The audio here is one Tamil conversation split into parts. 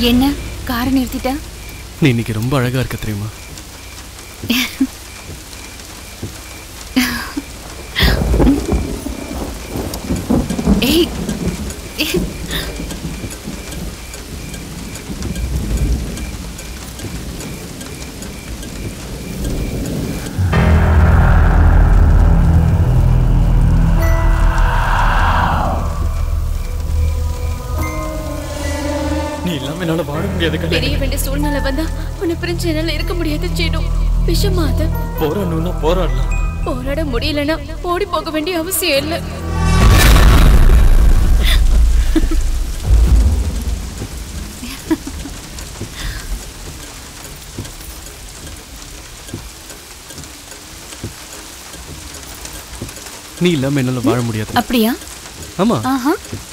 என்ன காரை நிறுத்திட்ட நீ இன்னைக்கு ரொம்ப அழகா இருக்க தெரியுமா ஏய் ஏய். நீ இல்லாம என்னால வாழ முடியாது கல்யாணி பிரிய வேண்டிய சூழ்நிலை வந்தா உன்னை பிரிஞ்சு என்னால இருக்க முடியாது சீனு விஷமா அது போராடணும்னா போராடலாம் போராட முடியலன்னா ஓடி போக வேண்டிய அவசியம் இல்லை நீ இல்லாம என்னால வாழ முடியாது அப்படியா ஆமா ஆஹா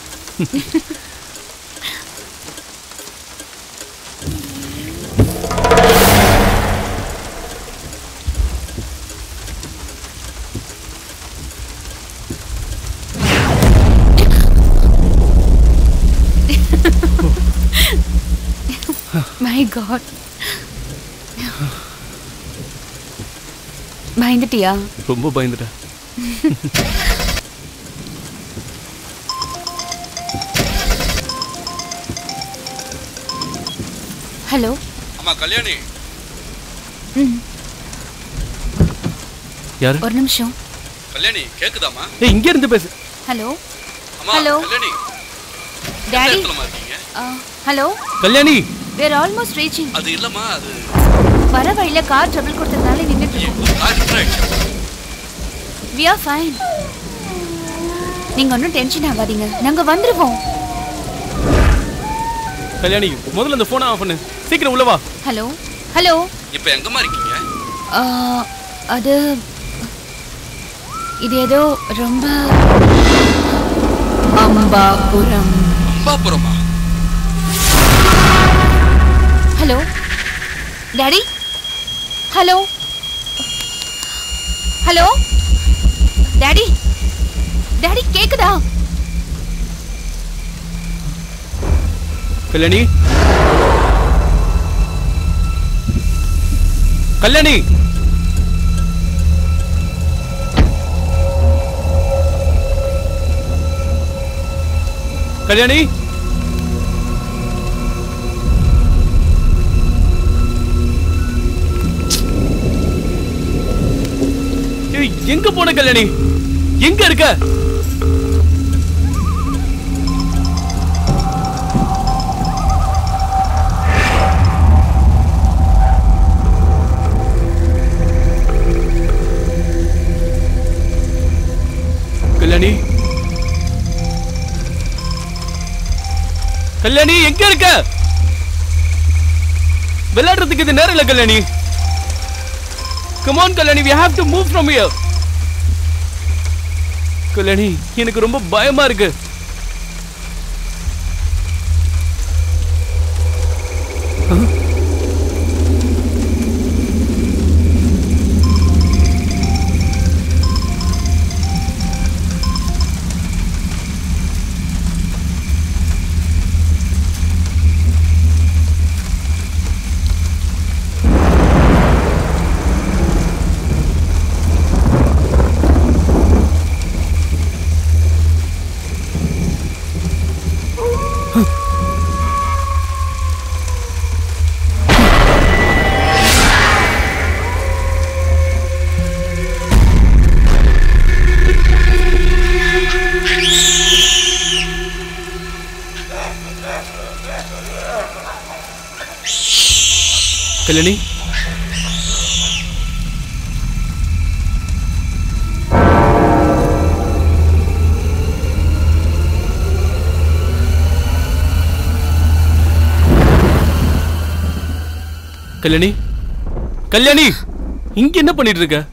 மை காட் பயந்துட்டியா ரொம்ப பயந்துட்டேன் ஹலோ அம்மா கல்யாணி ம் யாரு ஒரு நிமிஷம் கல்யாணி கேக்குதாம்மா ஏய் இங்க இருந்து பேசு ஹலோ அம்மா Hello. கல்யாணி டாடி இடத்துலமா இருக்கீங்க hello Kalyani where almost reaching அது இல்லம்மா அது வர வழியில கார் ட்ரபிள் கொடுத்ததுனால நின்றுட்டு இருக்கோம் கார் ரிப்பேர் ஆயிடுச்சா வி ஆர் ஃபைன் நீங்க ஒன்றும் டென்ஷன் ஆகாதீங்க நாங்க வந்துருவோம் கல்யாணி முதல்ல அந்த போனை ஆஃப் பண்ணு சீக்கிரம் உள்ள வா ஹலோ ஹலோ இப்போ எங்கம்மா இருக்கீங்க அது இது ஏதோ ரொம்ப அம்பாபுரம் அம்பாபுரமா hello daddy hello hello daddy daddy கேக்குதா கல்யாணி கல்யாணி கல்யாணி ஏய், எங்க போன கல்யாணி எங்க இருக்க கல்யாணி கல்யாணி எங்க இருக்க விளையாடுறதுக்கு இது நேரம் இல்ல Kalyani come on Kalyani we have to move from here Kalyani எனக்கு ரொம்ப பயமா இருக்கு கல்யாணி கல்யாணி கல்யாணி இங்க என்ன பண்ணிட்டு இருக்க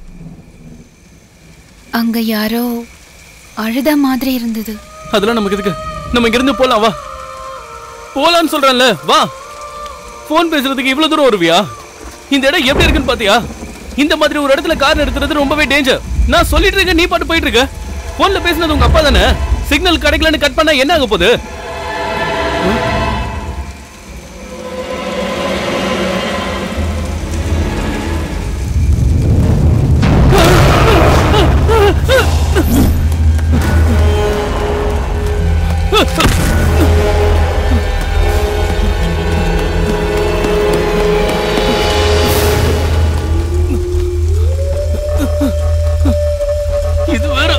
அங்க யாரோ அழுத மாதிரி இருந்தது அதெல்லாம் நமக்கு எதுக்கு நம்ம இங்க இருந்து போலாம் வா போலான்னு சொல்றேன்ல வா ஃபோன் பேசுறதுக்கு இவ்வளவு தூரம் வருவியா இந்த இடம் எப்படி இருக்குன்னு பாத்தியா இந்த மாதிரி ஒரு இடத்துல கார் நிறுத்துறது ரொம்பவே டேஞ்சர் நான் சொல்லிட்டு இருக்கேன் நீ பாட்டு போயிட்டு இருக்க போன்ல பேசினது உங்க அப்பா தானே சிக்னல் கிடைக்கலன்னு கட் பண்ணா என்ன ஆக போகுது இது வேற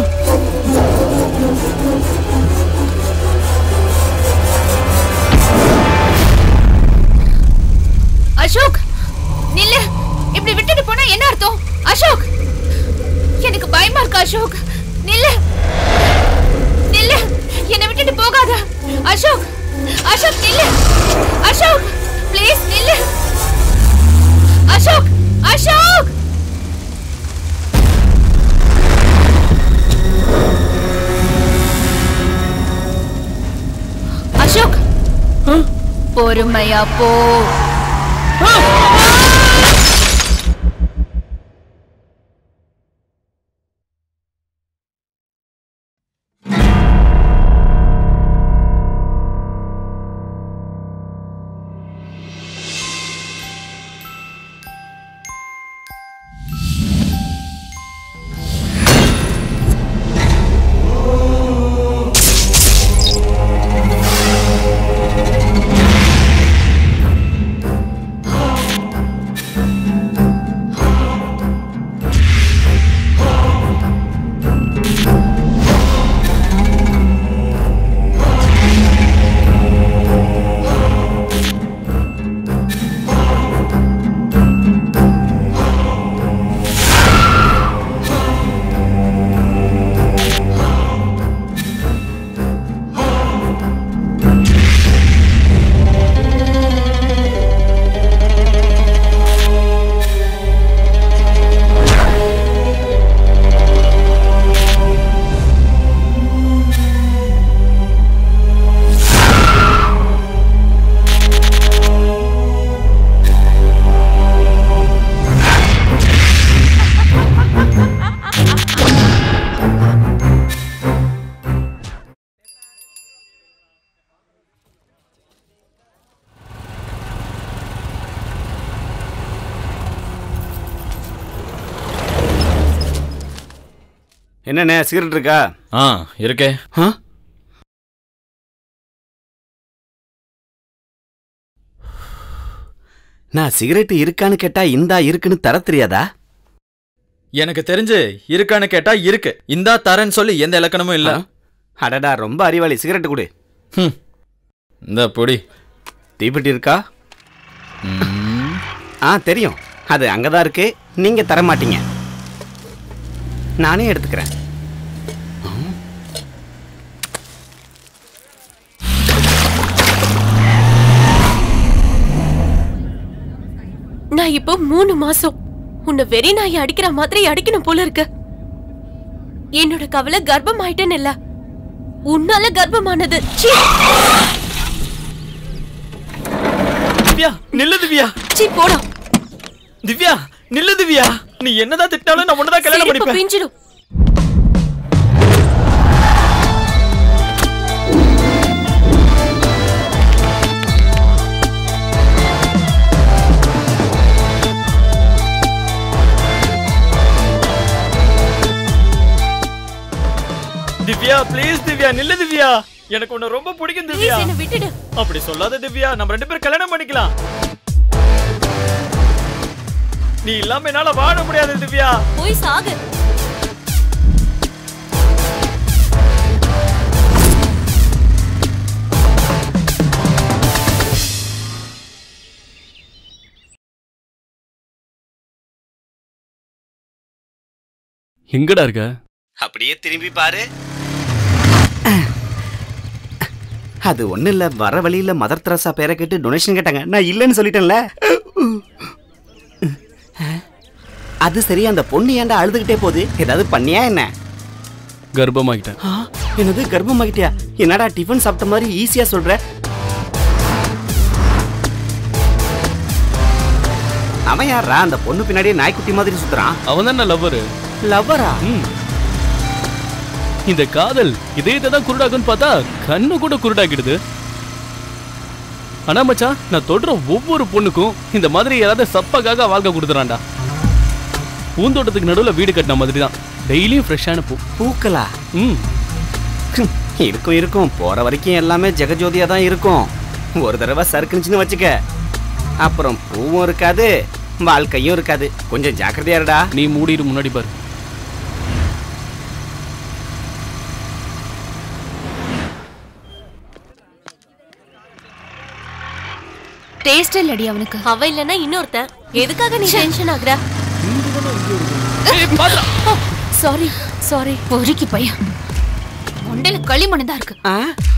அசோக் நில்லு இப்படி விட்டுட்டு போனா என்ன அர்த்தம் அசோக் எனக்கு பயமா இருக்கு அசோக் நில்லு நில்லு என்னை விட்டுட்டு போகாத அசோக் அசோக் நில்லு அசோக் ப்ளீஸ் நில்லு அசோக் அசோக் அசோக் பொறுமையா போ என்னண்ணே சிகரெட் இருக்கா ஆ இருக்கே ஆ நான் சிகரெட் இருக்கான்னு கேட்டா இந்தா இருக்குன்னு தர தெரியாதா எனக்கு தெரிஞ்சு இருக்கான்னு கேட்டா இருக்கு இந்தா தரேன்னு சொல்லி எந்த இலக்கணமும் இல்ல ஆ? அடடா ரொம்ப அறிவாளி சிகரெட் கொடு ஹம். இந்த பொடி தீப்பெட்டி இருக்கா ம். ஆ தெரியும் அது அங்கதான் இருக்கு நீங்க தர மாட்டீங்க நானே எடுத்துக்கிறேன் நான் இப்போ மூணு மாசம் உன்னை வெறி நாய் அடிக்கிற மாதிரி அடிக்கணும் போல இருக்கு என்னோட கவலை கர்ப்பம் ஆயிட்டேன்னு இல்ல உன்னால கர்ப்பமானது சீ, திவ்யா நில்லு திவ்யா சீ போடா திவ்யா நில்லு திவ்யா நீ என்னதான் திட்டினாலும் நான் உன்னதான் கல்யாணம் சிரிப்பு பண்ணிப்பேன் பிஞ்சிடும் திவ்யா ப்ளீஸ் திவ்யா நில்லு திவ்யா எனக்கு உன்னை ரொம்ப பிடிக்கும் திவ்யா ப்ளீஸ் என்ன விட்டுடு அப்படி சொல்லாத திவ்யா நம்ம ரெண்டு பேரும் கல்யாணம் பண்ணிக்கலாம் நீ இல்லாம என்னால வாழ முடியாது திவ்யா போய் சாகு எங்கடா இருக்க அப்படியே திரும்பி பாரு அது ஒண்ணும் இல்ல வர வழியில மதர் தெரசா பேரை கேட்டு டொனேஷன் கேட்டாங்க நான் இல்லைன்னு சொல்லிட்டேன்ல அது சரி அந்த பொண்ணு ஏன்டா அழுதுகிட்டே போகுது ஏதாவது பண்ணியா என்ன கர்ப்பமாகிட்டேன் ஆ, என்னது கர்ப்பமாகிட்டியா என்னடா டிஃபன் சாப்பிட்ட மாதிரி ஈஸியா சொல்ற அவன் யாரா அந்த பொண்ணு பின்னாடியே நாய்க்குட்டி மாதிரி சுத்துறான் அவன் தான் லவ்வரு லவ்வரா ம் இந்த காதல் இதயத்தை தான் குருடாக்குன்னு பார்த்தா கண்ணு கூட குருடாக்கிடுது ஆனா மச்சான் நான் தொடுற ஒவ்வொரு பொண்ணுக்கும் இந்த மாதிரி யாராவது சப்பாக்காக வாழ்க்கை கொடுத்துறான்டா பூந்தோட்டத்துக்கு நடுவுல வீடு கட்டின மாதிரி தான் டெய்லியும் ஃப்ரெஷ்ஷான பூ பூக்களா ம் ஹம், இருக்கும் இருக்கும் போற வரைக்கும் எல்லாமே ஜெகஜோதியா தான் இருக்கும் ஒரு தடவை சறுக்குனுச்சுன்னு வச்சுக்க அப்புறம் பூவும் இருக்காது வாழ்க்கையும் இருக்காது கொஞ்சம் ஜாக்கிரதையா இருடா நீ மூடிடு முன்னாடி பாரு டேஸ்ட் இல்லடி அவனுக்கு அவ இல்லனா இன்னொருத்தன் எதுக்காக நீ டென்ஷன் ஆகுற ஏய், பாத்துடா. சாரி சாரி பொறுக்கி பையன் மண்டையில களிமண் தான் இருக்கு ஆ?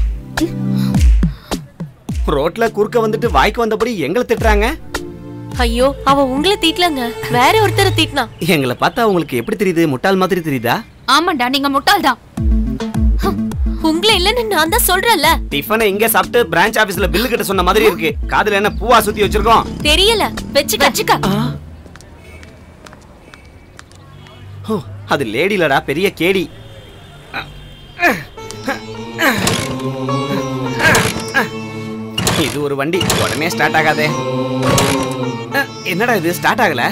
ரோட்ல குறுக்க வந்துட்டு வாய்க்கு வந்தபடி எங்களை திட்டுறாங்க ஐயோ அவ உங்களை தீட்டலங்க வேற ஒருத்தரை தீட்டினா எங்களை பார்த்தா உங்களுக்கு எப்படி தெரியுது முட்டாள் மாதிரி தெரியுதா ஆமாண்டா நீங்க முட்டாள் தான் உங்களை இல்லன்னு நான் தான் சொல்றேன்ல டிஃபனை இங்க சாப்பிட்டு பிரான்ச் ஆபீஸ்ல பில்லு கிட்ட சொன்ன மாதிரி இருக்கு காதுல என்ன பூவா சுத்தி வச்சிருக்கோம் தெரியல வச்சுக்க வச்சுக்க ஓ அது லேடிலடா பெரிய கேடி இது ஒரு வண்டி உடனே ஸ்டார்ட் ஆகாதே அஹ், என்னடா இது ஸ்டார்ட் ஆகல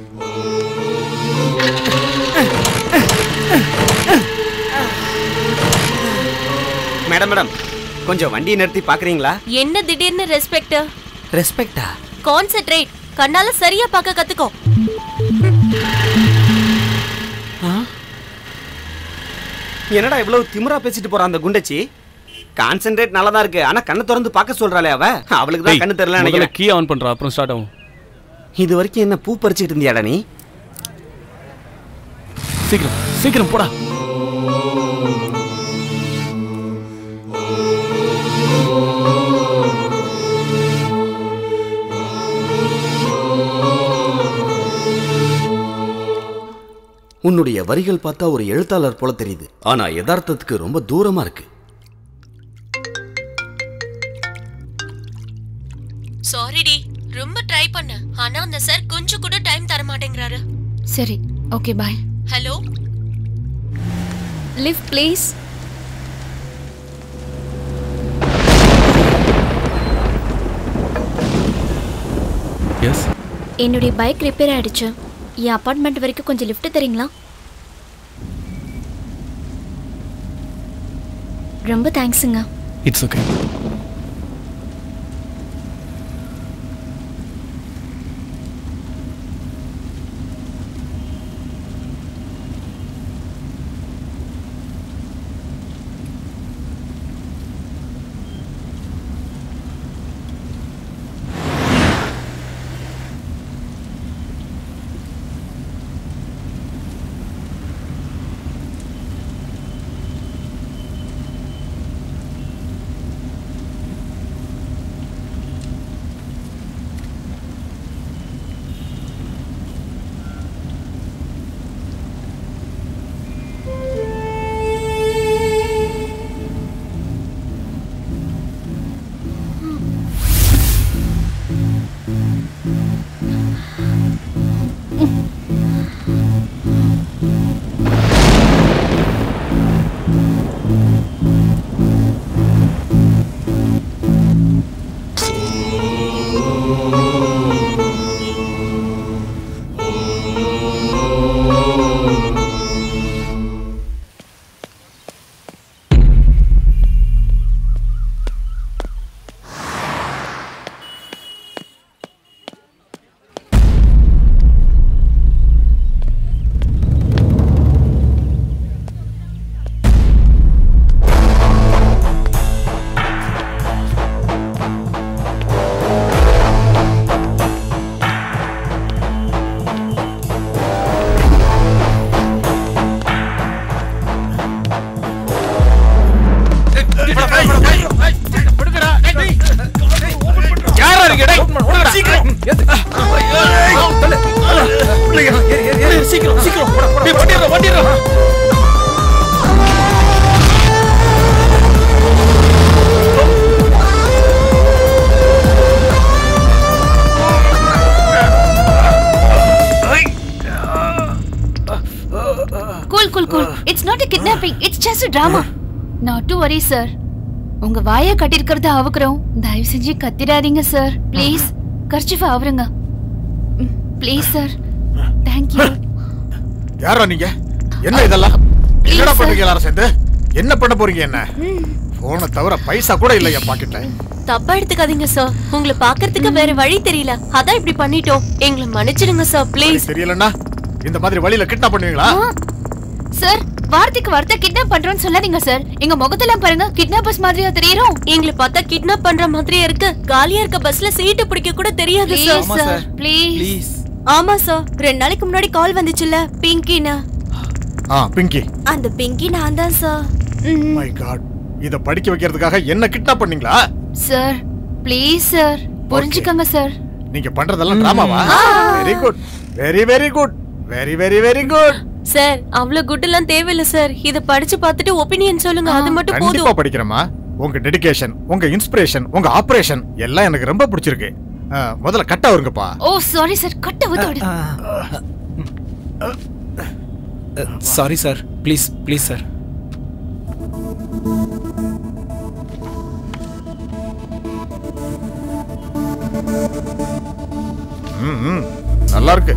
மேடம் மேடம் கொஞ்சம் வண்டியை நிறுத்தி பாக்குறீங்களா என்ன திடீர்னு ரெஸ்பெக்ட் ரெஸ்பெக்டா கான்சென்ட்ரேட் கண்ணால சரியா பார்க்க கத்துக்கோ என்னடா இவ்வளவு திமிரா பேசிட்டு போறான் அந்த குண்டச்சி கான்சென்ட்ரேட் நல்லா தான் இருக்கு ஆனா கண்ணை திறந்து பார்க்க சொல்றாளே அவ அவளுக்கு தான் டேய், கண்ணு தெரியல முதல்ல நினைக்கிறேன் கீ ஆன் பண்றா அப்புறம் ஸ்டார்ட் ஆகும் இது வரைக்கும் என்ன பூ பறிச்சுட்டு இருந்தியாடா நீ சீக்கிரம் சீக்கிரம் போடா உன்னுடைய வரிகள் பார்த்தா ஒரு எழுத்தாளர் போல தெரியுது ஆனா யதார்த்தத்துக்கு ரொம்ப தூரமா இருக்கு சாரிடி ரொம்ப ட்ரை பண்ண ஆனா அந்த சார் கொஞ்சம் கூட டைம் தர மாட்டேங்கிறாரு சரி okay bye hello leave please yes என்னுடைய பைக் ரிப்பேர் ஆயிடுச்சு என் அப்பார்ட்மெண்ட் வரைக்கும் கொஞ்சம் லிஃப்ட் தரீங்களா ரொம்ப தேங்க்ஸுங்க இட்ஸ் ஓகே யாரா இருக்கு டேய் சீக்கிரம் சீக்கிரம் சீக்கிரம் டேய் வண்டிடுறா வண்டிடுறா cool cool cool it's not a kidnapping it's just a drama not to worry sir உங்க வாயை கட்டிருக்கிறத அவுக்குறோம் தயவு செஞ்சு கத்திராதீங்க சார் ப்ளீஸ் கர்ச்சிஃபா அவருங்க ப்ளீஸ் சார் தேங்க்யூ யாரா நீங்க என்ன இதெல்லாம் Please, என்னடா sir. பண்றீங்க எல்லாரும் சேர்ந்து என்ன பண்ண போறீங்க என்ன போனை தவிர பைசா கூட இல்ல என் பாக்கெட்ல தப்பா எடுத்துக்காதீங்க சார் உங்களை பாக்குறதுக்கு வேற வழி தெரியல அதான் இப்படி பண்ணிட்டோம் எங்களை மன்னிச்சிடுங்க சார் ப்ளீஸ் தெரியலன்னா இந்த மாதிரி வழியில கிட்னாப் பண்ணுவீங்களா சார் வார்த்தைக்கு வார்த்தை கிட்னாப் பண்றோம்னு சொல்லாதீங்க சார் எங்க முகத்தெல்லாம் பாருங்க கிட்னாப்பர்ஸ் மாதிரியா தெரியுறோம் எங்களை பார்த்தா கிட்னாப் பண்ற மாதிரியே இருக்கு காலியா இருக்க பஸ்ல சீட்டு பிடிக்க கூட தெரியாது sir please sir please please ஆமா சார் ரெண்டு நாளைக்கு முன்னாடி கால் வந்துச்சுல்ல பிங்கின்னு ஆ பிங்கி அந்த பிங்கி நான் தான் சார் மை காட் இத படிக்க வைக்கிறதுக்காக என்ன கிட்னாப் பண்ணீங்களா சார் ப்ளீஸ் சார் புரிஞ்சுக்கங்க சார் நீங்க பண்றதெல்லாம் டிராமாவா very good very very good very very very good sir அவ்வளவு குட் எல்லாம் தேவையில்ல சார் இத படிச்சு பார்த்துட்டு ஒபினியன் சொல்லுங்க அது மட்டும் கண்டிப்பா போதும் படிக்கிறேமா உங்க டெடிகேஷன் உங்க இன்ஸ்பிரேஷன் உங்க ஆபரேஷன் எல்லாம் எனக்கு ரொம்ப பிடிச்சிருக்கு ஆ, முதல்ல கட்டா வருங்கப்பா ஓ சாரி சார் கட்ட விதோடு sorry sir please please sir ம், ம், நல்லா இருக்கு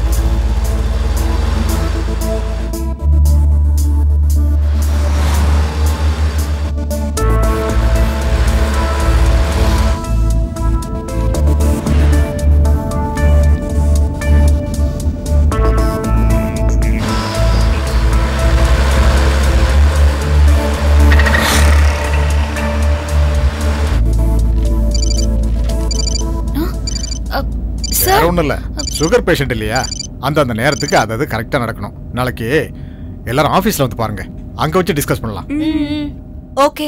வேற சார் ஒண்ணும் இல்ல சுகர் பேஷண்ட் இல்லையா அந்த அந்த நேரத்துக்கு அது அது கரெக்டா நடக்கணும் நாளைக்கு எல்லாரும் ஆபீஸ்ல வந்து பாருங்க அங்க வச்சு டிஸ்கஸ் பண்ணலாம் ஓகே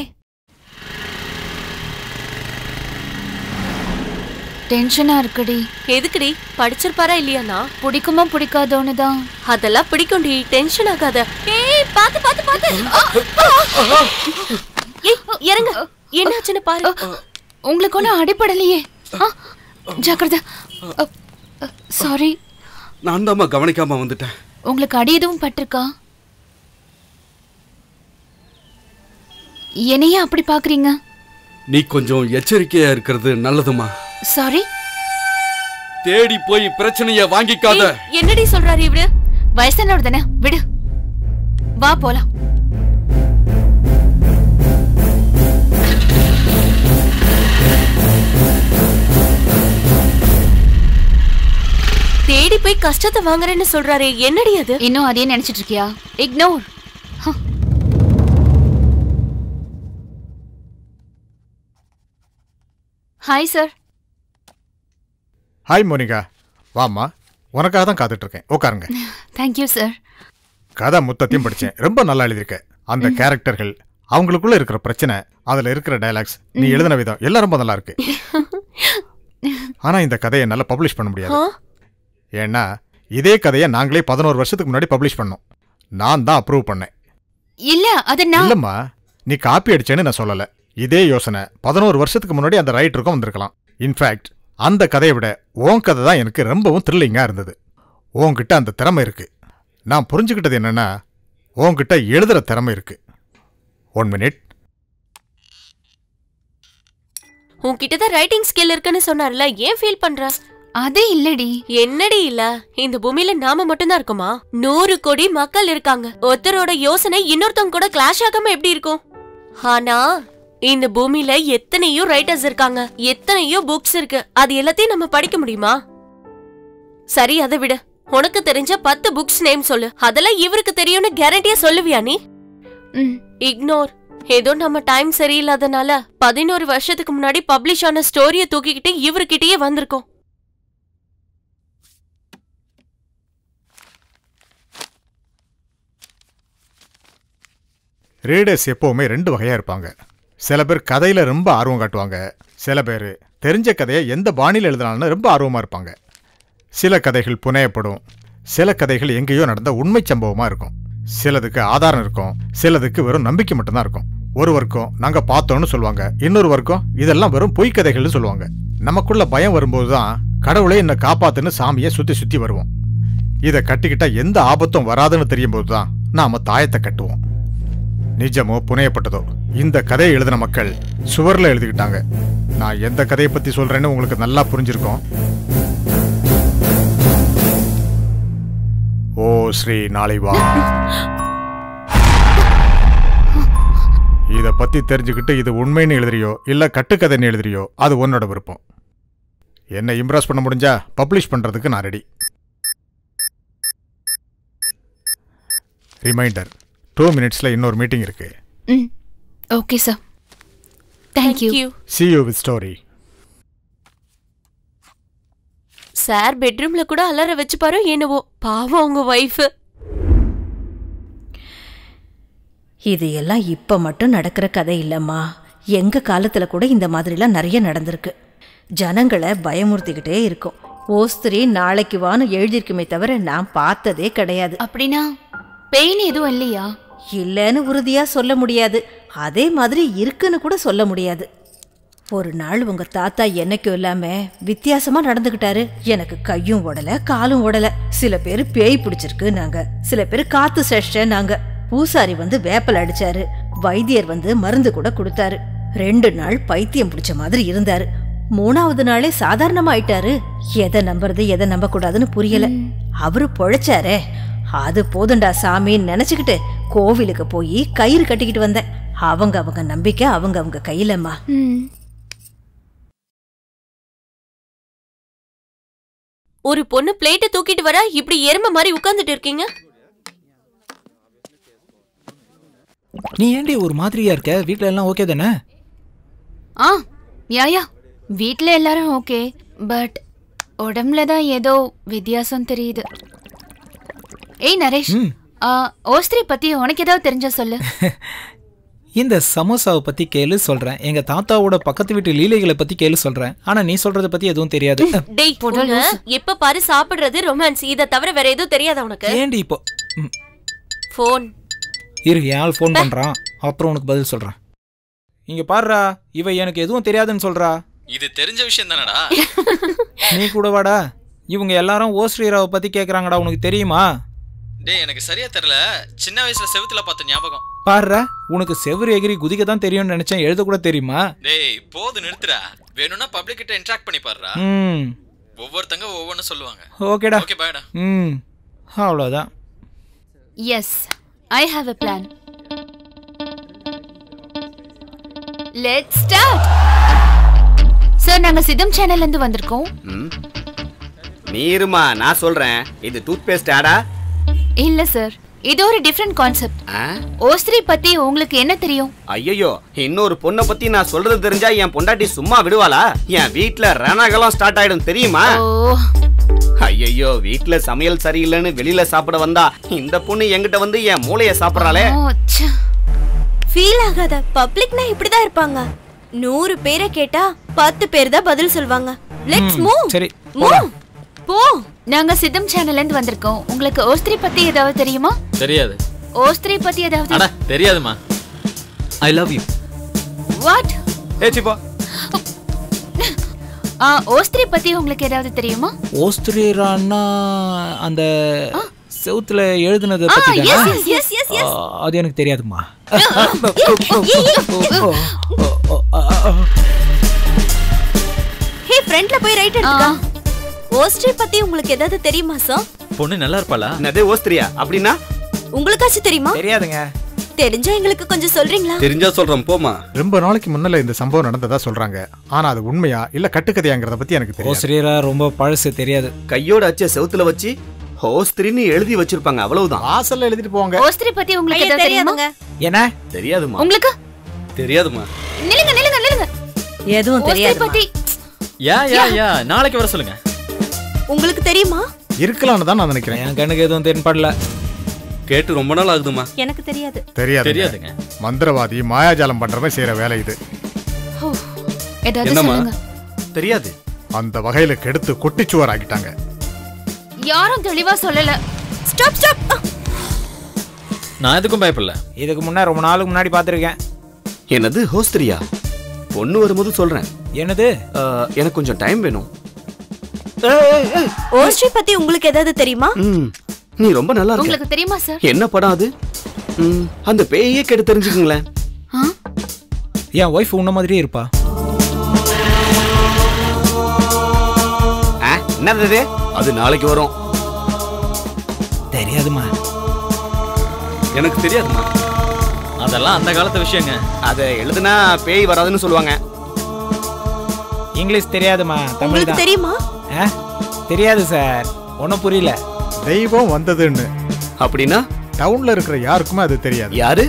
டென்ஷனா இருக்குடி எதுக்குடி படிச்சிருப்பாரா இல்லையானா பிடிக்குமா பிடிக்காதோன்னு தான் அதெல்லாம் பிடிக்கும்டி டென்ஷன் ஆகாத ஏய் பாத்து பாத்து பாத்து ஆ, ஆ. ஏய் இறங்க என்னாச்சுன்னு பாரு உங்களுக்கு ஒன்றும் அடிப்படலையே ஆ, ஜாக்கிரதை சாரி நான் தாம்மா கவனிக்காம வந்துட்டேன் உங்களுக்கு அடி எதுவும் பட்டிருக்கா என்னையே அப்படி பாக்குறீங்க நீ கொஞ்சம் எச்சரிக்கையா இருக்கிறது நல்லதுமா சாரி தேடி போய் பிரச்சனைய வாங்கிக்காத ஏய், என்னடி சொல்றாரு இவரு வயசானவர் தானே விடு வா போலாம் தேடி போய் கஷ்டத்தை வாங்குறேன்னு சொல்றாரு என்னடி அது இன்னும் அதே நினைச்சிட்டு இருக்கியா ignore hi sir hi Monica வாம்மா உனக்காக தான் காத்துட்டு இருக்கேன் உட்காருங்க தேங்க்யூ சார் கதை மொத்தத்தையும் படிச்சேன் ரொம்ப நல்லா எழுதியிருக்க அந்த கேரக்டர்கள் அவங்களுக்குள்ள இருக்கிற பிரச்சனை அதுல இருக்கிற டயலாக்ஸ் நீ எழுதின விதம் எல்லாம் ரொம்ப நல்லா இருக்கு ஆனா இந்த கதையை நல்லா பப்ளிஷ் பண்ண முடியாது ஆ? ஏன்னா இதே கதையை நாங்களே பதினோரு வருஷத்துக்கு முன்னாடி பப்ளிஷ் பண்ணோம் நான் தான் அப்ரூவ் பண்ணேன் இல்ல அது நான் இல்லம்மா நீ காப்பி அடிச்சேன்னு நான் சொல்லல இதே யோசனை பதினோரு வருஷத்துக்கு முன்னாடி அந்த ரைட்டருக்கும் வந்திருக்கலாம் இன்ஃபேக்ட் அந்த கதையை விட உன் கதை தான் எனக்கு ரொம்பவும் த்ரில்லிங்கா இருந்தது உன்கிட்ட அந்த திறமை இருக்கு நான் புரிஞ்சுக்கிட்டது என்னன்னா உன்கிட்ட எழுதுற திறமை இருக்கு ஒன் மினிட் உன்கிட்ட தான் ரைட்டிங் ஸ்கில் இருக்குன்னு சொன்னார்ல ஏன் ஃபீல் பண்ற அது இல்லடி என்னடி இல்ல இந்த பூமியில நாம மட்டும்தான் இருக்குமா நூறு கோடி மக்கள் இருக்காங்க ஒருத்தரோட யோசனை இன்னொருத்தவங்க கூட கிளாஷ் ஆகாம எப்படி இருக்கும் ஆனா இந்த பூமியில எத்தனையோ ரைட்டர்ஸ் இருக்காங்க எத்தனையோ புக்ஸ் இருக்கு அது எல்லாத்தையும் நம்ம படிக்க முடியுமா சரி அதை விடு உனக்கு தெரிஞ்ச பத்து புக்ஸ் நேம் சொல்லு அதெல்லாம் இவருக்கு தெரியும்னு கேரண்டியா சொல்லுவியா நீ ம் இக்னோர் ஏதோ நம்ம டைம் சரியில்லாதனால பதினோரு வருஷத்துக்கு முன்னாடி பப்ளிஷ் ஆன ஸ்டோரிய தூக்கிக்கிட்டு இவர்கிட்டயே வந்திருக்கோம் ரீடர்ஸ் எப்பவுமே ரெண்டு வகையா இருப்பாங்க சில பேர் கதையில ரொம்ப ஆர்வம் காட்டுவாங்க சில பேர் தெரிஞ்ச கதையை எந்த பாணியில் எழுதினாலும் ரொம்ப ஆர்வமா இருப்பாங்க சில கதைகள் புனையப்படும் சில கதைகள் எங்கேயோ நடந்த உண்மை சம்பவமா இருக்கும் சிலதுக்கு ஆதாரம் இருக்கும் சிலதுக்கு வெறும் நம்பிக்கை மட்டும்தான் இருக்கும் ஒருவருக்கும் நாங்க பார்த்தோம்னு சொல்லுவாங்க இன்னொருவருக்கும் இதெல்லாம் வெறும் பொய் கதைகள்னு சொல்லுவாங்க நமக்குள்ள பயம் வரும்போது தான் கடவுளே என்னை காப்பாத்துன்னு சாமியை சுத்தி சுத்தி வருவோம் இதை கட்டிக்கிட்டா எந்த ஆபத்தும் வராதுன்னு தெரியும் போது தான் நாம தாயத்தை கட்டுவோம் நிஜமோ புனையப்பட்டதோ இந்த கதையை எழுதின மக்கள் சுவர்ல எழுதிக்கிட்டாங்க நான் எந்த கதையை பத்தி சொல்றேன்னு உங்களுக்கு நல்லா புரிஞ்சிருக்கும் ஓ ஸ்ரீ நாளை வா இதை பத்தி தெரிஞ்சுக்கிட்டு இது உண்மைன்னு எழுதுறியோ இல்ல கட்டுக்கதைன்னு எழுதுறியோ அது உன்னோட விருப்பம் என்ன இம்ப்ரெஸ் பண்ண முடிஞ்சா பப்ளிஷ் பண்றதுக்கு நான் ரெடி ரிமைண்டர் டூ மினிட்ஸ்ல இன்னொரு மீட்டிங் இருக்கு ம் okay sir thank you you see you with story sir பெட்ரூம்ல கூட அலற வச்சு பாரு என்னவோ பாவம் உங்க ஒய்ஃப் இது எல்லாம் இப்ப மட்டும் நடக்கிற கதை இல்லம்மா எங்க காலத்துல கூட இந்த மாதிரிலாம் நிறைய நடந்திருக்கு ஜனங்களை பயமுறுத்திக்கிட்டே இருக்கும் ஓஸ்திரி நாளைக்கு வான்னு எழுதியிருக்குமே தவிர நான் பார்த்ததே கிடையாது அப்படின்னா பெயின் எதுவும் இல்லையா இல்லைன்னு உறுதியா சொல்ல முடியாது அதே மாதிரி இருக்குன்னு கூட சொல்ல முடியாது ஒரு நாள் உங்க தாத்தா என்னைக்கும் இல்லாம வித்தியாசமா நடந்துக்கிட்டாரு எனக்கு கையும் ஓடல காலும் ஓடல சில பேர் பேய் பிடிச்சிருக்கு நாங்க சில பேர் காத்து செஷ்ட நாங்க பூசாரி வந்து வேப்பல் அடிச்சாரு வைத்தியர் வந்து மருந்து கூட கொடுத்தாரு ரெண்டு நாள் பைத்தியம் பிடிச்ச மாதிரி இருந்தாரு மூணாவது நாளே சாதாரணமா ஆயிட்டாரு எதை நம்புறது எதை நம்ப கூடாதுன்னு புரியல அவரு பொழைச்சாரே அது போதுண்டா சாமின்னு நினைச்சுக்கிட்டு கோவிலுக்கு போய் கயிறு கட்டிக்கிட்டு வந்தேன் அவங்க அவங்க நம்பிக்கை அவங்க அவங்க கையிலம்மா ம் ஒரு பொண்ணு பிளேட்டை தூக்கிட்டு வர இப்படி எருமை மாதிரி உட்கார்ந்துட்டு இருக்கீங்க நீ ஏண்டி ஒரு மாதிரியா இருக்க வீட்ல எல்லாம் ஓகே தானே ஆ யாயா வீட்ல எல்லாரும் ஓகே பட் உடம்புல தான் ஏதோ வித்தியாசம் தெரியுது ஏய் நரேஷ் ம். ஆ, ஓஸ்திரி பத்தி உனக்கு ஏதாவது தெரிஞ்சா சொல்லு இந்த சமோசாவை பத்தி கேளு சொல்றேன் எங்க தாத்தாவோட பக்கத்து வீட்டு லீலைகளை பத்தி கேளு சொல்றேன் ஆனா நீ சொல்றத பத்தி எதுவும் தெரியாது டேய் போடா உன்னை லூசு. எப்ப பாரு சாப்பிடுறது ரொமான்ஸ் இத தவிர வேற எதுவும் தெரியாதா உனக்கு ஏண்டி இப்போ ம், போன் இரு என் ஆள் ஃபோன் பண்றான் அப்புறம் உனக்கு பதில் சொல்றேன் இங்க பாருடா இவ எனக்கு எதுவும் தெரியாதுன்னு சொல்றா இது தெரிஞ்ச விஷயம் தானடா நீ கூட வாடா இவங்க எல்லாரும் ஓ ஸ்ரீராவை பத்தி கேக்குறாங்கடா உனக்கு தெரியுமா டேய் எனக்கு சரியா தெரியல சின்ன வயசுல செவுத்துல பார்த்த ஞாபகம் பாருடா உனக்கு செவ்வறு எகிரி குதிக்க தான் தெரியும்னு நினைச்சேன் எழுத கூட தெரியுமா டேய் போது நிறுத்துடா வேணும்னா பப்ளிக் கிட்ட இன்டராக்ட் பண்ணி பாருடா ம் ஒவ்வொருத்தங்க ஒவ்வொன்னு சொல்லுவாங்க ஓகேடா ஓகே பாய்டா ம் அவ்வளோதான் yes I have a plan let's start sir நாங்க சிதம் சேனல்ல இருந்து வந்திருக்கோம் ம் நீருமா நான் சொல்றேன் இது டூத் பேஸ்ட் ஆடா இல்ல சார் இது ஒரு டிஃப்ரெண்ட் கான்செப்ட் ஆ ஓஸ்திரி பத்தி உங்களுக்கு என்ன தெரியும் ஐயோ இன்னொரு பொண்ணை பத்தி நான் சொல்றது தெரிஞ்சா என் பொண்டாட்டி சும்மா விடுவாளா என் வீட்ல ரணகலம் ஸ்டார்ட் ஆயிடும் தெரியுமா ஓ ஐயோ வீட்ல சமையல் சரியில்லைன்னு வெளியில சாப்பிட வந்தா இந்த பொண்ணு என்கிட்ட வந்து என் மூளைய சாப்பிடறாளே ஓ, ச்சே. ஃபீல் ஆகாத பப்ளிக்னா இப்படிதான் இருப்பாங்க நூறு பேரை கேட்டா பத்து பேர் தான் பதில் சொல்வாங்க லெட்ஸ் ம், மூவ் சரி மூவ் போ நாங்க சிதம் சேனல்ல இருந்து வந்திருக்கோம் உங்களுக்கு ஓஸ்திரி பத்தி ஏதாவது தெரியுமா தெரியாது ஓஸ்திரி பத்தி ஏதாவது அட தெரியாதுமா ஐ லவ் யூ வாட் ஏச்சிப்பா ஆ ஓஸ்திரி பத்தி உங்களுக்கு ஏதாவது தெரியுமா ஓஸ்திரேரான்னா அந்த செவுத்துல எழுதுனதை ஆ பத்தி எஸ் தானே? எஸ் எஸ் எஸ் ஆ, அது எனக்கு தெரியாதுமா ஹே ஃப்ரண்ட்ல போய் ரைட் எடுத்துக்கா ஓஸ்ட்ரி பத்தி உங்களுக்கு ஏதாவது தெரியுமா சார் பொண்ணு நல்லா இருப்பாளா என்னது ஓஸ்திரியா அப்படின்னா உங்களுக்காச்சும் தெரியுமா தெரியாதுங்க தெரிஞ்சா எங்களுக்கு கொஞ்சம் சொல்றீங்களா தெரிஞ்சா சொல்றேன் போமா ரொம்ப நாளைக்கு முன்னால இந்த சம்பவம் நடந்ததா சொல்றாங்க ஆனா அது உண்மையா இல்ல கட்டுக்கதையாங்கிறத பத்தி எனக்கு தெரியும் ஓஸ்திரேரா ரொம்ப பழசு தெரியாது கையோட அச்ச செவுத்துல வச்சு ஹோஸ்திரின்னு எழுதி வச்சிருப்பாங்க அவ்வளவுதான் வாசல்ல எழுதிட்டு போவாங்க ஓஸ்திரி பத்தி உங்களுக்கு ஐயா, ஏதாவது தெரியுமா தெரியாதுங்க என்ன தெரியாதுமா உங்களுக்கு தெரியாதுமா நில்லுங்க நில்லுங்க நில்லுங்க எதுவும் ஓஸ்திரி தெரியாது பத்தி யா யா யா நாளைக்கு வர சொல்லுங்க உங்களுக்கு தெரியுமா இருக்கலாம்னு தான் நான் நினைக்கிறேன் என் கண்ணுக்கு எதுவும் தென்படல கேட்டு ரொம்ப நாள் ஆகுதுமா எனக்கு தெரியாது தெரியாது தெரியாதுங்க மந்திரவாதி மாயாஜாலம் பண்றவன் செய்யற வேலை இது ஏதாவது என்னம்மா? சொல்லுங்க தெரியாது அந்த வகையில கெடுத்து குட்டிச்சுவர் ஆக்கிட்டாங்க யாரும் தெளிவா சொல்லல ஸ்டாப் ஸ்டாப் நான் எதுக்கும் பயப்படல இதுக்கு முன்னே ரொம்ப நாளுக்கு முன்னாடி பார்த்துருக்கேன் என்னது ஹோஸ்திரியா பொண்ணு வரும்போது சொல்றேன் என்னது ஆ, எனக்கு கொஞ்சம் டைம் வேணும் ஓஸ்ட்ரி பத்தி உங்களுக்கு ஏதாவது தெரியுமா ம், நீ ரொம்ப நல்லா இருக்க உங்களுக்கு தெரியுமா சார் என்ன படம் அது ம், அந்த பேயே கேட்டு தெரிஞ்சுக்குங்களேன் ஆ? என் ஒய்ஃப் உன்ன மாதிரியே இருப்பா ஆ, என்னது இது? அது நாளைக்கு வரும் தெரியாதுமா எனக்கு தெரியாதுமா அட அதெல்லாம் அந்த காலத்து விஷயங்க அதை எழுதுனா பேய் வராதுன்னு சொல்லுவாங்க இங்கிலீஷ் தெரியாதுமா தமிழ் உங்களுக்கு தான் தெரியுமா ஆ? தெரியாது சார் ஒன்றும் புரியல தெய்வம் வந்ததுன்னு அப்படின்னா டவுன்ல இருக்கிற யாருக்குமே அது தெரியாது யாரு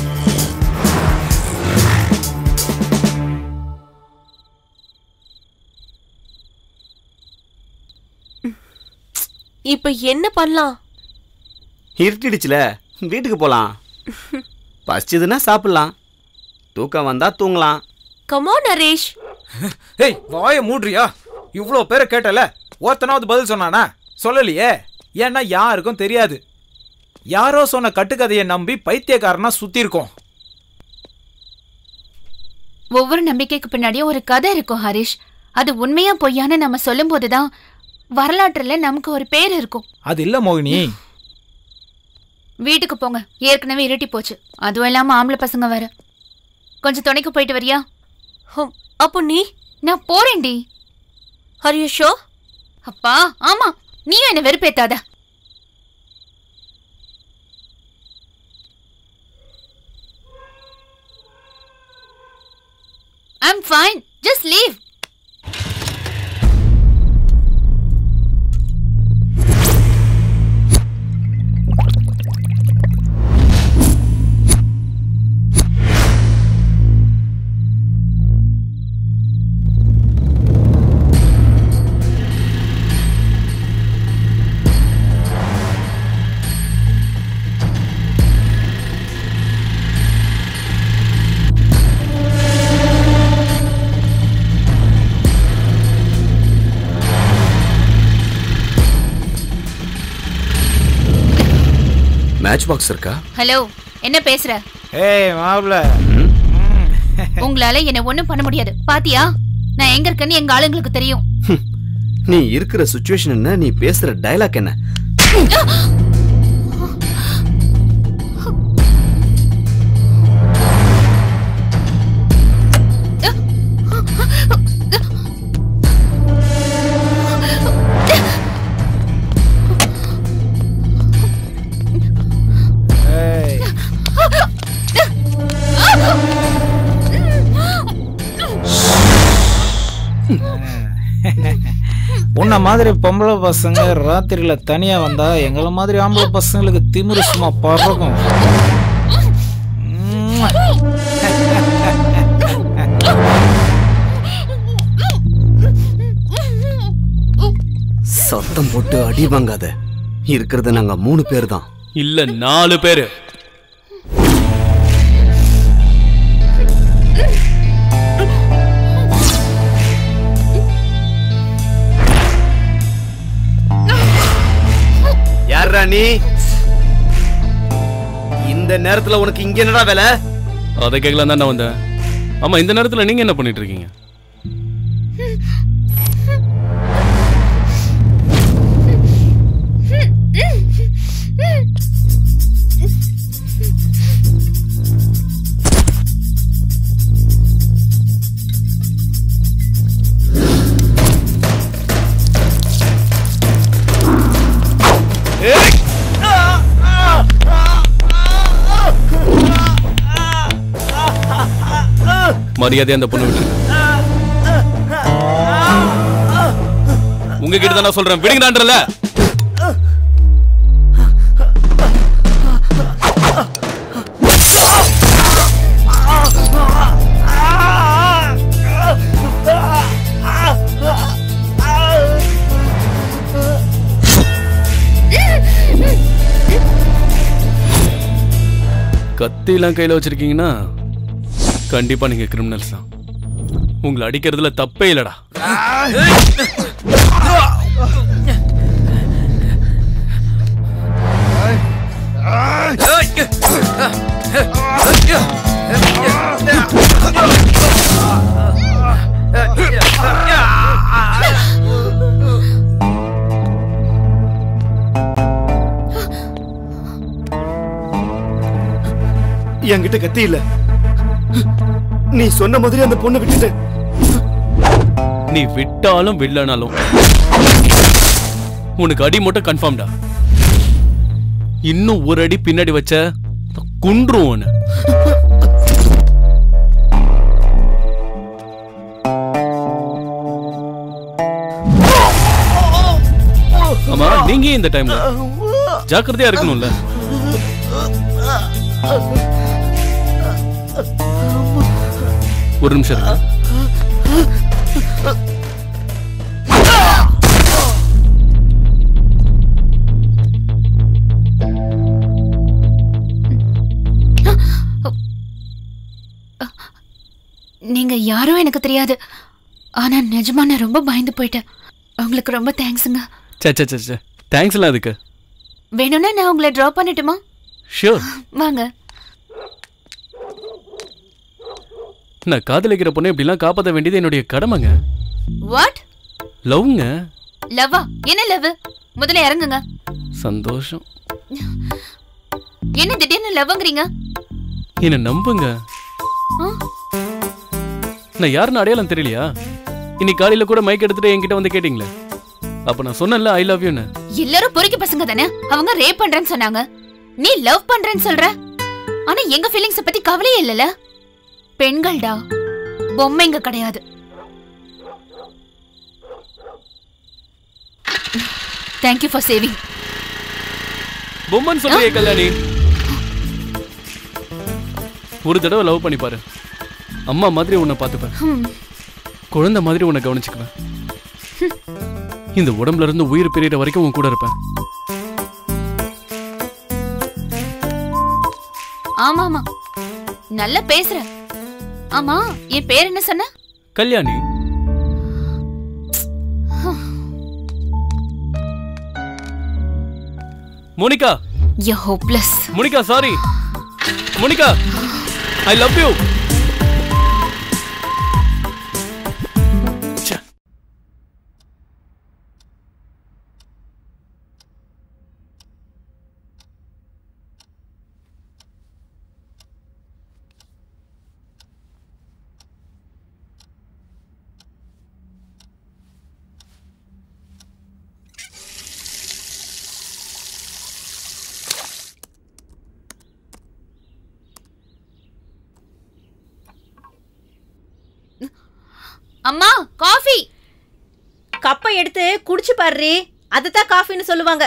இப்ப என்ன பண்ணலாம் இருட்டிடுச்சுல வீட்டுக்கு போலாம் பசிச்சதுன்னா சாப்பிடலாம் தூக்கம் வந்தா தூங்கலாம் கமோ நரேஷ் ஏய் வாய மூடுறியா இவ்வளோ பேரை கேட்டல ஒருத்தனாவது பதில் சொன்னானா சொல்லலையே ஏன்னா யாருக்கும் தெரியாது யாரோ சொன்ன கட்டுக்கதையை நம்பி பைத்தியக்காரனா சுத்தி இருக்கோம் ஒவ்வொரு நம்பிக்கைக்கு பின்னாடியும் ஒரு கதை இருக்கும் ஹரிஷ் அது உண்மையா பொய்யான்னு நம்ம சொல்லும்போது தான் வரலாற்றுல நமக்கு ஒரு பேர் இருக்கும் அது இல்ல மோகினி வீட்டுக்கு போங்க ஏற்கனவே இருட்டி போச்சு அதுவும் இல்லாம ஆம்பளை பசங்க வேற கொஞ்சம் துணைக்கு போயிட்டு வரியா ஹம், அப்போ நீ நான் போறேன்டி ஹர் யூ ஷோ அப்பா ஆமா நீயும் என்ன வெறுப்பேத்தாத I'm fine just leave matchbox இருக்கா ஹலோ என்ன பேசுற ஏய் மாப்ள உங்களால என்ன ஒண்ணும் பண்ண முடியாது பாத்தியா நான் எங்க இருக்கேன்னு எங்க ஆளுங்களுக்கு தெரியும் நீ இருக்கிற சுச்சுவேஷன் என்ன நீ பேசுற டயலாக் என்ன ஏய் உன்ன மாதிரி பொம்பளை பசங்க ராத்திரியில தனியா வந்தா எங்களை மாதிரி ஆம்பளை பசங்களுக்கு திமிரு சும்மா பறக்கும் உம்மா. சத்தம் போட்டு அடி வாங்காத இருக்கிறது நாங்க மூணு பேர் தான் இல்ல நாலு பேரு யாரா நீ இந்த நேரத்துல உனக்கு இங்க என்னடா வேலை அதை கேட்கலாம் தான் நான் வந்தேன் ஆமா இந்த நேரத்துல நீங்க என்ன பண்ணிட்டு இருக்கீங்க மரியாதை அந்த பொண்ணு விட்டு உங்ககிட்ட தான் நான் சொல்றேன் விடுங்கடான்றல கத்திலாம் கையில வச்சிருக்கீங்கன்னா கண்டிப்பா நீங்க கிரிமினல்ஸ் தான் உங்களை அடிக்கிறதுல தப்பே இல்லடா என்கிட்ட கத்தி இல்ல நீ சொன்ன மாதிரி அந்த பொண்ணை விட்டுட்டேன் நீ விட்டாலும் வில்லனாலும் உனக்கு அடி மட்டும் கன்ஃபார்ம்டா இன்னும் ஒரு அடி பின்னாடி வச்ச குன்றும் உன்னை நீங்க ஏன் இந்த டைம்ல ஜாக்கிரதையா இருக்கணும்ல ஒரு நிமிஷம் இருங்க நீங்க யாரும் எனக்கு தெரியாது ஆனா நிஜமா நான் ரொம்ப பயந்து போயிட்டேன் உங்களுக்கு ரொம்ப தேங்க்ஸுங்க சே சே சே சே தேங்க்ஸ் எல்லாம் அதுக்கு வேணும்னா நான் உங்களை ட்ராப் பண்ணட்டுமா ஷியோர் வாங்க நான் காதலிக்கிற பொண்ணை இப்படிலாம் காப்பாற்ற வேண்டியது என்னுடைய கடமைங்க வாட் லவ்ங்க லவ்வா என்ன லவ் முதல்ல இறங்குங்க சந்தோஷம் என்ன திடீர்னு லவ்ங்கிறீங்க என்னை நம்புங்க ஆ? நான் யாருன்னு அடையாளம் தெரியலையா இன்னைக்கு காலையில கூட மைக் எடுத்துட்டு என்கிட்ட வந்து கேட்டீங்களே அப்ப நான் சொன்னேன்ல ஐ லவ் யூன்னு எல்லாரும் பொறுக்கி பசங்க தானே அவங்க ரேப் பண்றேன்னு சொன்னாங்க நீ லவ் பண்றேன்னு சொல்ற ஆனா எங்க ஃபீலிங்ஸ் பத்தி கவலையே இல்லல பெண்கள்டா பொம்மைங்க கிடையாது தேங்க்யூ ஃபார் சேவிங் பொம்மன் சொல்றியே கல்யாணி ஒரு தடவை லவ் பண்ணி பாரு அம்மா மாதிரி உன்னை பார்த்துப்பேன் குழந்தை மாதிரி உன்னை கவனிச்சுக்குவேன் இந்த உடம்புல இருந்து உயிர் பிரியற வரைக்கும் உன் கூட இருப்பேன் ஆமா ஆமா நல்லா பேசுற ஆமா என் பேர் என்ன சொன்ன Kalyani Monica you hopeless Monica sorry Monica I love you அம்மா காஃபி கப்பை எடுத்து குடிச்சு பாருறி அதுதான் காஃபின்னு சொல்லுவாங்க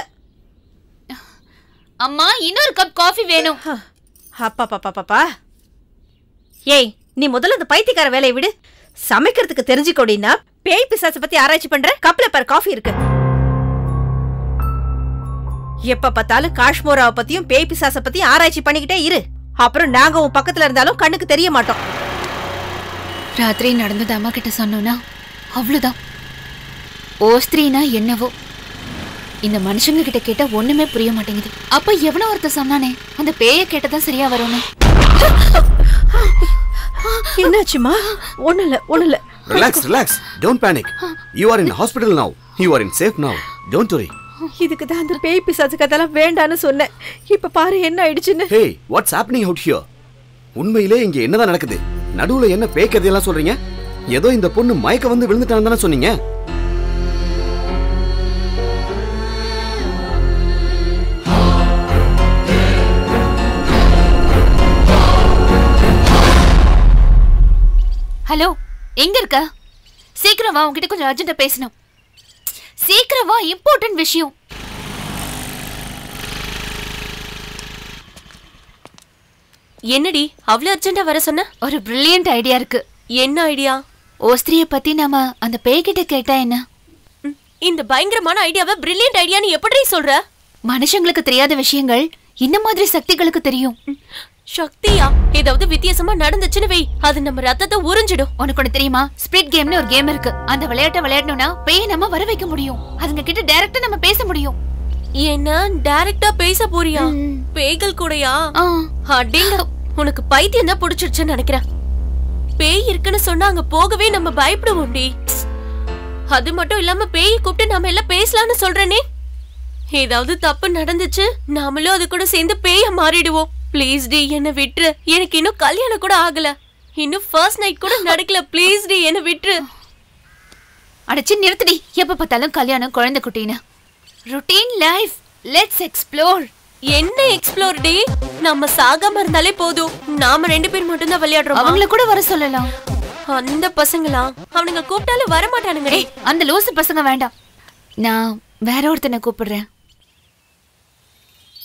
அம்மா இன்னொரு கப் காஃபி வேணும் அப்பா பாப்பா பாப்பா ஏய் நீ முதல்ல இந்த பைத்தியக்கார வேலையை விடு சமைக்கிறதுக்கு தெரிஞ்சுக்கோடினா பேய் பிசாசை பத்தி ஆராய்ச்சி பண்ற கப்ல பாரு காஃபி இருக்கு எப்ப பார்த்தாலும் காஷ்மோராவை பத்தியும் பேய் பிசாசை பத்தியும் ஆராய்ச்சி பண்ணிக்கிட்டே இரு அப்புறம் நாங்க உன் பக்கத்துல இருந்தாலும் கண்ணுக்கு தெரிய மாட்டோம் ராத்திரி நடந்தது அம்மா கிட்ட சொன்னோன்னா அவ்வளவுதான் ஓஸ்திரினா என்னவோ இந்த மனுஷங்க கிட்ட கேட்டா ஒண்ணுமே புரிய மாட்டேங்குது அப்ப எவனோ ஒருத்தர் சொன்னானே அந்த பேய கேட்டதான் சரியா வரும்னு என்னாச்சுமா ஒண்ணு இல்ல ஒண்ணு இல்ல relax relax don't panic you are in hospital now you are in safe now don't worry இதுக்கு தான் அந்த பேய் பிசாசு கதெல்லாம் வேண்டான்னு சொன்னேன் இப்ப பாரு என்ன ஆயிடுச்சுன்னு hey what's happening out here உண்மையிலே இங்க என்னதான் நடக்குது நடுவுல என்ன பேக்கறதெல்லாம் சொல்றீங்க ஏதோ இந்த பொண்ணு மயக்க வந்து விழுந்துட்டான்னு தானே சொன்னீங்க ஹலோ எங்க இருக்க சீக்கிரம் வா உன்கிட்ட கொஞ்சம் அர்ஜென்ட்டா பேசணும் சீக்கிரம் வா இம்பார்ட்டன்ட் விஷயம் என்னடி அவ்வளவு அர்ஜென்ட்டா வர சொன்ன ஒரு பிரில்லியன்ட் ஐடியா இருக்கு என்ன ஐடியா ஓஸ்திரிய பத்தி நாம அந்த பேய்கிட்ட கேட்டா என்ன இந்த பயங்கரமான ஐடியாவை பிரில்லியன்ட் ஐடியான்னு எப்படி சொல்ற மனுஷங்களுக்கு தெரியாத விஷயங்கள் இந்த மாதிரி சக்திகளுக்கு தெரியும் சக்தியா ஏதாவது வித்தியாசமா நடந்துச்சுன்னு வை அது நம்ம ரத்தத்தை உறிஞ்சிடும் உனக்கு ஒண்ணு தெரியுமா ஸ்பிரிட் கேம்னு ஒரு கேம் இருக்கு அந்த விளையாட்டை விளையாடணும்னா பேய் நம்ம வர வைக்க முடியும் அதுங்க கிட்ட டைரக்டா நம்ம பேச முடியும் என்ன டைரக்டா பேச போறியா பேய்கள் கூடயா அடேங்க உனக்கு பைத்தியம் தான் புடிச்சிருச்சுன்னு நினைக்கிறேன் பேய் இருக்குன்னு சொன்னா அங்க போகவே நம்ம பயப்படுவோம்டி அது மட்டும் இல்லாம பேய் கூப்பிட்டு நாம எல்லாம் பேசலாம்னு சொல்றேனே ஏதாவது தப்பு நடந்துச்சு நாமளும் அது கூட சேர்ந்து பேய மாறிடுவோம் ப்ளீஸ் டி என்ன விட்டுரு எனக்கு இன்னும் கல்யாணம் கூட ஆகல இன்னும் ஃபர்ஸ்ட் நைட் கூட நடக்கல ப்ளீஸ் டி என்ன விட்டுரு அடைச்சு நிறுத்தடி எப்ப பார்த்தாலும் கல்யாணம் குழந்தை குட்டின்னு ருட்டீன் லைஃப் லெட்ஸ் எக்ஸ்ப்ளோர் என்ன எக்ஸ்ப்ளோர் டே நம்ம சாகாம இருந்தாலே போதும் நாம ரெண்டு பேர் மட்டும் தான் விளையாடுறோம் அவங்கள கூட வர சொல்லலாம் அந்த பசங்களா அவனுங்க கூப்பிட்டாலும் வர மாட்டானுங்க ஏய், அந்த லூசு பசங்க வேண்டாம் நான் வேற ஒருத்தனை கூப்பிடுறேன்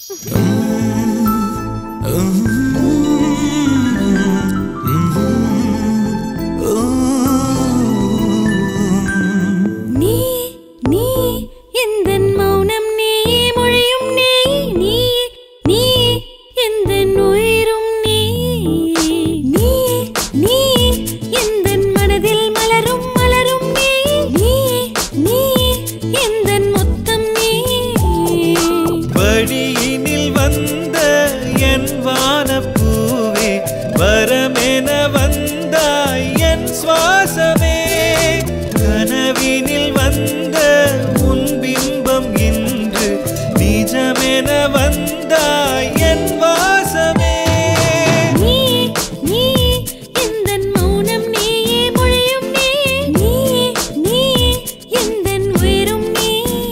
நீ நீ எந்தன் மௌனம் நீ மொழியும் நீ நீ நீ எந்தன் உயிரும் நீ நீ நீ எந்தன் மனதில் மலரும் மலரும் நீ நீ நீ எந்தன் மொத்தம் நீ வழியினில் வந்த என் வானப்பூவே வரமென வந்தாய் என் சுவாசமே கனவினில் வந்த உன் பிம்பம் இன்று நிஜமென வந்தாய் என் வாசமே நீ நீ எந்தன் மௌனம் நீ மொழியும் நீ நீ நீ எந்தன் உயிரும் நீ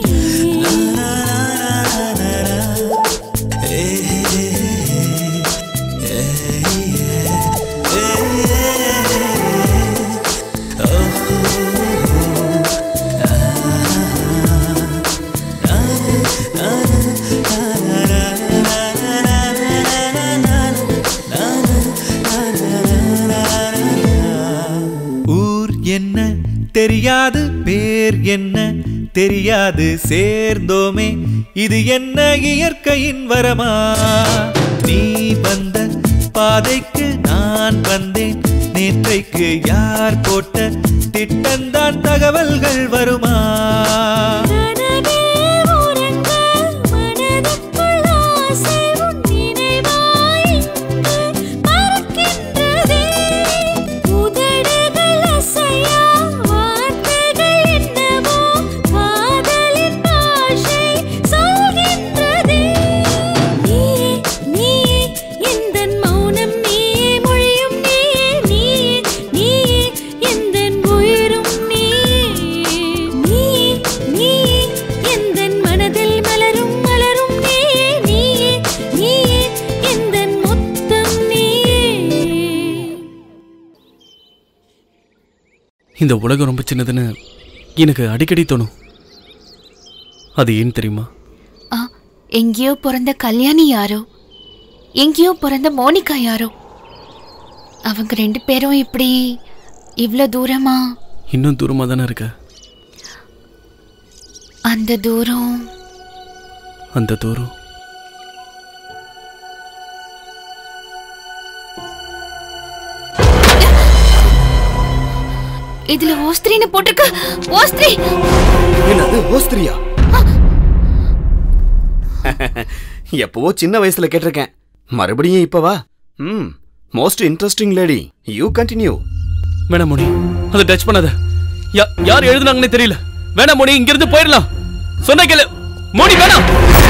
ஊர் என்ன தெரியாது பேர் என்ன தெரியாது சேர்ந்தோமே இது என்ன இயற்கையின் வரமா நீ வந்த பாதைக்கு நான் வந்தேன் நேற்றைக்கு யார் போட்ட திட்டந்தான் தகவல்கள் வருமா கனவே உறங்க மனதுக்குள் ஆசை உன் நினைவாய் இங்கு பறக்கின்றதே உதடுகள் அசையா வார்த்தைகள் என்னவோ காதலின் பாஷை சொல்கின்றதே நீ நீ எந்தன் மௌனம் நீ மொழியும் நீ நீ நீ எந்தன் உயிரும் நீ நீ நீ எந்தன் மனதில் மலரும் மலரும் நீ நீ நீ எந்தன் மொத்தம் நீ இந்த உலகம் ரொம்ப சின்னதுன்னு எனக்கு அடிக்கடி தோணும் அது ஏன் தெரியுமா ஆ எங்கேயோ பிறந்த கல்யாணி யாரோ எங்கேயோ பிறந்த மோனிகா யாரோ அவங்க ரெண்டு பேரும் இப்படி இவ்வளோ தூரமா இன்னும் தூரமாக தானே இருக்க அந்த தூரம் அந்த தூரம் இதுல ஓஸ்திரின்னு போட்டிருக்கு ஓஸ்திரி என்னது ஓஸ்திரியா எப்பவோ சின்ன வயசுல கேட்டிருக்கேன் மறுபடியும் இப்பவா ம் most interesting lady you continue வேணாம் மோனி அதை டச் பண்ணாத யா- யார் எழுதுனாங்கன்னே தெரியல வேணாம் மோனி இங்கிருந்து போயிடலாம் சொன்ன கேளு மோனி வேணாம்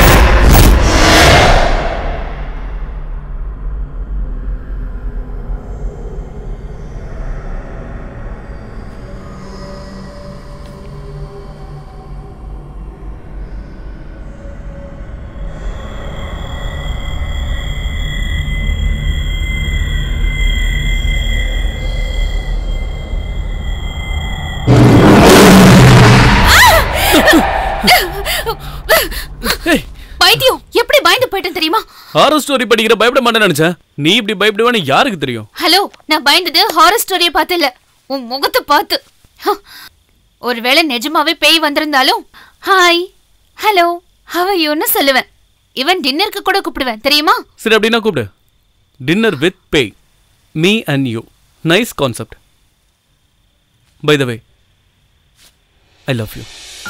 பைத்தியம் எப்படி பயந்து போயிட்டேன் தெரியுமா ஹாரர் ஸ்டோரி படிக்கிற பயப்பட மாட்டேன்னு நினைச்சேன் நீ இப்படி பயப்படுவேன்னு யாருக்கு தெரியும் ஹலோ நான் பயந்தது ஹாரர் ஸ்டோரியை பார்த்து இல்ல உன் முகத்தை பார்த்து ஹ. ஒருவேளை நிஜமாவே பேய் வந்திருந்தாலும் ஹாய் ஹலோ ஹவ யூன்னு சொல்லுவேன் இவன் டின்னருக்கு கூட கூப்பிடுவேன் தெரியுமா சரி அப்படின்னா கூப்பிடு டின்னர் வித் பேய் me and you nice concept by the way I love you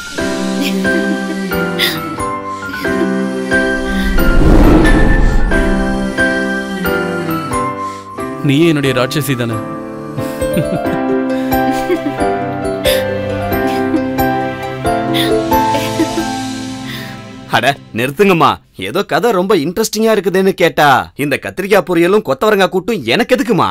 நீயே என்னுடைய ராட்சசி தானே அட நிறுத்துங்கம்மா ஏதோ கதை ரொம்ப இன்ட்ரெஸ்டிங்கா இருக்குதுன்னு கேட்டா இந்த கத்திரிக்காய் பொரியலும் கொத்தவரங்காய் கூட்டும் எனக்கு எதுக்குமா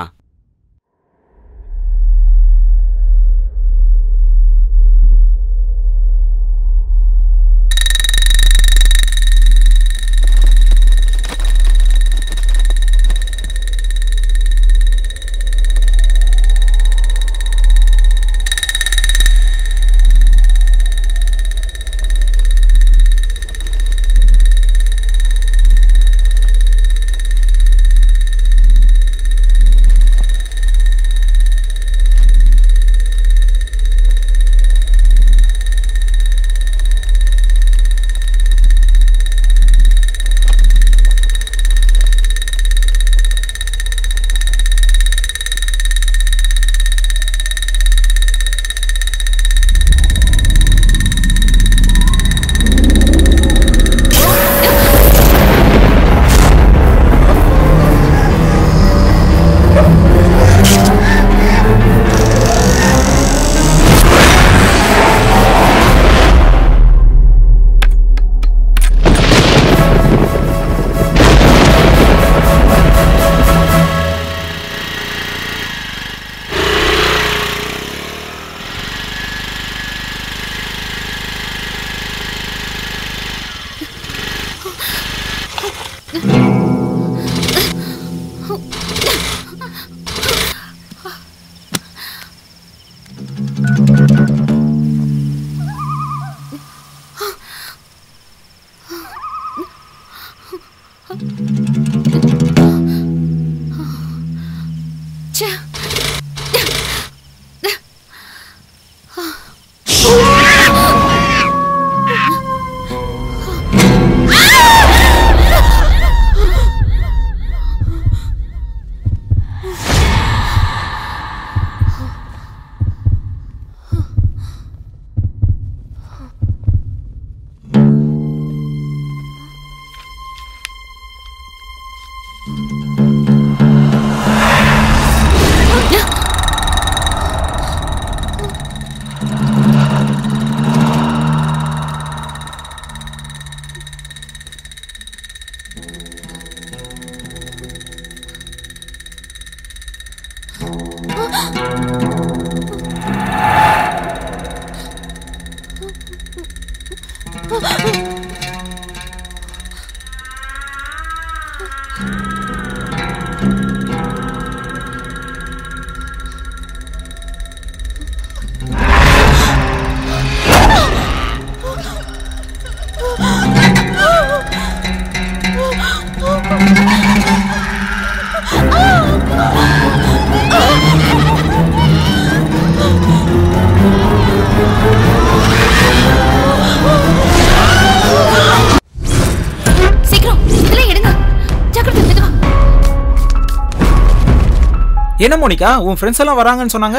என்ன மோனிகா உன் ஃப்ரெண்ட்ஸ் எல்லாம் வராங்கன்னு சொன்னாங்க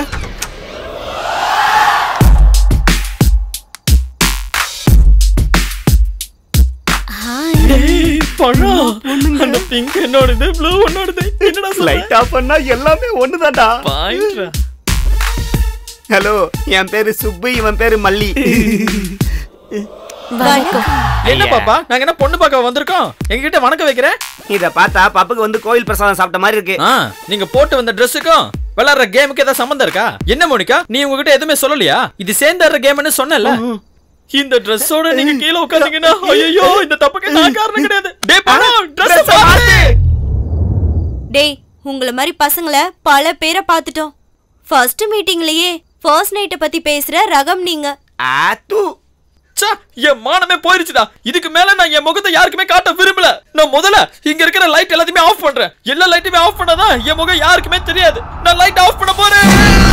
பழம் அந்த பிங்க் என்னோடது ப்ளூ உன்னோடது என்னடா லைட் ஆஃப் பண்ணா எல்லாமே ஒண்ணுதான்டா பாயிண்ட்ரா ஹலோ என் பேரு சுப்பு இவன் பேரு மல்லி என்ன பாப்பா நாங்க என்ன பொண்ணு பார்க்க வந்திருக்கோம் எங்ககிட்ட வணக்கம் வைக்கிறேன் இத பார்த்தா பப்புக்கு வந்து கோயில் பிரசாதம் சாப்பிட்ட மாதிரி இருக்கு ஆ நீங்க போட்டு வந்த ட்ரெஸ்ஸுக்கும் விளையாடுற கேமுக்கு ஏதாவது சம்மந்தம் இருக்கா என்ன மோனிகா நீ உங்ககிட்ட எதுவுமே சொல்லலையா இது சேர்ந்தாடுற கேம்னு சொன்னல இந்த ட்ரெஸ்ஸோட நீங்க கீழே உட்கார்ந்தீங்கன்னா ஐயோ இந்த தப்புக்கு நான் காரணம் கிடையாது டேய் பணம் ட்ரெஸ் மாத்து டேய் உங்கள மாதிரி பசங்கள பல பேரை பார்த்துட்டோம் ஃபர்ஸ்ட் மீட்டிங்லயே ஃபர்ஸ்ட் நைட்டை பத்தி பேசுற ரகம் நீங்க ஆத்து ச்சே, என் மானமே போயிருச்சுடா இதுக்கு மேல நான் என் முகத்தை யாருக்குமே காட்ட விரும்பல நான் முதல்ல இங்க இருக்கிற லைட் எல்லாத்தையுமே ஆஃப் பண்றேன் எல்லா லைட்டுமே ஆஃப் பண்ணாதான் என் முகம் யாருக்குமே தெரியாது நான் லைட் ஆஃப் பண்ண போறேன்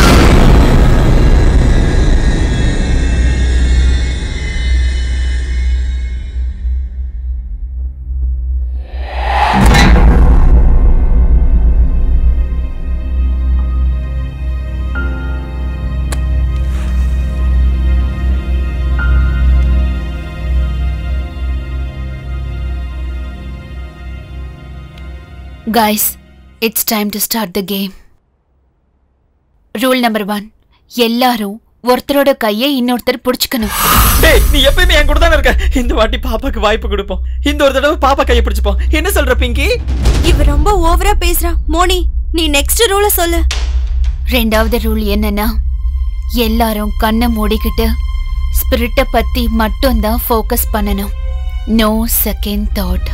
Guys, it's time to start the game. Rule number one எல்லாரும் ஒருத்தரோட கையை இன்னொருத்தர் பிடிச்சுக்கணும் டேய் நீ எப்பயுமே என் கூட தானே இருக்க இந்த வாட்டி பாப்பாக்கு வாய்ப்பு கொடுப்போம் இந்த ஒரு தடவை பாப்பா கையை பிடிச்சுப்போம் என்ன சொல்ற பிங்கி இவ ரொம்ப ஓவரா பேசுறா மோனி நீ நெக்ஸ்ட் ரூல சொல்லு ரெண்டாவது ரூல் என்னன்னா எல்லாரும் கண்ணை மூடிக்கிட்டு ஸ்பிரிட்டை பத்தி மட்டும்தான் ஃபோக்கஸ் பண்ணணும் நோ செகண்ட் தாட்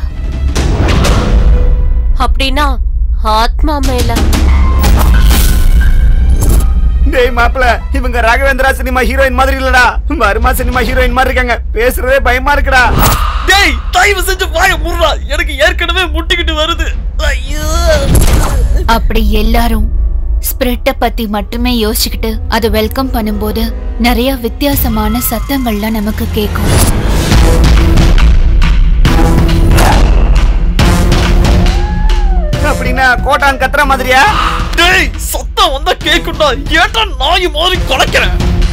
அப்படின்னா ஆத்மா மேல டேய் மாப்ள இவங்க ராகவேந்திரா சினிமா ஹீரோயின் மாதிரி இல்லடா வருமா சினிமா ஹீரோயின் மாதிரி இருக்காங்க பேசுறதே பயமா இருக்குடா டேய் தயவு செஞ்சு வாய முடுறா எனக்கு ஏற்கனவே முட்டிக்கிட்டு வருது ஐயோ அப்படி எல்லாரும் ஸ்பிரிட்டை பத்தி மட்டுமே யோசிச்சுக்கிட்டு அதை வெல்கம் பண்ணும்போது நிறைய வித்தியாசமான சத்தங்கள்லாம் நமக்கு கேட்கும் அப்படின்னா கோட்டான் கத்துற மாதிரியா டேய் சத்தம் வந்தா கேக்குண்டா ஏட்டா நாய் மாதிரி குலைக்கிறேன்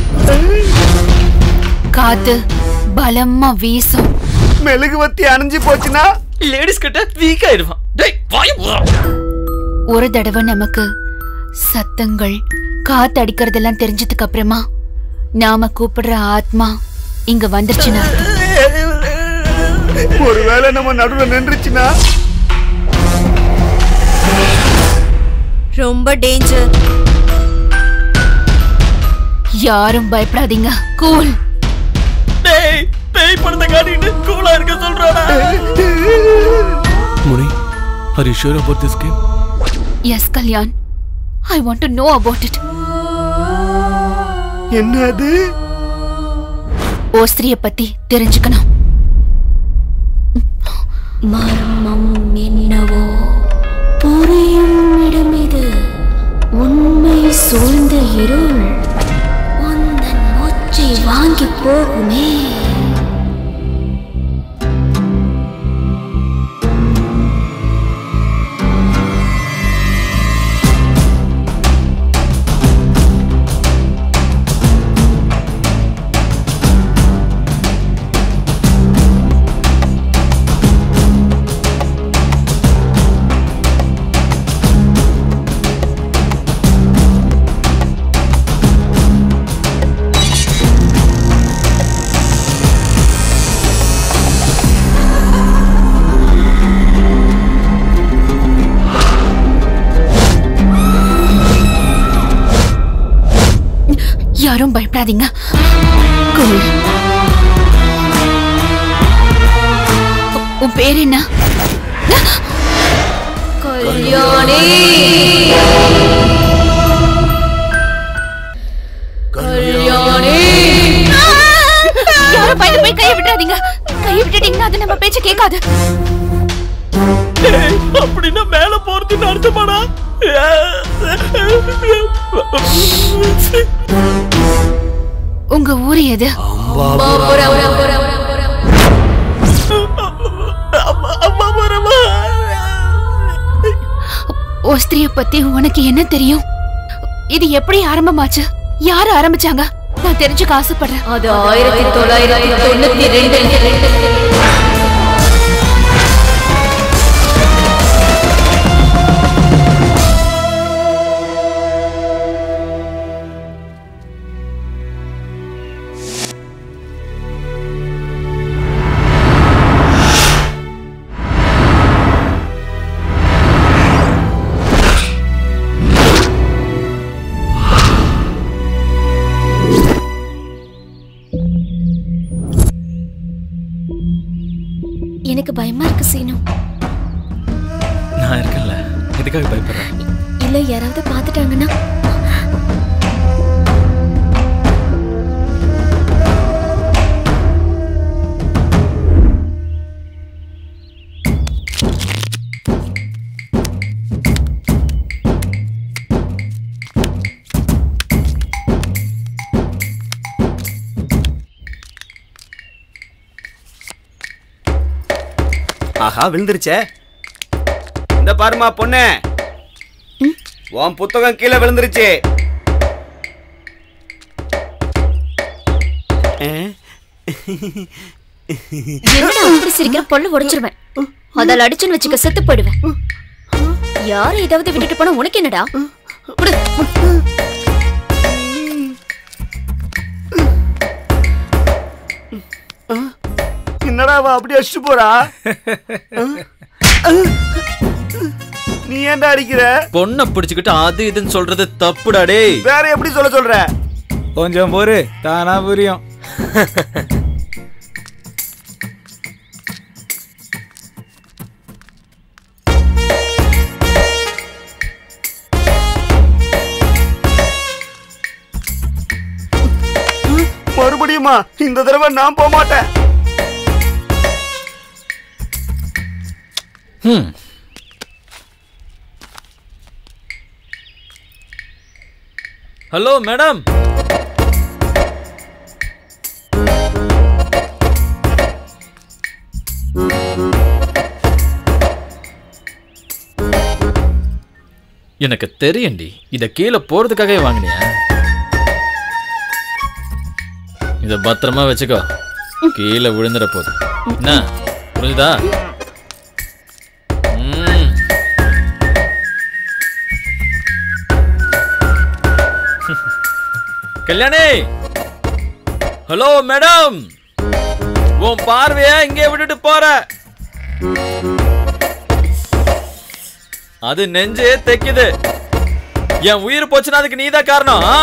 காத்து பலமா வீசும் மெழுகுவத்தி அணிஞ்சு போச்சுன்னா லேடிஸ் கிட்ட வீக் ஆயிடுவான் டேய் வாய முடுறா ஒரு தடவை நமக்கு சத்தங்கள் காத்து அடிக்கிறதெல்லாம் தெரிஞ்சதுக்கு அப்புறமா நாம கூப்பிடுற ஆத்மா இங்க வந்துருச்சுன்னா ஒருவேளை நம்ம நடுவுல நின்றுச்சுன்னா ரொம்ப டேஞ்சர் யாரும் பயப்படாதீங்க கூல் டேய் பேய் படத்தை காட்டிட்டு கூலா இருக்க சொல்றானா முனி are you sure about this game yes Kalyan I want to know about it என்னது ஓஸ்திரிய பத்தி தெரிஞ்சுக்கணும் மர்மம் என்னவோ புரியும் இடமிது உண்மை சூழ்ந்த இருள் உந்தன் மூச்சை வாங்கி போகுமே யாரும் பயப்படாதீங்க கூல் உன் பேர் என்ன கல்யாணி கல்யாணி யாரும் பயந்து போய் கையை விட்டுறாதீங்க கையை விட்டுட்டீங்கன்னா அது நம்ம பேச்ச கேட்காது டேய் அப்படின்னா மேல போறதுன்னு அர்த்தமாடா உங்க ஊர் எது ஓஸ்திரிய பத்தி உனக்கு என்ன தெரியும் இது எப்படி ஆரம்பமாச்சு யாரு ஆரம்பிச்சாங்க நான் தெரிஞ்சுக்க ஆசைப்படுறேன் அது ஆயிரத்தி தொள்ளாயிரத்தி தொண்ணூத்தி ரெண்டு எனக்கு பயமா இருக்கு சீனு நான் இருக்கேன்ல எதுக்காக பயப்படுறேன் இல்ல யாராவது பாத்துட்டாங்கன்னா ஆஹா விழுந்துருச்சே இந்த பாருமா பொண்ணு உன் புத்தகம் கீழே விழுந்துருச்சு என்னடா அப்படி சிரிக்கிற பொண்ணு உடைச்சிருவேன் அதால அடிச்சுன்னு வச்சுக்க செத்து போயிடுவேன் யார் ஏதாவது விட்டுட்டு போனா உனக்கு என்னடா குடு. என்னடா அவ அப்படி அடிச்சு போறா நீ ஏன்டா அடிக்கிற பொண்ணை பிடிச்சுக்கிட்டு அது இதுன்னு சொல்றது தப்புடா டேய் வேற எப்படி சொல்ல சொல்ற கொஞ்சம் பொறு தானா புரியும் மறுபடியுமா இந்த தடவை நான் போக மாட்டேன் ஹம். ஹலோ மேடம் எனக்கு தெரியும்டி இத கீழே போறதுக்காகவே வாங்கினியா இத பத்திரமா வச்சுக்கோ கீழே விழுந்துட போகுது என்ன புரிஞ்சுதா ம். கல்யாணி ஹலோ மேடம் உன் பார்வைய இங்கே விட்டுட்டு போற அது நெஞ்சே தைக்குது என் உயிர் போச்சுன்னா அதுக்கு நீதான் காரணம் ஆ?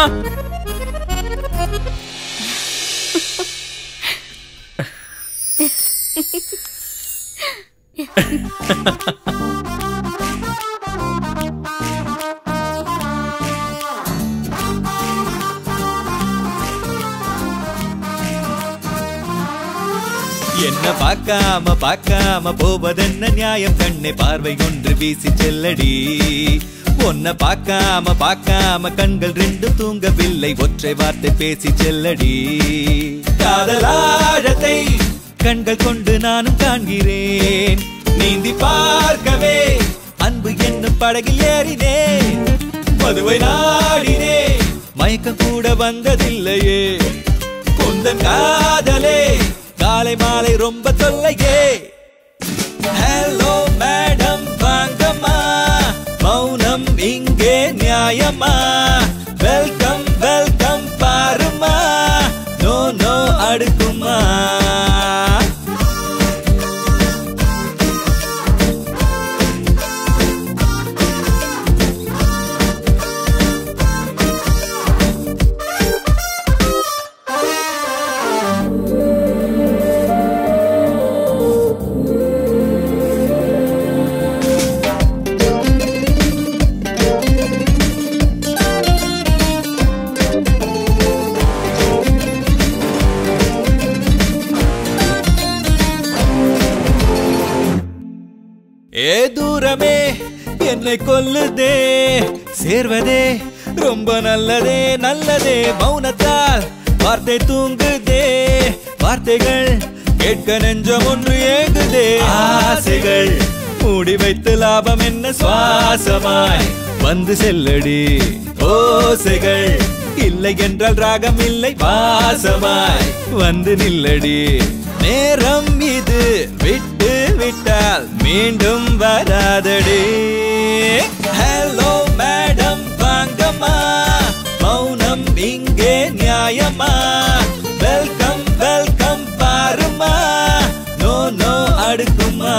என்ன பார்க்காம பார்க்காம போவதென்ன நியாயம் கண்ணே பார்வை ஒன்று வீசி செல்லடி உன்னை பார்க்காம பார்க்காம கண்கள் ரெண்டு தூங்கவில்லை ஒற்றை வார்த்தை பேசி செல்லடி காதலாழத்தை கண்கள் கொண்டு நானும் காண்கிறேன் நீந்தி பார்க்கவே அன்பு என்னும் படகில் ஏறினேன் மதுவை நாடினேன் மயக்கம் கூட வந்ததில்லையே குந்தன் காதலே காலை மாலை ரொம்ப தொல்லையே ஹலோ மேடம் வாங்கம்மா மௌனம் இங்கே நியாயமா வெல்கம் வெல்கம் பாருமா நோ நோ அடுக்குமா ஏ தூரமே என்னை கொல்லுதே சேர்வதே ரொம்ப நல்லதே நல்லதே மௌனத்தால் வார்த்தை தூங்குதே வார்த்தைகள் கேட்க நெஞ்சம் ஒன்று ஏங்குதே ஆசைகள் மூடி வைத்து லாபம் என்ன சுவாசமாய் வந்து செல்லடி ஓசைகள் இல்லை என்றால் ராகம் இல்லை வாசமாய் வந்து நில்லடி நேரம் இது விட்டு விட்டால் மீண்டும் வராதடி ஹலோ மேடம் வாங்கம்மா மௌனம் இங்கே நியாயமா வெல்கம் வெல்கம் பாருமா நோ நோ அடுக்குமா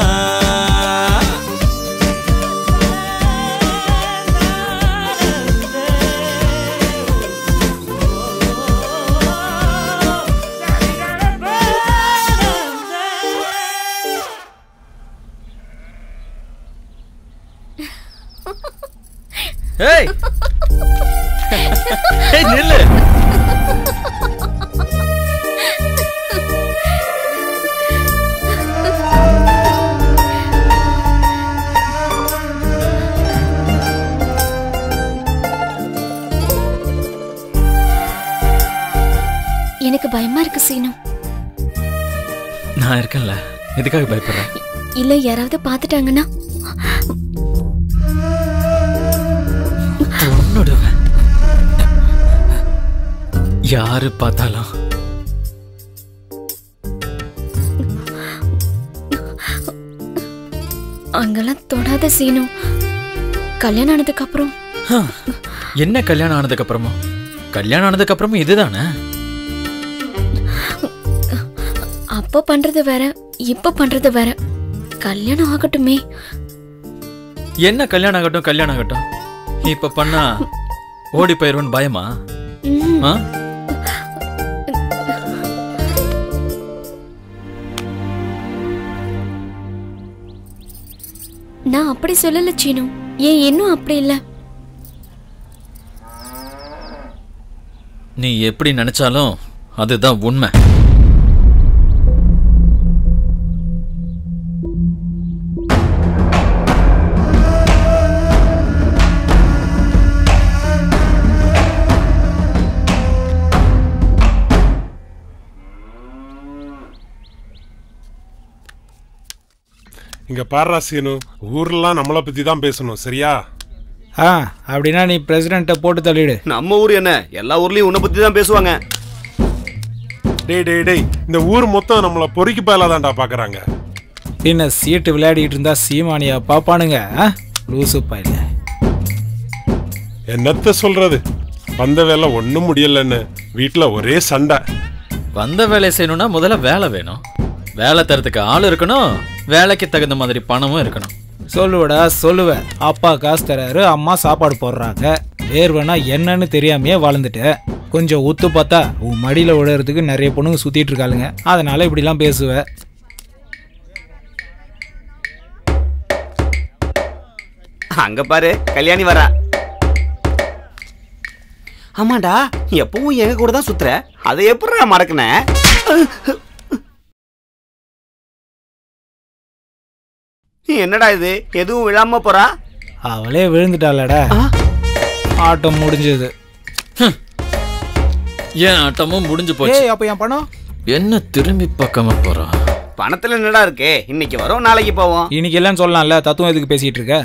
ஏய் ஏய் நில்லு எனக்கு பயமா இருக்கு சீனு நான் இருக்கேன்ல எதுக்காக பயப்படுறேன் இல்ல யாராவது பாத்துட்டாங்கன்னா உன்னோடுவேன் யாரு பார்த்தாலும் அங்கெல்லாம் தொடாத சீனு கல்யாணம் ஆனதுக்கு அப்புறம் ஹம், என்ன கல்யாணம் ஆனதுக்கு அப்புறமா கல்யாணம் ஆனதுக்கு அப்புறமும் இதுதானே அப்போ பண்றது வேற இப்ப பண்றது வேற கல்யாணம் ஆகட்டுமே என்ன கல்யாணம் ஆகட்டும் கல்யாணம் ஆகட்டும் இப்ப பண்ணா ஓடி போயிருவன் பயமா ம். ஆ? நான் அப்படி சொல்லல சீனு ஏன் இன்னும் அப்படி இல்ல நீ எப்படி நினைச்சாலும் அதுதான் உண்மை இங்க பாருடா சீனு ஊர்லாம் நம்மளை பத்தி தான் பேசணும் சரியா ஆ அப்படின்னா நீ பிரசிடென்ட்டை போட்டு தள்ளிடு நம்ம ஊர் என்ன எல்லா ஊர்லயும் உன்னை பத்தி தான் பேசுவாங்க டேய் டேய் டேய் இந்த ஊர் மொத்தம் நம்மள பொறுக்கி பயலாதான்டா பாக்குறாங்க பின்ன சீட்டு விளையாடிட்டு இருந்தா சீமானியா பாப்பானுங்க ஆ? லூசு பையல என்னத்த சொல்றது வந்த வேலை ஒண்ணும் முடியலன்னு வீட்டுல ஒரே சண்டை வந்த வேலையை செய்யணும்னா முதல்ல வேலை வேணும் வேலை தரத்துக்கு ஆள் இருக்கணும் வேலைக்கு தகுந்த மாதிரி பணமும் இருக்கணும் சொல்லுவடா சொல்லுவேன் அப்பா காசு தராரு அம்மா சாப்பாடு போடுறாங்க வேர்வைனா என்னன்னு தெரியாமையே வாழ்ந்துட்டேன் கொஞ்சம் உத்து பார்த்தா உன் மடியில் விழுறதுக்கு நிறைய பொண்ணுங்க சுத்திட்டு இருக்காளுங்க அதனால இப்படிலாம் பேசுவேன் அங்க பாரு கல்யாணி வரா ஆமாடா எப்பவும் எங்க கூட தான் சுத்துற அதை எப்படி நான் மறக்கினேன் என்னடா இது எதுவும் விழாம போறா அவளே விழுந்துட்டாளடா ஆட்டம் முடிஞ்சது ஏன் ஆட்டமும் முடிஞ்சு போச்சு ஏய் அப்ப என் பணம் என்ன திரும்பி பக்கமா போறா பணத்துல என்னடா இருக்கு இன்னைக்கு வரோம் நாளைக்கு போவோம் இன்னைக்கு எல்லாம் சொல்லலாம்ல தத்துவம் எதுக்கு பேசிட்டு இருக்க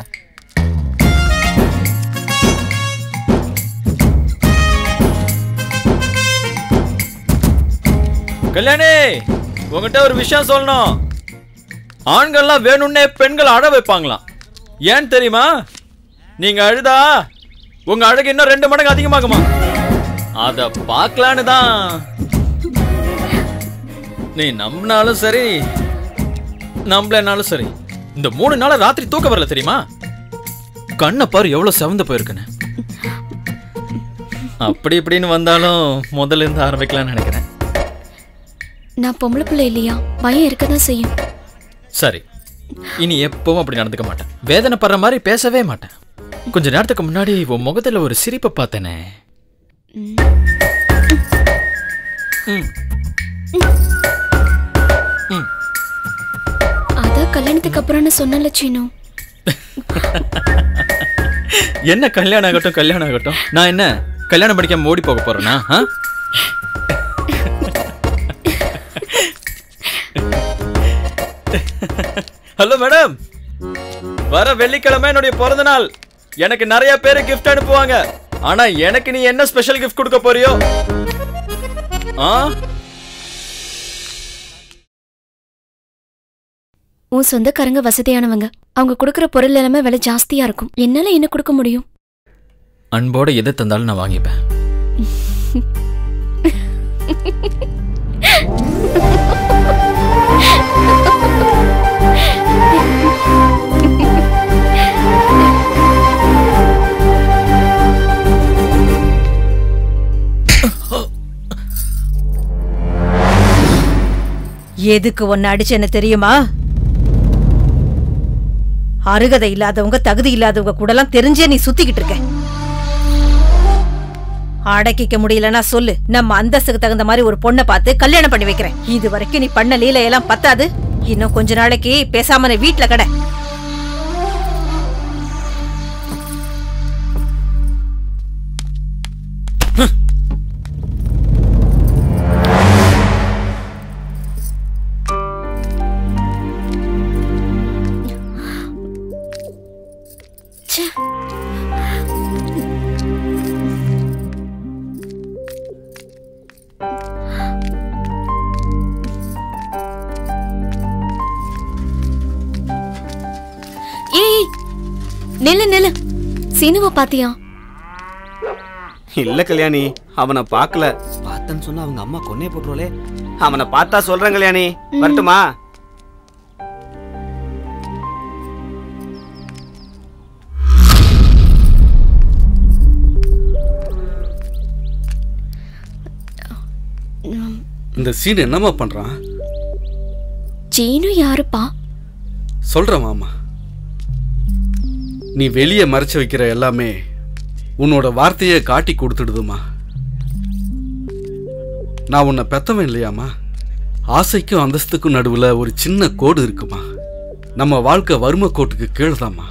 கல்யாணி உங்ககிட்ட ஒரு விஷயம் சொல்லணும் ஆண்கள்லாம் வேணும்னே பெண்கள் அழ வைப்பாங்களாம் ஏன் தெரியுமா நீங்க அழுதா உங்க அழகு இன்னும் ரெண்டு மடங்கு அதிகமாகுமா அத பார்க்கலான்னு தான் நீ நம்பினாலும் சரி நம்பலனாலும் சரி இந்த மூணு நாளா ராத்திரி தூக்கம் வரல தெரியுமா கண்ணை பாரு எவ்வளவு செவந்து போயிருக்குன்னு அப்படி இப்படின்னு வந்தாலும் முதல்ல இருந்து ஆரம்பிக்கலாம்னு நினைக்கிறேன் நான் பொம்பளை பிள்ளை இல்லையா பயம் இருக்கதான் செய்யும் சரி இனி எப்பவும் அப்படி நடந்துக்க மாட்டேன் வேதனைப்படுற மாதிரி பேசவே மாட்டேன் கொஞ்ச நேரத்துக்கு முன்னாடி உன் முகத்துல ஒரு சிரிப்பை பார்த்தேனே ம். அதான் கல்யாணத்துக்கு அப்புறம்னு சொன்னல சீனு என்ன கல்யாணம் ஆகட்டும் கல்யாணம் ஆகட்டும் நான் என்ன கல்யாணம் படிக்காம ஓடி போக போறேனா ஆ? ஹலோ மேடம் வர வெள்ளிக்கிழமை என்னுடைய பிறந்த நாள் எனக்கு நிறைய பேர் கிஃப்ட் அனுப்புவாங்க ஆனா எனக்கு நீ என்ன ஸ்பெஷல் கிஃப்ட் கொடுக்க போறியோ ஆ உன் சொந்தக்காரங்க வசதியானவங்க அவங்க கொடுக்கற பொருள் எல்லாமே விலை ஜாஸ்தியா இருக்கும் என்னால என்ன கொடுக்க முடியும் அன்போட எதை தந்தாலும் நான் வாங்கிப்பேன் எதுக்கு ஒன்னு அடிச்சேன்னு தெரியுமா அருகதை இல்லாதவங்க தகுதி இல்லாதவங்க கூடலாம் தெரிஞ்சே நீ சுத்திக்கிட்டு இருக்க அடக்கிக்க முடியலன்னா சொல்லு நம்ம அந்தஸ்துக்கு தகுந்த மாதிரி ஒரு பொண்ணை பார்த்து கல்யாணம் பண்ணி வைக்கிறேன் இது வரைக்கும் நீ பண்ண லீலையெல்லாம் பத்தாது இன்னும் கொஞ்ச நாளைக்கு பேசாம நீ வீட்ல கடை ஏய் நில்லு நில்லு சீனுவை பாத்தியா இல்ல கல்யாணி அவனை பார்க்கல பார்த்தேன்னு சொன்னா அவங்க அம்மா கொன்னே போட்டுருவலே அவனை பார்த்தா சொல்றேன் கல்யாணி வரட்டுமா இந்த சீன் என்னம்மா பண்றான் சீனு யாருப்பா சொல்றேன் மாமா நீ வெளியே மறைச்சு வைக்கிற எல்லாமே உன்னோட வார்த்தையை காட்டி கொடுத்துடுதுமா நான் உன்னை பெத்தவன் இல்லையாம்மா ஆசைக்கும் அந்தஸ்துக்கும் நடுவில் ஒரு சின்ன கோடு இருக்குமா நம்ம வாழ்க்கை வறுமை கோட்டுக்கு கீழ்தாம்மா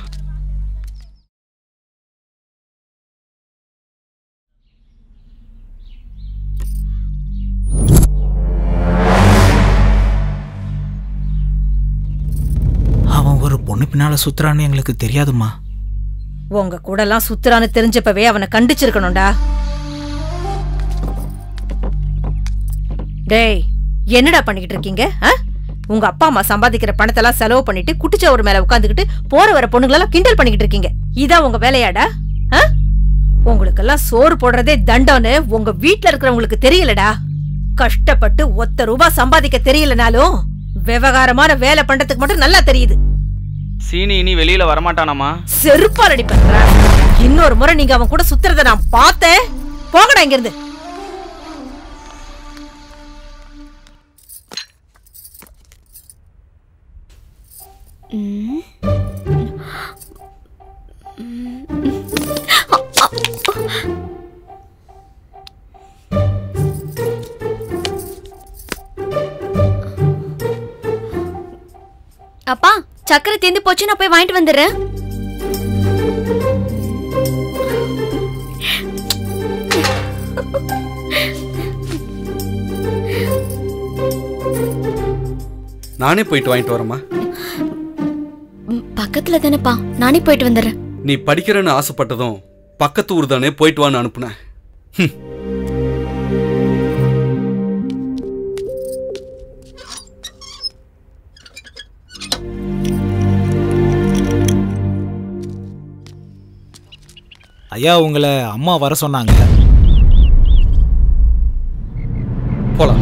அவன் ஒரு பொண்ணு பின்னால சுத்துறான்னு எங்களுக்கு தெரியாதுமா உங்க கூடலாம் சுத்துறான்னு தெரிஞ்சப்பவே அவனை கண்டிச்சிருக்கணும்டா டேய் என்னடா பண்ணிக்கிட்டு இருக்கீங்க ஆ? உங்க அப்பா அம்மா சம்பாதிக்கிற பணத்தெல்லாம் செலவு பண்ணிட்டு குட்டிச்சவர் மேல உட்காந்துக்கிட்டு போற வர பொண்ணுங்களெல்லாம் கிண்டல் பண்ணிக்கிட்டு இருக்கீங்க இதான் உங்க வேலையாடா ஆ? உங்களுக்கெல்லாம் சோறு போடுறதே தண்டம்னு உங்க வீட்ல இருக்கிறவங்களுக்கு தெரியலடா கஷ்டப்பட்டு ஒத்த ரூபா சம்பாதிக்க தெரியலனாலும் விவகாரமான வேலை பண்றதுக்கு மட்டும் நல்லா தெரியுது சீனி இனி வெளியில வரமாட்டானாமா செருப்பால் அடிப்பேன் இன்னொரு முறை நீங்க அவன் கூட சுத்துறத நான் பார்த்தேன் போகடா இங்க இருந்து ம். அப்பா சக்கரை தீந்து போச்சு நான் போய் வாங்கிட்டு வந்துடுறேன் நானே போயிட்டு வாங்கிட்டு வரேம்மா ம், பக்கத்துல தானேப்பா நானே போயிட்டு வந்துடுறேன் நீ படிக்கிறேன்னு ஆசைப்பட்டதும் பக்கத்து ஊர் தானே போயிட்டு வான்னு அனுப்புனேன் ஹம். ஐயா உங்களை அம்மா வர சொன்னாங்க போலாம்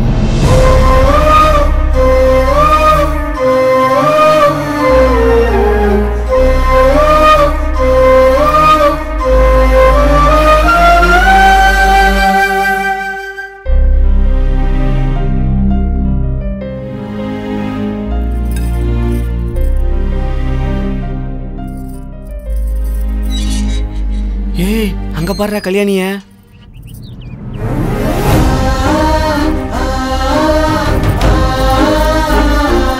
ஏய் அங்க பாடுறா கல்யாணிய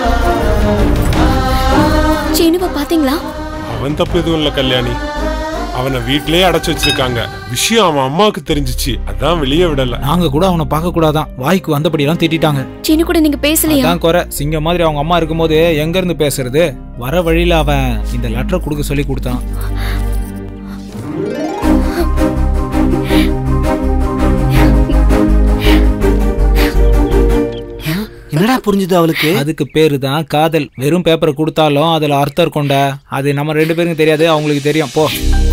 சீனுவை பாத்தீங்களா அவன் தப்பு எதுவும் இல்லை கல்யாணி அவனை வீட்லயே அடைச்சு வச்சிருக்காங்க விஷயம் அவன் அம்மாவுக்கு தெரிஞ்சிச்சு அதான் வெளியே விடல நாங்க கூட அவனை பார்க்க கூடாதான் வாய்க்கு வந்தபடியெல்லாம் திட்டிட்டாங்க சீனு கூட நீங்க பேசலையா அதான் குறை சிங்க மாதிரி அவங்க அம்மா இருக்கும்போது எங்க இருந்து பேசுறது வர வழியில அவன் இந்த லெட்டர் கொடுக்க சொல்லி கொடுத்தான் என்னடா புரிஞ்சுது அவளுக்கு அதுக்கு பேரு தான் காதல் வெறும் பேப்பரை கொடுத்தாலும் அதுல அர்த்தம் இருக்கும்டா அது நம்ம ரெண்டு பேருக்கும் தெரியாது அவங்களுக்கு தெரியும் போ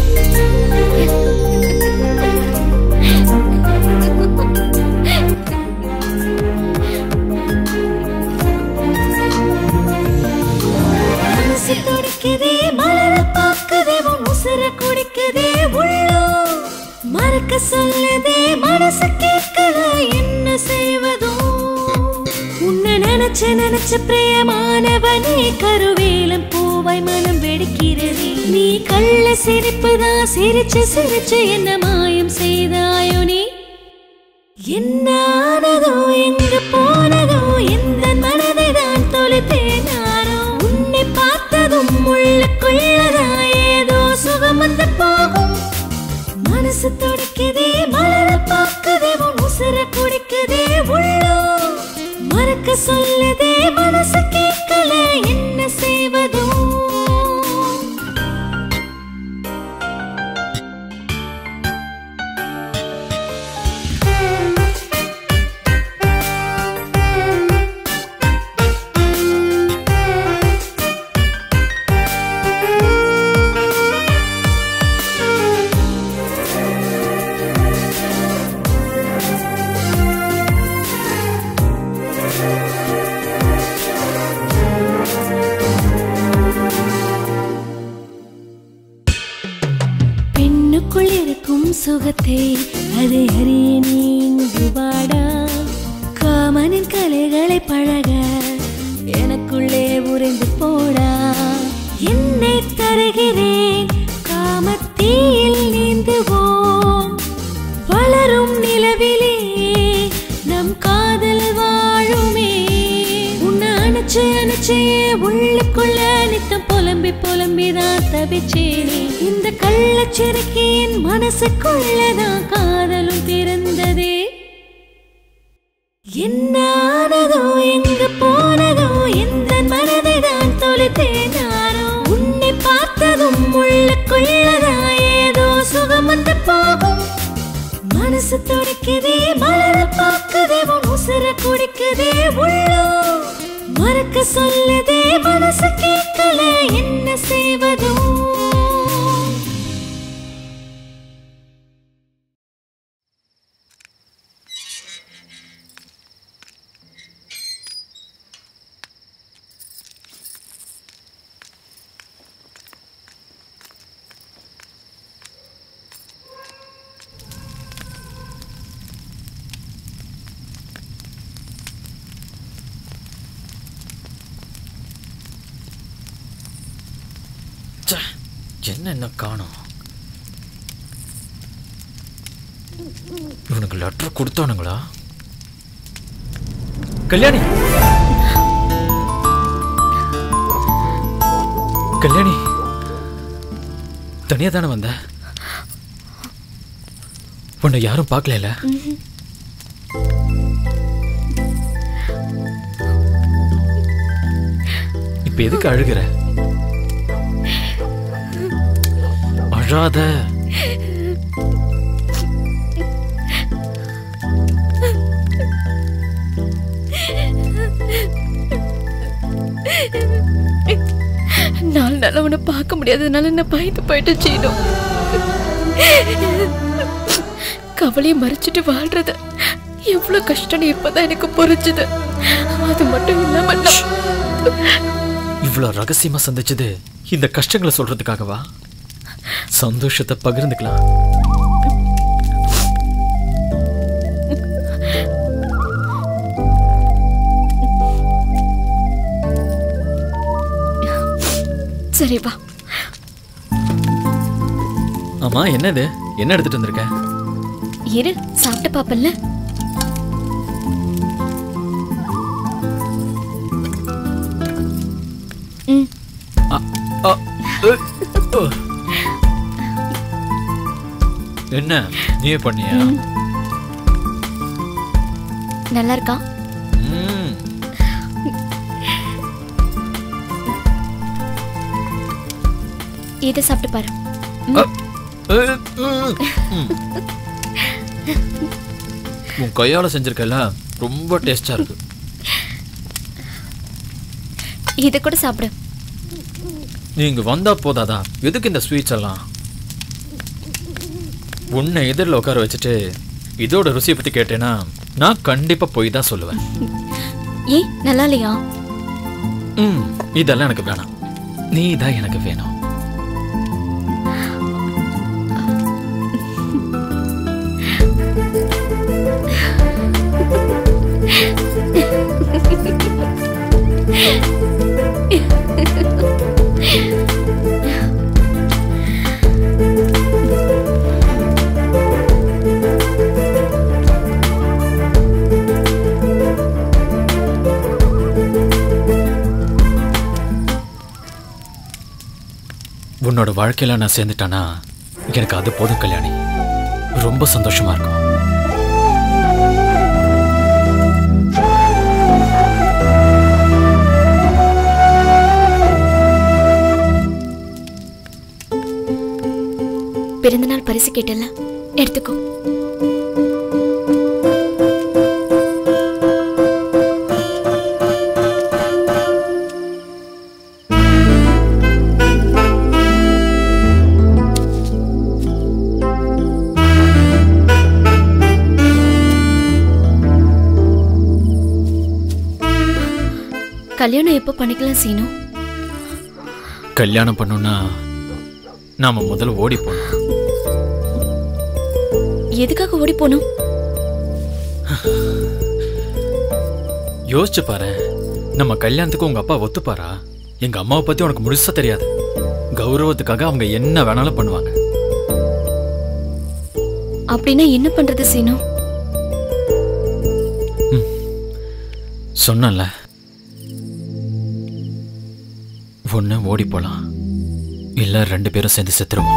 மனசு துடிக்குதே மலர பாக்குதே உன் உசுர குடிக்குதே உள்ளம் மறக்க சொல்லுதே மனசு கேட்கல என்ன செய்வதோ உன்னை நினைச்சு நினைச்சு பிரியமானவனே கருவேலம் பூவாய் மனம் வெடிக்கிறதே நீ கள்ள சிரிப்புதான் சிரிச்சு சிரிச்சு என்ன மாயம் செய்தாயோ நீ என்ன ஆனதோ எங்கு போனதோ எந்த மனதை தான் தொலைத்தேன் நானோ உன்னை பார்த்ததும் உள்ளுக்குள்ளதா ஏதோ சுகம் வந்து போகும் மனசு துடிக்குதே மலர பார்க்குதே உன் உசுர குடிக்குதே உள்ளோ மறக்க சொல்லுதே மனசு கேட்கல என்ன செய்வதோ பெண்ணுக்குள் இருக்கும் சுகத்தை அதை அறிய நீ இங்கு வாடா காமனின் கலைகளை பழக எனக்குள்ளே உறைந்து போடா என்னை தருகிறேன் காமத்தீயில் நீந்துவோம் வளரும் நிலவிலே நம் காதல் வாழுமே உன்னை அணைச்சு அணைச்சே உள்ளுக்குள்ள நித்தம் புலம்பி புலம்பிதான் தவிச்சேனே இந்த கள்ளச்சிறுக்கியின் மனசுக்குள்ளதான் காதலும் பிறந்ததே என்ன ஆனதோ எங்கு போனதோ எந்த மனதை தான் தொலைத்தேன் நானோ உன்னை பார்த்ததும் உள்ளுக்குள்ளதா ஏதோ சுகம் வந்து போகும் மனசு துடிக்குதே மலர பார்க்குதே உன் உசுர குடிக்குதே உள்ளோ மறக்க சொல்லுதே மனசு கேட்கல என்ன செய்வதோ ச்சே, என்ன என்ன காணோம் இவனுக்கு லெட்டர் கொடுத்தானுங்களா கல்யாணி கல்யாணி தனியா தானே வந்த உன்னை யாரும் பார்க்கல இப்ப எதுக்கு அழுகுற அழாத நாலு நாள் அவனை பார்க்க முடியாததுனால நான் பயந்து போயிட்டு சீனு கவலையை மறைச்சிட்டு வாழ்றது எவ்வளவு கஷ்டம்னு இப்பதான் எனக்கு புரிஞ்சுது அது மட்டும் இல்லாம நான் இவ்வளவு ரகசியமா சந்திச்சது இந்த கஷ்டங்களை சொல்றதுக்காகவா சந்தோஷத்தை பகிர்ந்துக்கலாம் சரி வா ஆமா என்னது என்ன எடுத்துட்டு வந்திருக்க இரு சாப்பிட்டு பாப்பல்ல ம் அ, அ, உ, உ. என்ன நீயே பண்ணியா நல்லா இருக்கா ம். இதை சாப்பிட்டு பாரு அஹ், ம், ம். உன் கையால செஞ்சிருக்கல ரொம்ப டேஸ்டா இருக்கு இதை கூட சாப்பிடு நீங்க வந்தா போதாதா எதுக்கு இந்த ஸ்வீட்ஸ் எல்லாம் உன்னை எதிரில் உட்கார வச்சுட்டு இதோட ருசியை பத்தி கேட்டேன்னா நான் கண்டிப்பா போய் தான் சொல்லுவேன் ஏன் நல்லா இல்லையா ம் இதெல்லாம் எனக்கு வேணாம் நீ தான் எனக்கு வேணும் உன்னோட வாழ்க்கையில நான் சேர்ந்துட்டேன்னா எனக்கு அது போதும் கல்யாணி ரொம்ப சந்தோஷமா இருக்கும் பிறந்தநாள் பரிசு கேட்டல எடுத்துக்கோ கல்யாணம் எப்போ பண்ணிக்கலாம் சீனு கல்யாணம் பண்ணோம்னா நாம முதல்ல ஓடி போனோம் எதுக்காக ஓடி போகணும் யோசிச்சு பாரு நம்ம கல்யாணத்துக்கு உங்க அப்பா ஒத்துப்பாரா எங்க அம்மாவை பத்தி உனக்கு முழுசா தெரியாது கௌரவத்துக்காக அவங்க என்ன வேணாலும் பண்ணுவாங்க அப்படின்னா என்ன பண்றது சீனு சொன்னல ஒண்ணு ஓடி போலாம் இல்ல ரெண்டு பேரும் சேர்ந்து செத்துருவோம்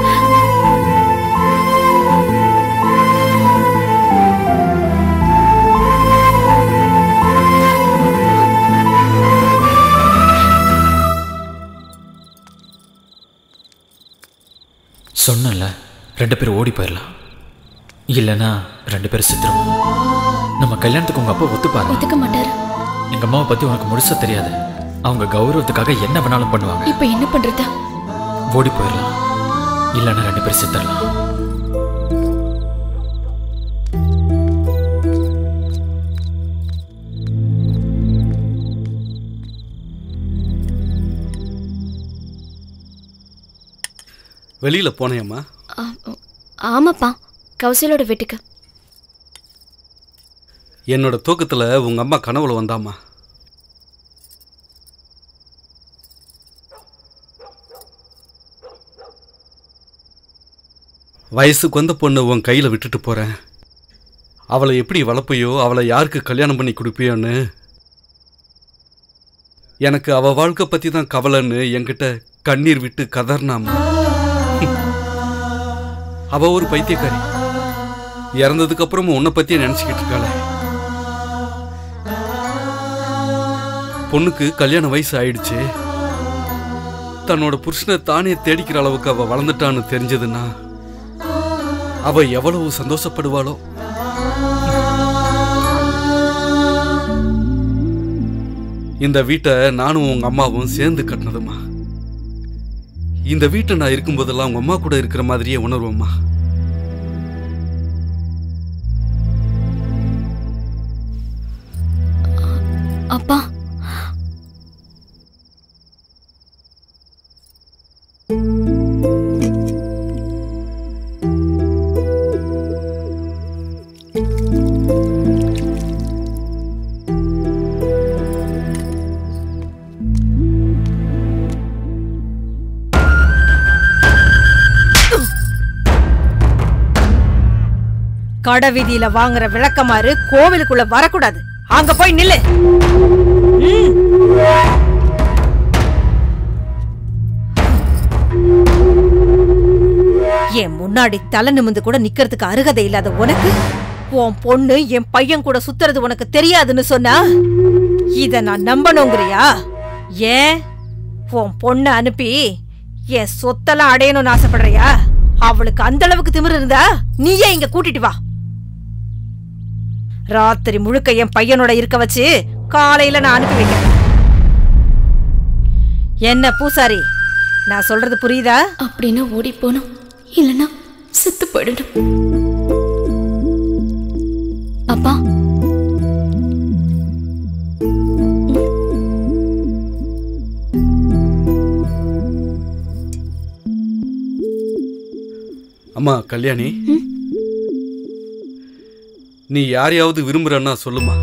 சொன்னல ரெண்டு பேரும் ஓடி போயிடலாம் இல்லைன்னா ரெண்டு பேரும் செத்துருவோம் நம்ம கல்யாணத்துக்கு உங்க அப்பா ஒத்துப்பாரு ஒத்துக்க மாட்டாரு எங்க அம்மாவை பத்தி உனக்கு முழுசா தெரியாது அவங்க கௌரவத்துக்காக என்ன வேணாலும் பண்ணுவாங்க இப்ப என்ன பண்றது ஓடி போயிடலாம் இல்லைன்னா ரெண்டு பேரும் செத்துடலாம் வெளியில போனேம்மா ஆ, ஆமாப்பா கௌசலோட வீட்டுக்கு என்னோட தூக்கத்துல உங்க அம்மா கனவுல வந்தாம்மா வயசுக்கு வந்த பொண்ணு உன் கையில விட்டுட்டு போறேன் அவளை எப்படி வளர்ப்பையோ அவளை யாருக்கு கல்யாணம் பண்ணி கொடுப்பியோன்னு எனக்கு அவ வாழ்க்கை பத்தி தான் கவலைன்னு என்கிட்ட கண்ணீர் விட்டு கதர்னாமா அவ ஒரு பைத்தியக்காரி இறந்ததுக்கு அப்புறமும் உன்னை பத்தியே நினைச்சுக்கிட்டு இருக்காள பொண்ணுக்கு கல்யாண வயசு ஆயிடுச்சு தன்னோட புருஷனை தானே தேடிக்கிற அளவுக்கு அவ வளர்ந்துட்டான்னு தெரிஞ்சதுன்னா அவ எவ்வளவு சந்தோஷப்படுவாளோ இந்த வீட்டை நானும் உங்க அம்மாவும் சேர்ந்து கட்டினதுமா இந்த வீட்டை நான் இருக்கும்போதெல்லாம் உங்க அம்மா கூட இருக்கிற மாதிரியே உணர்வேம்மா அப்பா கடை வீதியில வாங்குற விளக்கமாறு கோவிலுக்குள்ள வரக்கூடாது அங்க போய் நில்லு ம். என் முன்னாடி தலை நிமிந்து கூட நிக்கிறதுக்கு அருகதை இல்லாத உனக்கு உன் பொண்ணு என் பையன் கூட சுத்துறது உனக்கு தெரியாதுன்னு சொன்னா இத நான் நம்பணுங்கிறியா ஏன் உன் பொண்ணை அனுப்பி என் சொத்தெல்லாம் அடையணும்னு ஆசைப்படுறியா அவளுக்கு அந்த அளவுக்கு திமிரு இருந்தா நீயே இங்க கூட்டிட்டு வா ராத்திரி முழுக்க என் பையனோட இருக்க வச்சு காலையில நான் அனுப்பி வைக்கிறேன் என்ன பூசாரி நான் சொல்றது புரியுதா அப்படின்னா ஓடி போகணும் இல்லைன்னா செத்து போயிடணும் அப்பா அம்மா கல்யாணி நீ யாரையாவது விரும்புறன்னா சொல்லுமா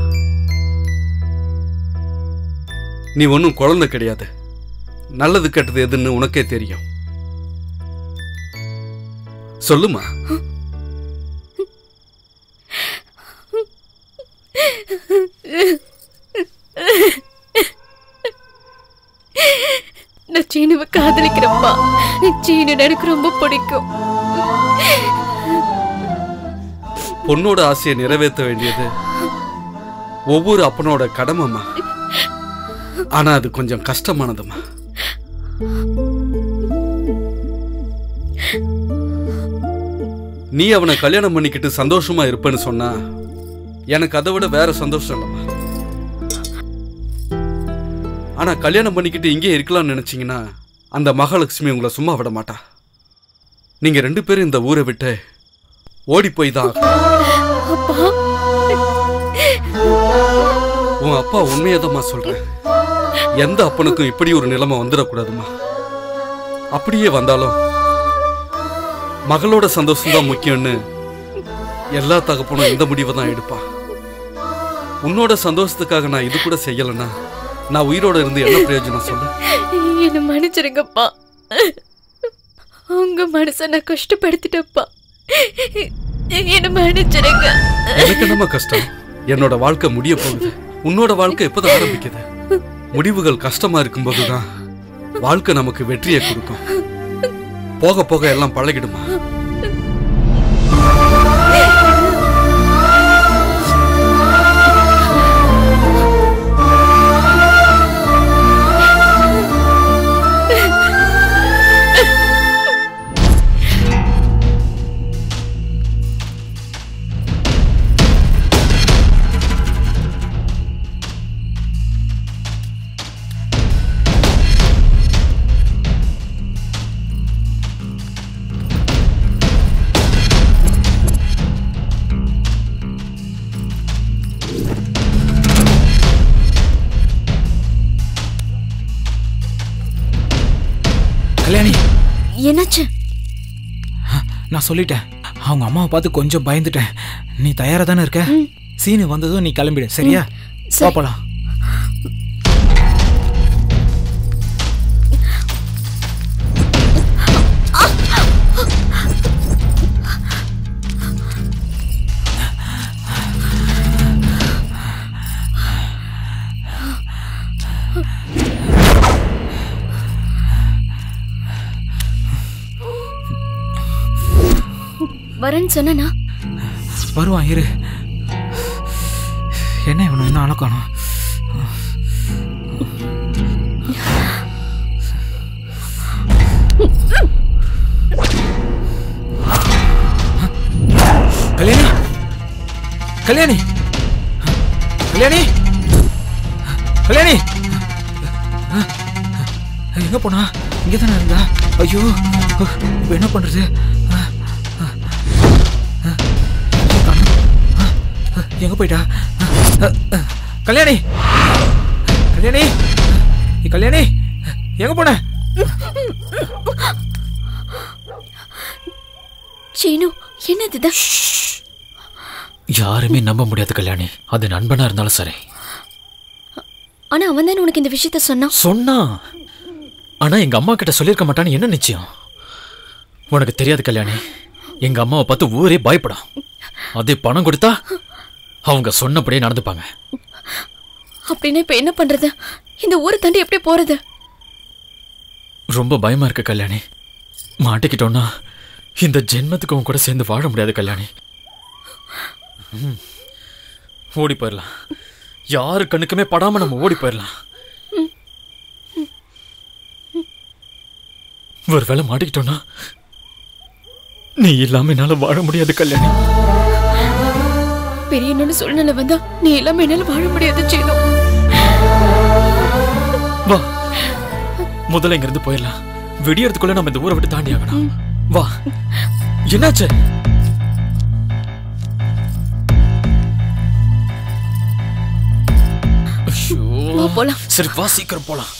நீ ஒன்றும் குழந்தை கிடையாது நல்லது கெட்டது எதுன்னு உனக்கே தெரியும் சொல்லுமா நான் சீனுவை காதலிக்கிறேன்ப்பா சீனு எனக்கு ரொம்ப பிடிக்கும் பொண்ணோட ஆசையை நிறைவேற்ற வேண்டியது ஒவ்வொரு அப்பனோட கடமைம்மா ஆனா அது கொஞ்சம் கஷ்டமானதும்மா நீ அவனை கல்யாணம் பண்ணிக்கிட்டு சந்தோஷமா இருப்பேன்னு சொன்னா எனக்கு அதை விட வேற சந்தோஷம் இல்லைம்மா ஆனா கல்யாணம் பண்ணிக்கிட்டு இங்கே இருக்கலாம்னு நினைச்சீங்கன்னா அந்த மகாலட்சுமி உங்களை சும்மா விட மாட்டா நீங்க ரெண்டு பேரும் இந்த ஊரை விட்டு ஓடி போய் தான் அப்பா உன் அப்பா உண்மையதம்மா சொல்றேன் எந்த அப்பனுக்கும் இப்படி ஒரு நிலைமை வந்துடக்கூடாதும்மா அப்படியே வந்தாலும் மகளோட சந்தோஷம் தான் முக்கியம்னு எல்லா தகப்பனும் இந்த முடிவை தான் எடுப்பா உன்னோட சந்தோஷத்துக்காக நான் இது கூட செய்யலைன்னா நான் உயிரோட இருந்து என்ன பிரயோஜனம் சொல்லு என்ன மன்னிச்சிருங்கப்பா உங்க மனசை நான் கஷ்டப்படுத்திட்டப்பா என்ன மன்னிச்சிருங்க எனக்கு என்னம்மா கஷ்டம் என்னோட வாழ்க்கை முடிய போகுது உன்னோட வாழ்க்கை எப்போதான் ஆரம்பிக்குது முடிவுகள் கஷ்டமா இருக்கும்போதுதான் வாழ்க்கை நமக்கு வெற்றியை கொடுக்கும் போக போக எல்லாம் பழகிடுமா கல்யாணி என்னாச்சு நான் சொல்லிட்டேன் அவங்க அம்மாவை பார்த்து கொஞ்சம் பயந்துட்டேன் நீ தயாரா தானே இருக்க சீனு வந்ததும் நீ கிளம்பிடு சரியா வா போலாம் வரேன்னு சொன்னா வருவான் இரு என்ன இவனை இன்னும் அழக்கணும் கல்யாணி கல்யாணி கல்யாணி கல்யாணி எங்க போனா இங்க தானே இருந்தா ஐயோ இப்ப என்ன பண்றது எங்க போயிட்டா கல்யாணி கல்யாணி ஏய், கல்யாணி எங்க போன சீனு என்னதுதான் யாருமே நம்ப முடியாது கல்யாணி அது நண்பனா இருந்தாலும் சரி ஆனா அவன் தானே உனக்கு இந்த விஷயத்த சொன்னான் சொன்னா ஆனா எங்க அம்மா கிட்ட சொல்லியிருக்க மாட்டான்னு என்ன நிச்சயம் உனக்கு தெரியாது கல்யாணி எங்க அம்மாவை பார்த்து ஊரே பயப்படும் அதே பணம் கொடுத்தா அவங்க சொன்னபடியே நடந்துப்பாங்க அப்படின்னு இப்ப என்ன பண்றது இந்த ஊரை தாண்டி எப்படி போறது ரொம்ப பயமா இருக்கு கல்யாணி மாட்டிக்கிட்டோன்னா இந்த ஜென்மத்துக்கு உன் கூட சேர்ந்து வாழ முடியாது கல்யாணி ம். ஓடி போயிடலாம் யாரு கண்ணுக்குமே படாம நம்ம ஓடி போயிடலாம் ஒரு வேளை மாட்டிக்கிட்டோம்னா நீ இல்லாம என்னால வாழ முடியாது கல்யாணி பெரிய என்னோட சூழ்நிலை வந்தா நீ இல்லாம என்னால வாழ முடியாது சீனு வா முதல்ல இங்க இருந்து போயிடலாம் விடியறதுக்குள்ள நம்ம இந்த ஊரை விட்டு தாண்டி ஆகணும் வா என்னாச்சு ஐயோ. வா போலாம் சரி வா சீக்கிரம் போலாம்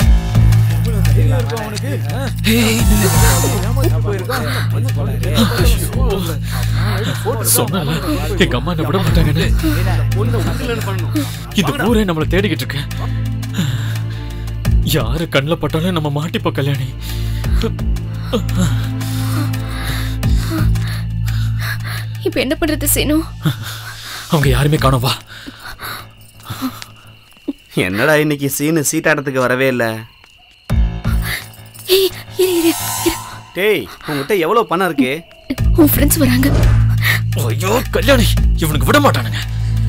சொன்னல எங்க அம்மா என்ன விட மாட்டாங்கன்னு இந்த ஊரே நம்மள தேடிக்கிட்டு இருக்கு யாரு கண்ணில் பட்டாலும் நம்ம மாட்டிப்போம் கல்யாணி இப்ப என்ன பண்றது சீனு அவங்க யாருமே காணோம் வா என்னடா இன்னைக்கு சீனு சீட்டாட்டத்துக்கு வரவே இல்லை ஏய் இரு இரு இரு டேய் உங்ககிட்ட எவ்வளோ பணம் இருக்கு உன் ஃப்ரெண்ட்ஸ் வராங்க ஐயோ கல்யாணி இவனுக்கு விட மாட்டானுங்க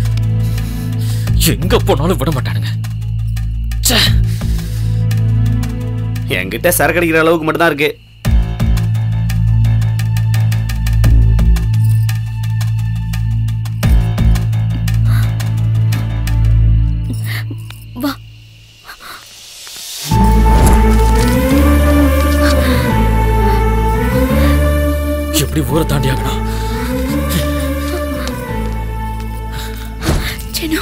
எங்க போனாலும் விட மாட்டானுங்க ச்சே. என்கிட்ட சரக்கு அடிக்கிற அளவுக்கு மட்டும்தான் இருக்கு வா எப்படி ஊரை தாண்டி ஆகணும் சீனு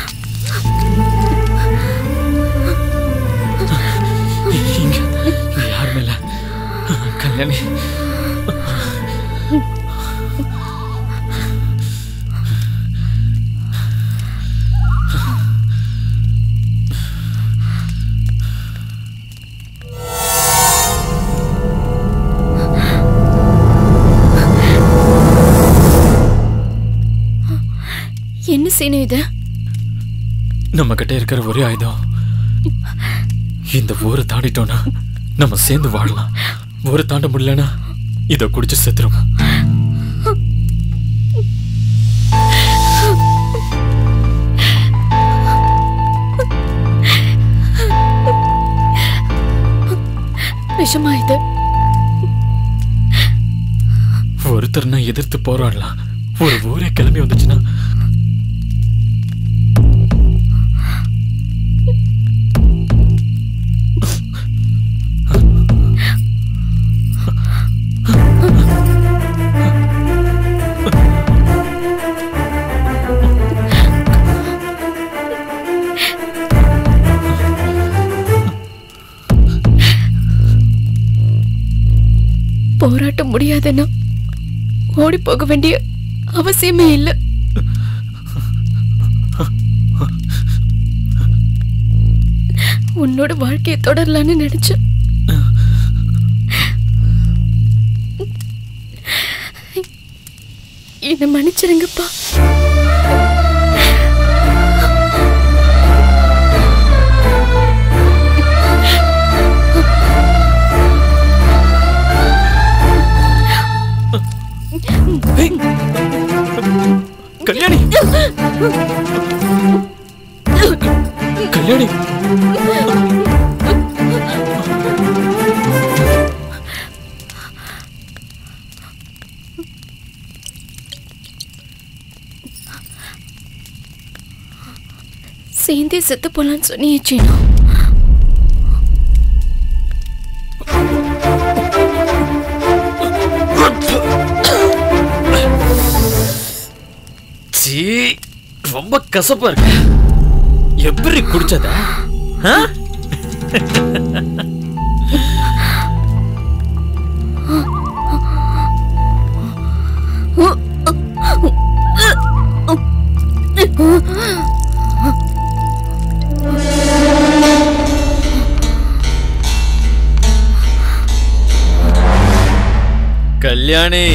இங்க இங்க யாருமே இல்ல கல்யாணி என்ன சீனு இது நம்ம கிட்ட இருக்கிற ஒரே ஆயுதம் இந்த ஊரை தாண்டிட்டோம்னா நம்ம சேர்ந்து வாழலாம் ஊரை தாண்ட முடியலனா இதை குடிச்சு செத்துரும் விஷமா இது ஒருத்தர்னா எதிர்த்து போராடலாம் ஒரு ஊரே கிளம்பி வந்துச்சுன்னா போராட்ட முடியாதுன்னா ஓடி போக வேண்டிய அவசியமே இல்லை உன்னோட வாழ்க்கையை தொடரலான்னு நினைச்சேன் என்னை மன்னிச்சிருங்கப்பா கல்யாணி கல்யாணி சேர்ந்தே செத்து போலான்னு சொன்னியே சீனு சீ ரொம்ப கசப்பா இருக்கு எப்படி குடிச்சத ஆ? கல்யாணி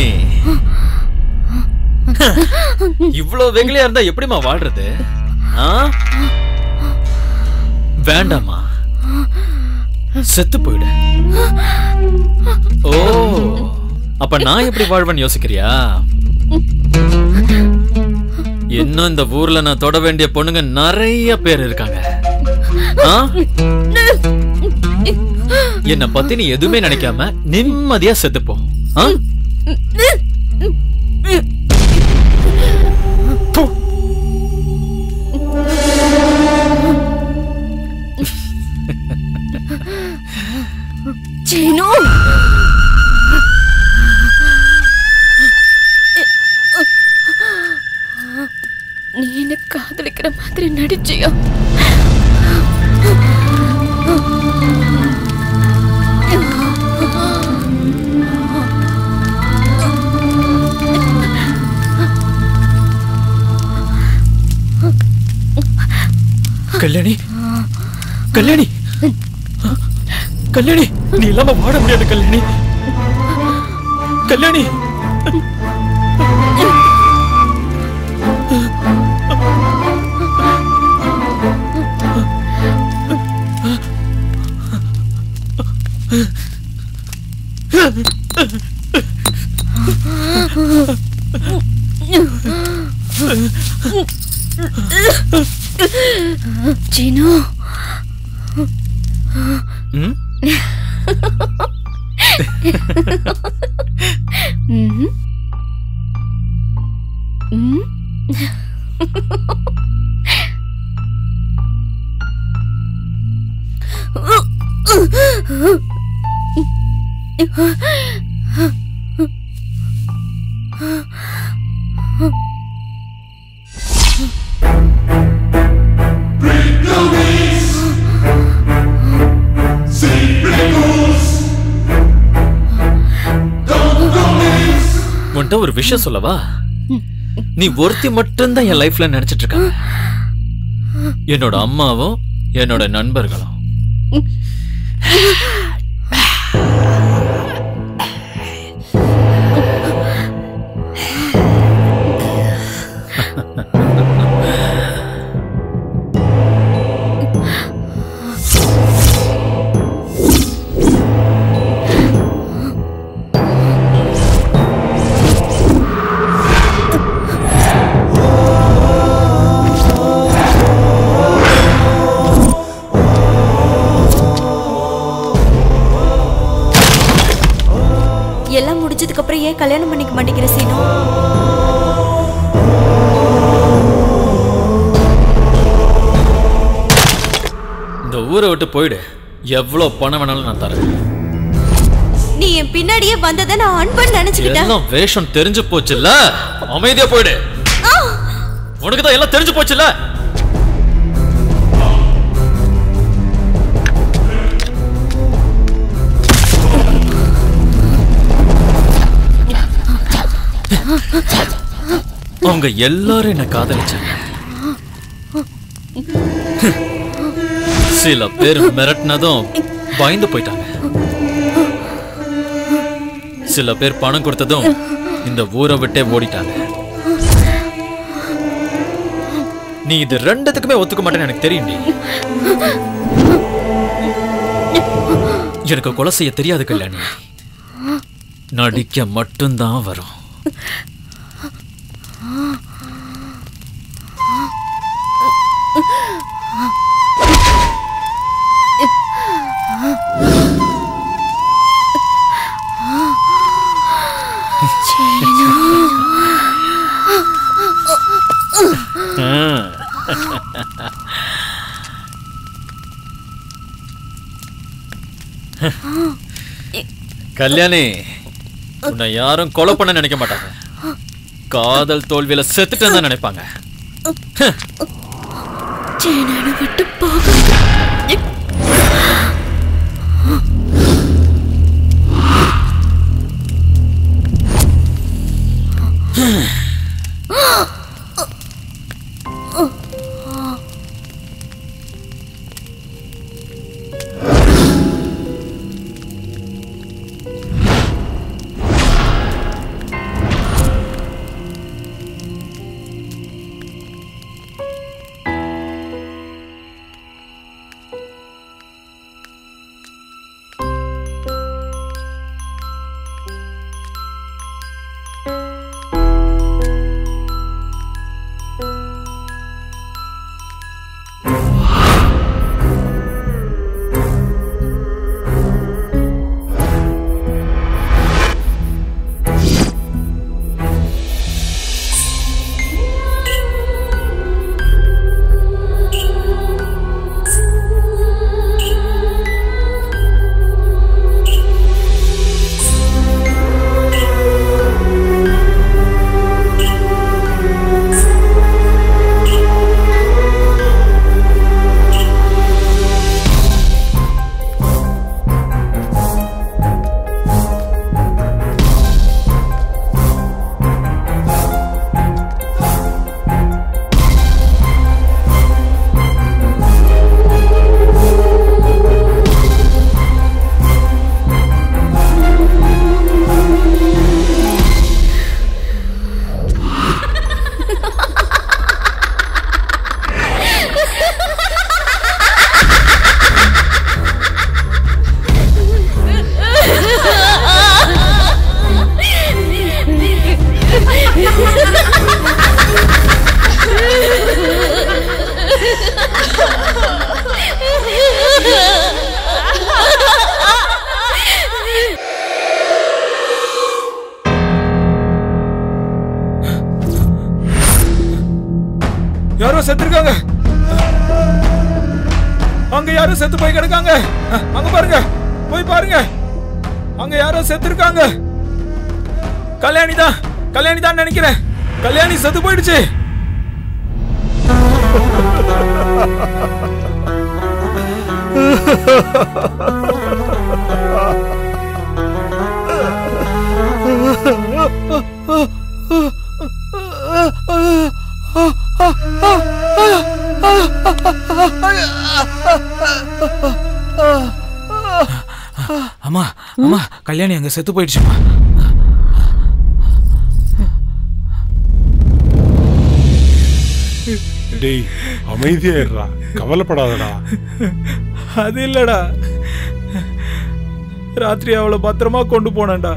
இவ்ளோ வெகுளியா இருந்தா எப்படிம்மா வாழ்றது ஆ? வேண்டாம்மா செத்து போயிடு ஓ அப்ப நான் எப்படி வாழ்வேன்னு யோசிக்கிறியா இன்னும் இந்த ஊர்ல நான் தொட வேண்டிய பொண்ணுங்க நிறைய பேர் இருக்காங்க ஆ? என்னை பத்தி நீ எதுவுமே நினைக்காம நிம்மதியா செத்துப்போ ஆ? சீனு நீ என்ன காதலிக்கிற மாதிரி நடிச்சியா கல்யாணி கல்யாணி கல்யாணி நீ இல்லாம வாழ முடியாது கல்யாணி கல்யாணி சீனு ம்? ம்ஹும். ம். உன்கிட்ட ஒரு விஷயம் சொல்லவா நீ ஒருத்தி மட்டும்தான் என் லைஃப்ல நினைச்சிட்டு இருக்க என்னோட அம்மாவும் என்னோட நண்பர்களும் எல்லாம் முடிஞ்சதுக்கு அப்புறம் ஏன் கல்யாணம் பண்ணிக்க மாட்டேங்கிற சீனு இந்த ஊரை விட்டு போயிடு எவ்வளவு பணம் வேணாலும் நான் தரேன் நீ என் பின்னாடியே வந்ததை நான் அன்பன் நினைச்சுக்கிட்டேன் எல்லாம் வேஷம் தெரிஞ்சு போச்சுல்ல அமைதியா போயிடு உனக்கு தான் எல்லாம் தெரிஞ்சு போச்சுல்ல அவங்க எல்லாரும் என்ன காதலிச்சாங்க சில பேர் மிரட்டினதும் பயந்து போயிட்டாங்க சில பேர் பணம் கொடுத்ததும் இந்த ஊரை விட்டே ஓடிட்டாங்க நீ இது ரெண்டுத்துக்குமே ஒத்துக்க மாட்டேன்னு எனக்கு தெரியும் நீ எனக்கு கொலை செய்ய தெரியாது கல்யாணி நடிக்க மட்டும்தான் வரும் கல்யாணி உன்னை யாரும் கொலை பண்ண நினைக்க மாட்டாங்க காதல் தோல்வியில செத்துட்டேன்னு தான் நினைப்பாங்க சீனனை விட்டு போக யாரோ செத்துருக்காங்க அங்க யாரோ செத்து போய் கிடக்காங்க அஹ், அங்க பாருங்க போய் பாருங்க அங்க யாரோ செத்துருக்காங்க கல்யாணி தான் கல்யாணி தான் நினைக்கிறேன் கல்யாணி செத்து போயிடுச்சு அம்மா அம்மா கல்யாணி அங்க செத்து போயிடுச்சுமா டேய் அமைதியா இருடா கவலைப்படாதடா அது இல்லடா ராத்திரி அவளை பத்திரமா கொண்டு போனேன்டா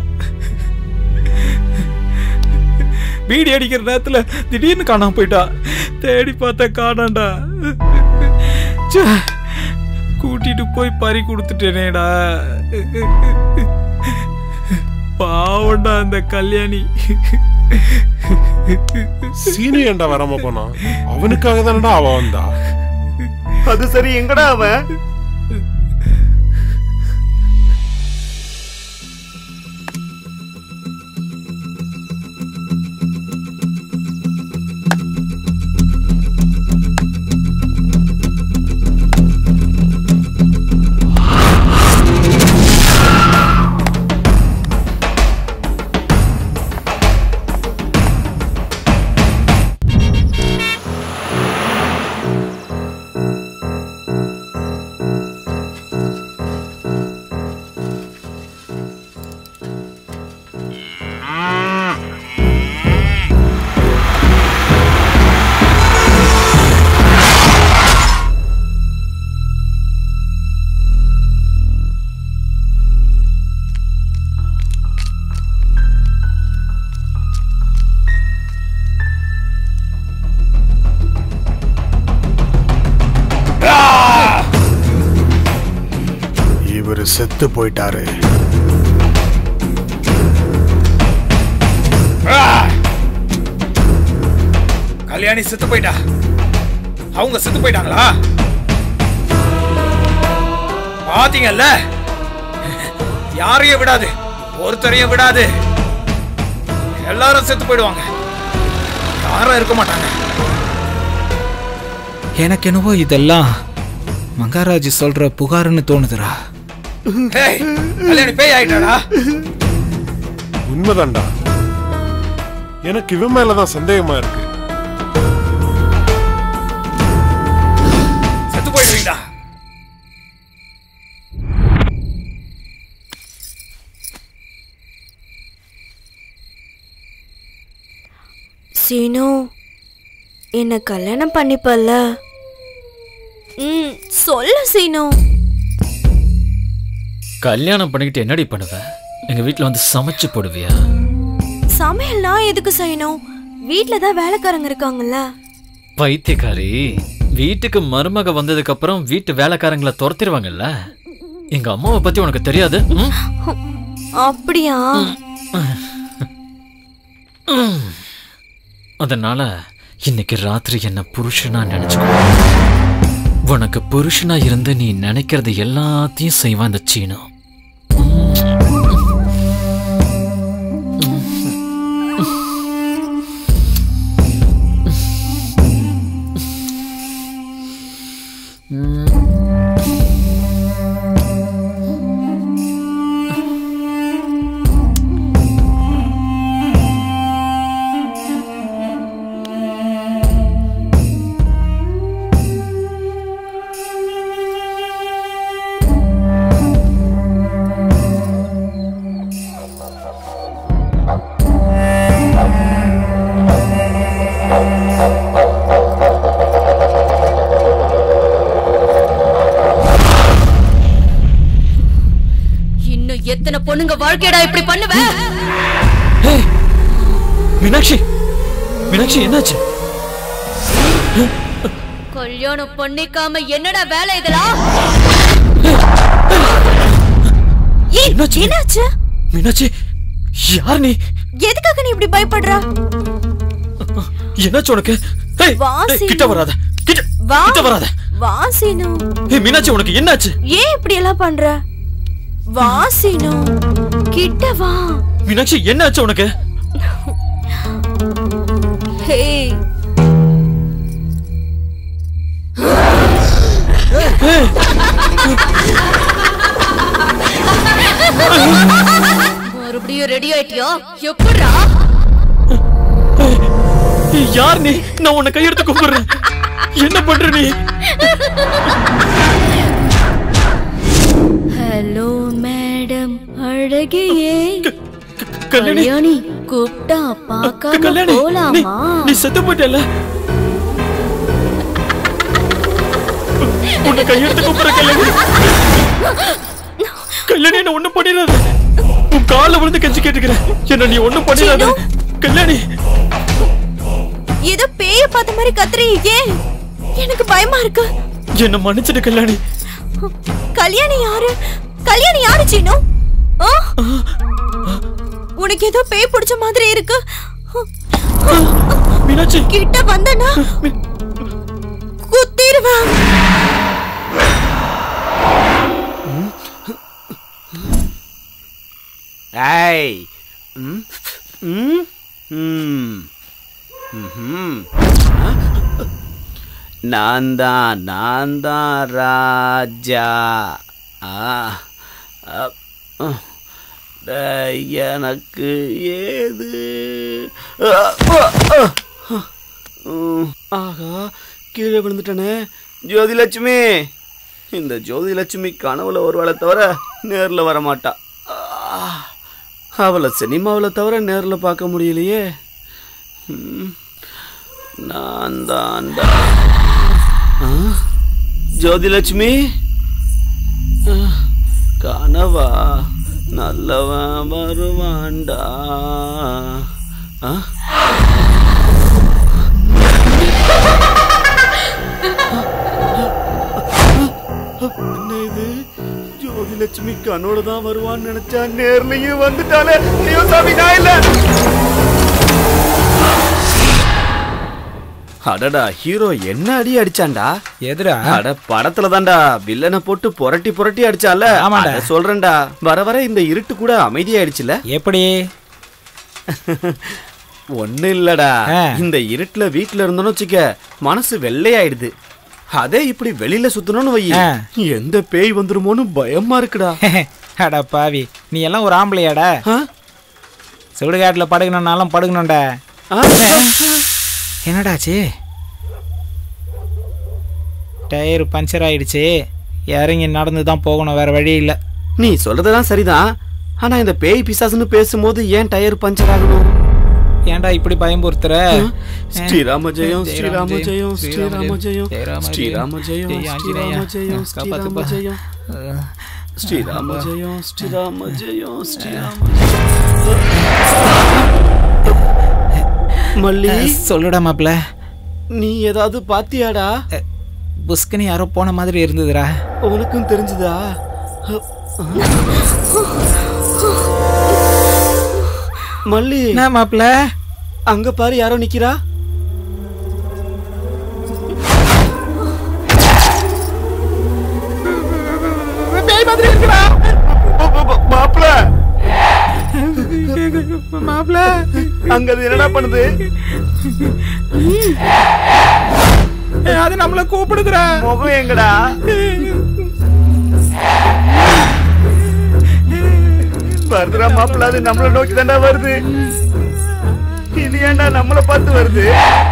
பீடி அடிக்கிற நேரத்துல திடீர்னு காணாம போயிட்டா தேடி பார்த்த காணாண்டா ச்சே, கூட்டிட்டு போய் பறி கொடுத்துட்டேனேடா பாவண்டா அந்த கல்யாணி சீனி ஏன்டா வராம போனான் அவனுக்காக தானடா அவ வந்தா அது சரி எங்கடா அவன் இவர் செத்து போயிட்டாரு கல்யாணி செத்து போயிட்டா அவங்க செத்து போயிட்டாங்களா பாத்தீங்கல்ல யாரையும் விடாது ஒருத்தரையும் விடாது எல்லாரும் செத்து போயிடுவாங்க யாரும் இருக்க மாட்டாங்க எனக்கு என்னவோ இதெல்லாம் மகாராஜ் சொல்ற புகாருன்னு தோணுதுடா ஏய், கல்யாணி பேய் ஆயிட்டாடா உண்மைதான்டா எனக்கு இவன் மேலதான் சந்தேகமா இருக்கு செத்து போயிடுவீங்கடா சீனு என்ன கல்யாணம் பண்ணிப்பல்ல ம் சொல்லு சீனு கல்யாணம் பண்ணிக்கிட்டு என்னடி பண்ணுவ எங்க வீட்ல வந்து சமைச்சு போடுவியா சமையல் நான் எதுக்கு செய்யணும் வீட்ல தான் வேலைக்காரங்க இருக்காங்கல்ல பைத்தியக்காரி வீட்டுக்கு மருமக வந்ததுக்கு அப்புறம் வீட்டு வேலைக்காரங்களை துரத்திடுவாங்கல்ல எங்க அம்மாவை பத்தி உனக்கு தெரியாது ம்? அப்படியா ம். அதனால இன்னைக்கு ராத்திரி என்ன புருஷனா நினைச்சுக்கோ உனக்கு புருஷனா இருந்து நீ நினைக்கிறது எல்லாத்தையும் செய்வான் இந்த சீனு இன்னும் எத்தனை பொண்ணுங்க வாழ்க்கையடா இப்படி பண்ணுவ ஏய், மீனாட்சி மீனாட்சி என்னாச்சு கல்யாணம் பண்ணிக்காம என்னடா வேலை இதெல்லாம் என்னாச்சு மீனாட்சி யார் நீ எதுக்காக நீ இப்படி பயப்படுற என்னாச்சு உனக்கு ஏய், வா ஏய், சீனு. கிட்ட வராத கிட்ட வா கிட்ட வராத வா சீனு ஏய் மீனாட்சி உனக்கு என்னாச்சு ஏன் இப்படி எல்லாம் பண்ற வா சீனு கிட்ட வா மீனாட்சி என்னாச்சு உனக்கு ஹே மறுபடியும் ரெடி ஆயிட்டியா எப்படா ஏய், யார் நீ நான் உன்னை கையெடுத்து கும்பிடுறேன் என்ன பண்ற நீ ஹலோ மேடம் அழகியே கல்யாணி. கல்யாணி கூப்பிட்டா பார்க்காம கல்யாணி நீ போலாமா நீ செத்து போயிட்டல உன்னை கையெடுத்து கூப்பிடுற கல்யாணி கல்யாணி என்ன ஒண்ணும் பண்ணிடாத உன் கால்ல விழுந்து கெஞ்சி கேட்டுக்கிறேன் என்ன நீ ஒண்ணும் பண்ணிடாத கல்யாணி ஏதோ பேய பார்த்த மாதிரி கத்துறீங்க ஏன் எனக்கு பயமா இருக்கு என்ன மன்னிச்சிடு கல்யாணி கல்யாணி யாரு கல்யாணி யாரு சீனு ஆ? உனக்கு ஏதோ பேய் பிடிச்ச மாதிரி இருக்கு மீனாட்சி கிட்ட வந்தனா குத்திடுவேன் ஏய் ம் ம் ம் ம்ஹும். ஆ? நான் தான் நான் தான் ராஜா ஆ அ, அ. டேய், எனக்கு ஏது அ, அ, அ. ம், ஆகா கீழே விழுந்துட்டனே ஜோதிலட்சுமி இந்த ஜோதிலட்சுமி கனவுல ஒரு வேளை தவிர நேரில் வர மாட்டா ஆ, அவளை சினிமாவில் தவிர நேரில் பார்க்க முடியலையே ம், நான் தான் ஜோதிலட்சுமி ஆ, கனவா நல்லவன் வருவான்டா ஆ என்ன இது ஜோதிலட்சுமி கண்ணோட தான் வருவான்னு நினைச்சா நேர்லயும் வந்துட்டாலே ஐயோ சாமி நான் இல்ல அடடா ஹீரோ என்ன அடி அடிச்சான்டா எதுடா அட படத்துல தான்டா வில்லனை போட்டு புரட்டி புரட்டி அடிச்சால ஆமாடா. அத சொல்றேன்டா வர வர இந்த இருட்டு கூட அமைதியாயிடுச்சுல எப்படி ஒண்ணு இல்லடா ஆ. இந்த இருட்டுல வீட்டுல இருந்தோன்னு வச்சுக்க மனசு வெள்ளையாயிடுது அதே இப்படி வெளியில சுத்தணும்னு வை ஆ. எந்த பேய் வந்துருமோன்னு பயமா இருக்குடா அடா பாவி நீ எல்லாம் ஒரு ஆம்பளையாடா சுடுகாட்டில் படுக்கணும்னாலும் படுக்கணும்டா என்னடாச்சு டயர் பஞ்சர் ஆயிடுச்சு இறங்கி நடந்து தான் போகணும் வேற வழி இல்லை நீ சொல்றதெல்லாம் சரிதான் ஆனா இந்த பேய் பிசாசுன்னு பேசும்போது ஏன் டயர் பஞ்சர் ஆகணும் ஏன்டா இப்படி பயம்புறுத்துற ஸ்ரீராம ஜெயம் ஸ்ரீராம ஜெயம் ஸ்ரீராம ஜெயம் ஜெயராம ஸ்ரீராம ஜெயம் ஜெய ஆஞ்சநேயா. ஸ்ரீராம ஜெயம் காப்பாத்துப்பா. ஸ்ரீராம ஜெயம் ஸ்ரீராம ஜெயம் ஸ்ரீராம ஜெயம் ஸ்ரீராம மல்லி சொல்லுடா மாப்ள நீ ஏதாவது பாத்தியாடா புஸ்கனி யாரோ போன மாதிரி இருந்ததுடா உனக்கும் தெரிஞ்சுதா மல்லி என்ன மாப்ள அங்க பாரு யாரோ நிக்கிறா பேய் மாதிரி இருக்குடா மாப்பிள மாப்ள அங்க அது என்னடா பண்ணுது அது நம்மள கூப்பிடுதுடா முகம் எங்கடா வருதுடா மாப்பிள அது நம்மள நோக்கி தாண்டா வருது இது ஏன்டா நம்மள பார்த்து வருது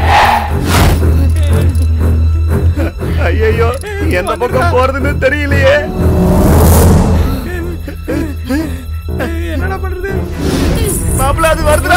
ஐயோ எந்த பக்கம் போறதுன்னு தெரியலையே என்னடா பண்றது மாப்பிள அது வருதுடா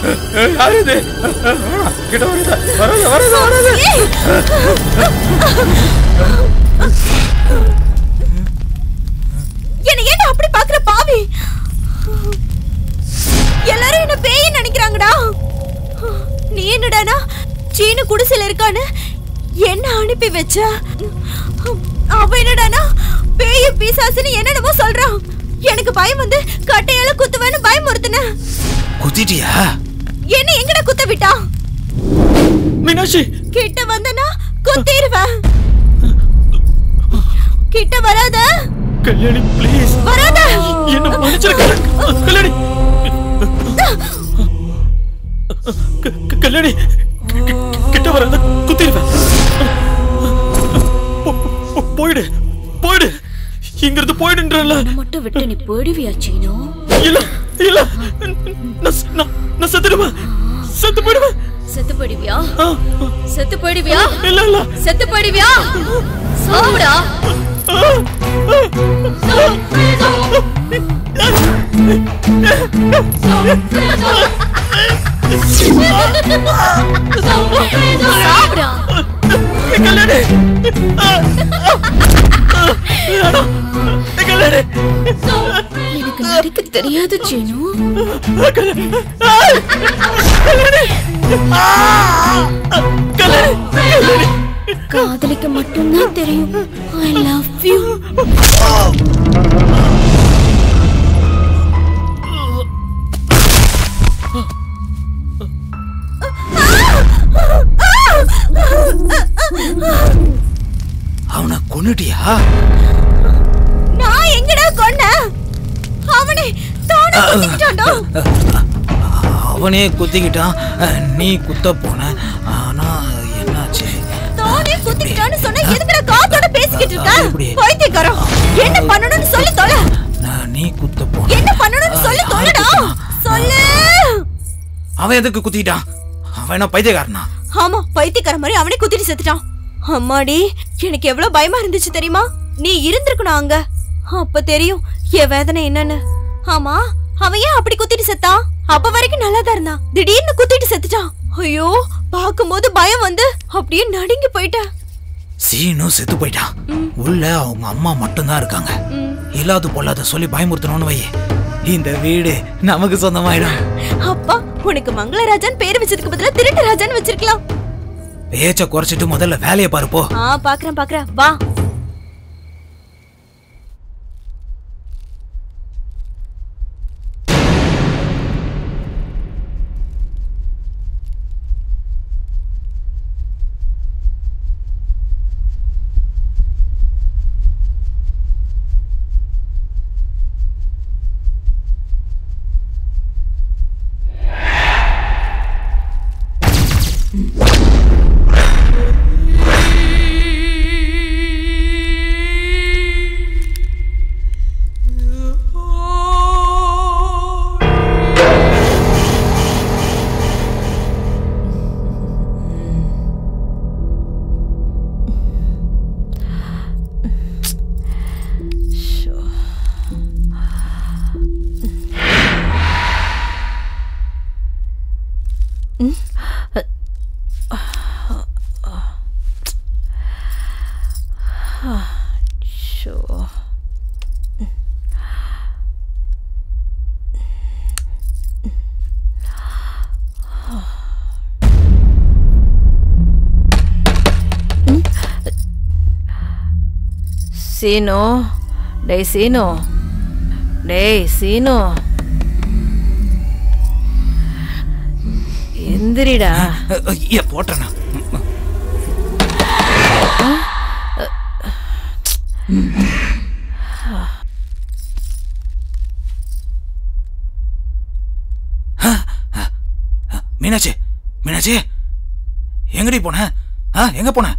யாரு இது கிட்ட வராத வராத வராத வராத என்ன ஏன்டா அப்படி பாக்குற பாவி எல்லாரும் என்ன பேய் நினைக்கிறாங்கடா நீ என்னடானா சீனு குடிசையில இருக்கான்னு என்ன அனுப்பி வச்ச அவ என்னடானா பேய பிசாசுன்னு என்னென்னமோ சொல்றான் எனக்கு பயம் வந்து கட்டையால குத்துவேன்னு பயமுறுத்துன குத்திட்டியா என்ன எங்கடா குத்த விட்டான் மீனாட்சி கிட்ட வந்தனா குத்திடுவேன் கிட்ட வராத கல்யாணி ப்ளீஸ் வராத என்ன மன்னிச்சிருக்க கல்யாணி க- க- கல்யாணி கி- கிட்ட வராத குத்திடுவேன் போ- போ- போயிடு போயிடு இங்கிருந்து போயிடுன்றல மட்டும் விட்டு நீ போயிடுவியா சீனோ இல்ல இல்ல நான் செ- நான் நான் செத்துடுவேன் செத்து போயிடுவேன் செத்து போயிடுவியா செத்து போயிடுவியா இல்ல இல்ல செத்து போயிடுவியா சாவுடா சாவுடா கல்யாணி கல்யாணி எனக்கு நடிக்க தெரியாது சீனு காதலிக்க மட்டும்தான் தெரியும் ஐ லவ் யூ அவனை கொன்னுட்டியா நான் எங்கடா கொன்ன அவனே தானே குத்திக்கிட்டான்டா அவனே குத்திக்கிட்டான் அஹ், நீ குத்த போன ஆனா என்னாச்சு தானே குத்திக்கிட்டான்னு சொன்னா எதுக்குடா காத்தோட பேசிக்கிட்டு எப்படி? இருக்க பைத்தியக்காரன் என்ன பண்ணணும்னு சொல்லி தொலை நான் நீ குத்த போன என்ன பண்ணணும்னு சொல்லி தொலைடா சொல்லு அவன் எதுக்கு குத்திட்டான் அவன் என்ன பைத்தியக்காரனா ஆமா பைத்தியக்கார மாதிரி அவனே குத்திட்டு செத்துட்டான் அம்மாடி எனக்கு எவ்வளவு பயமா இருந்துச்சு தெரியுமா நீ இருந்திருக்கணும் அங்க அப்ப தெரியும் என் வேதனை என்னன்னு ஆமா அவன் ஏன் அப்படி குத்திட்டு செத்தான் அப்ப வரைக்கும் நல்லா தான் இருந்தான் திடீர்னு குத்திட்டு செத்துட்டான் ஐயோ பாக்கும்போது பயம் வந்து அப்படியே நடுங்கி போயிட்டேன் சீனு செத்து போயிட்டான் உள்ள அவங்க அம்மா மட்டும்தான் இருக்காங்க இல்லாத பொல்லாத சொல்லி பயமுறுத்தணும்னு வையே இந்த வீடு நமக்கு சொந்தமாயிடும் அப்பா உனக்கு மங்களராஜன் பேர் வச்சதுக்கு பதிலா திருட்டு ராஜான்னு வச்சிருக்கலாம் பேச்ச குறைச்சிட்டு முதல்ல வேலையை பாரு போ ஆ பாக்குறேன் பாக்குறேன் வா ஷோ சீனு டேய் சீனு டேய் சீனு எந்திரிடா ஐயா போட்டேனா மீனாட்சி மீனாட்சி எங்கடி போன ஆ எங்க போன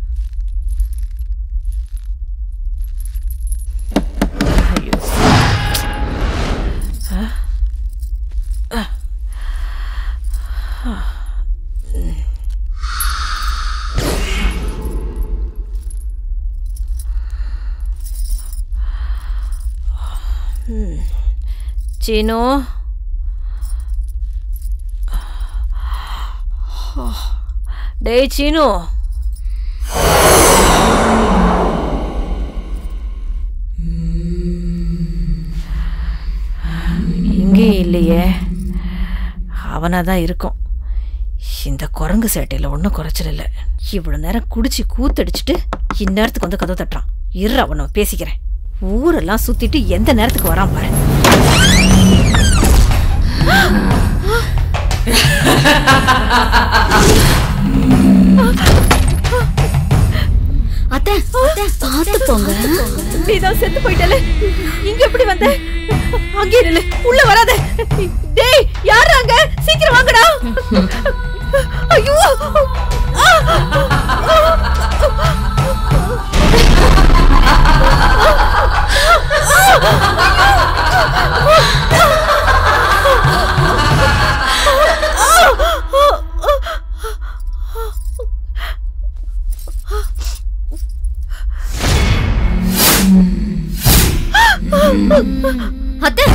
சீனு டேய் சீனு இங்கேயும் இல்லையே அவனாக தான் இருக்கும் இந்த குரங்கு சேட்டையில் ஒன்றும் குறைச்சல் இல்லை இவ்வளோ நேரம் குடிச்சு கூத்தடிச்சிட்டு இந்நேரத்துக்கு வந்து கதவு தட்டுறான் இரு அவனை பேசிக்கிறேன் ஊரெல்லாம் சுத்திட்டு எந்த நேரத்துக்கு வரான் பாரு அத்தை அத்தை பார்த்து போங்க நீதான் செத்து போயிட்டல இங்க எப்படி வந்த அங்கே நில்லு உள்ள வராத டேய் யார் அங்க சீக்கிரம் வாங்கடா ஐயோ அத்தை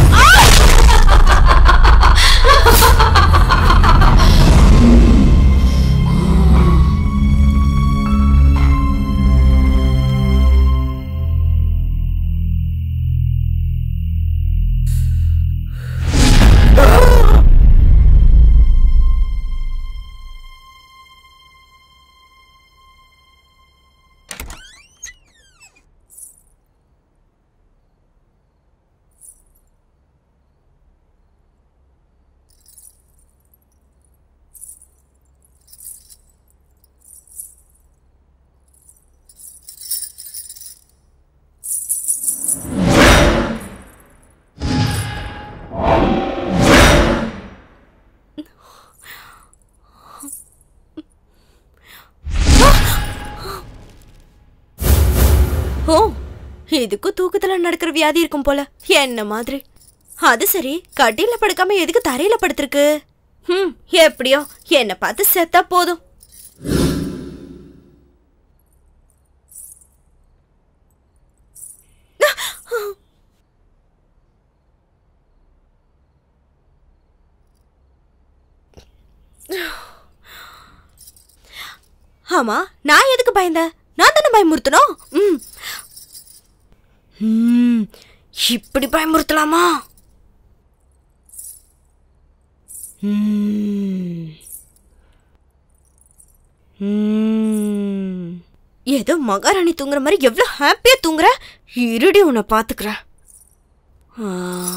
ஓ இதுக்கும் தூக்கத்துல நடக்கிற வியாதி இருக்கும் போல என்ன மாதிரி அது சரி கட்டில படுக்காம எதுக்கு தரையில படுத்திருக்கு ம் எப்படியோ என்ன பார்த்து செத்தா போதும் ஆமா நான் எதுக்கு பயந்தேன் நான் தானே பயமுறுத்தணும் ம் ம், இப்படி பயமுறுத்தலாமா ம். ம். ஏதோ மகாராணி தூங்குற மாதிரி எவ்வளவு ஹாப்பியா தூங்குற இருடி உன்னை பாத்துக்கிறேன் ஆ.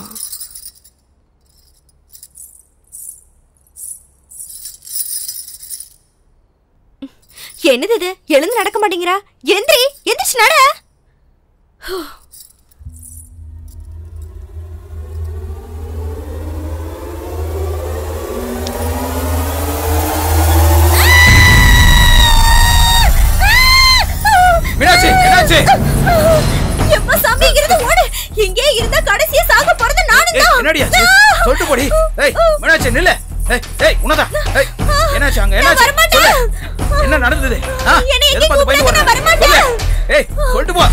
என்னது இது எழுந்து நடக்க மாட்டேங்கிறா எந்திரி எந்திரிச்சு நட மீனாட்சி என்னாச்சு எப்ப சாமி இங்கிருந்து ஓடு இங்கே இருந்தா கடைசியா சாக போறது நானும் ஏய், தான் என்னடி ஆச்சு சொல்லிட்டு போடி ஏய் மீனாட்சி நில்லு ஏய் ஏய் உனதா ஏய் என்னாச்சு அங்க என்னாச்சு சொல்லு என்ன நடந்தது ஆ என்னை எதை எங்கே பார்த்து பயந்து கூப்பிடாத, வர நான் வரமாட்டேன். ஏய் சொல்லிட்டு போ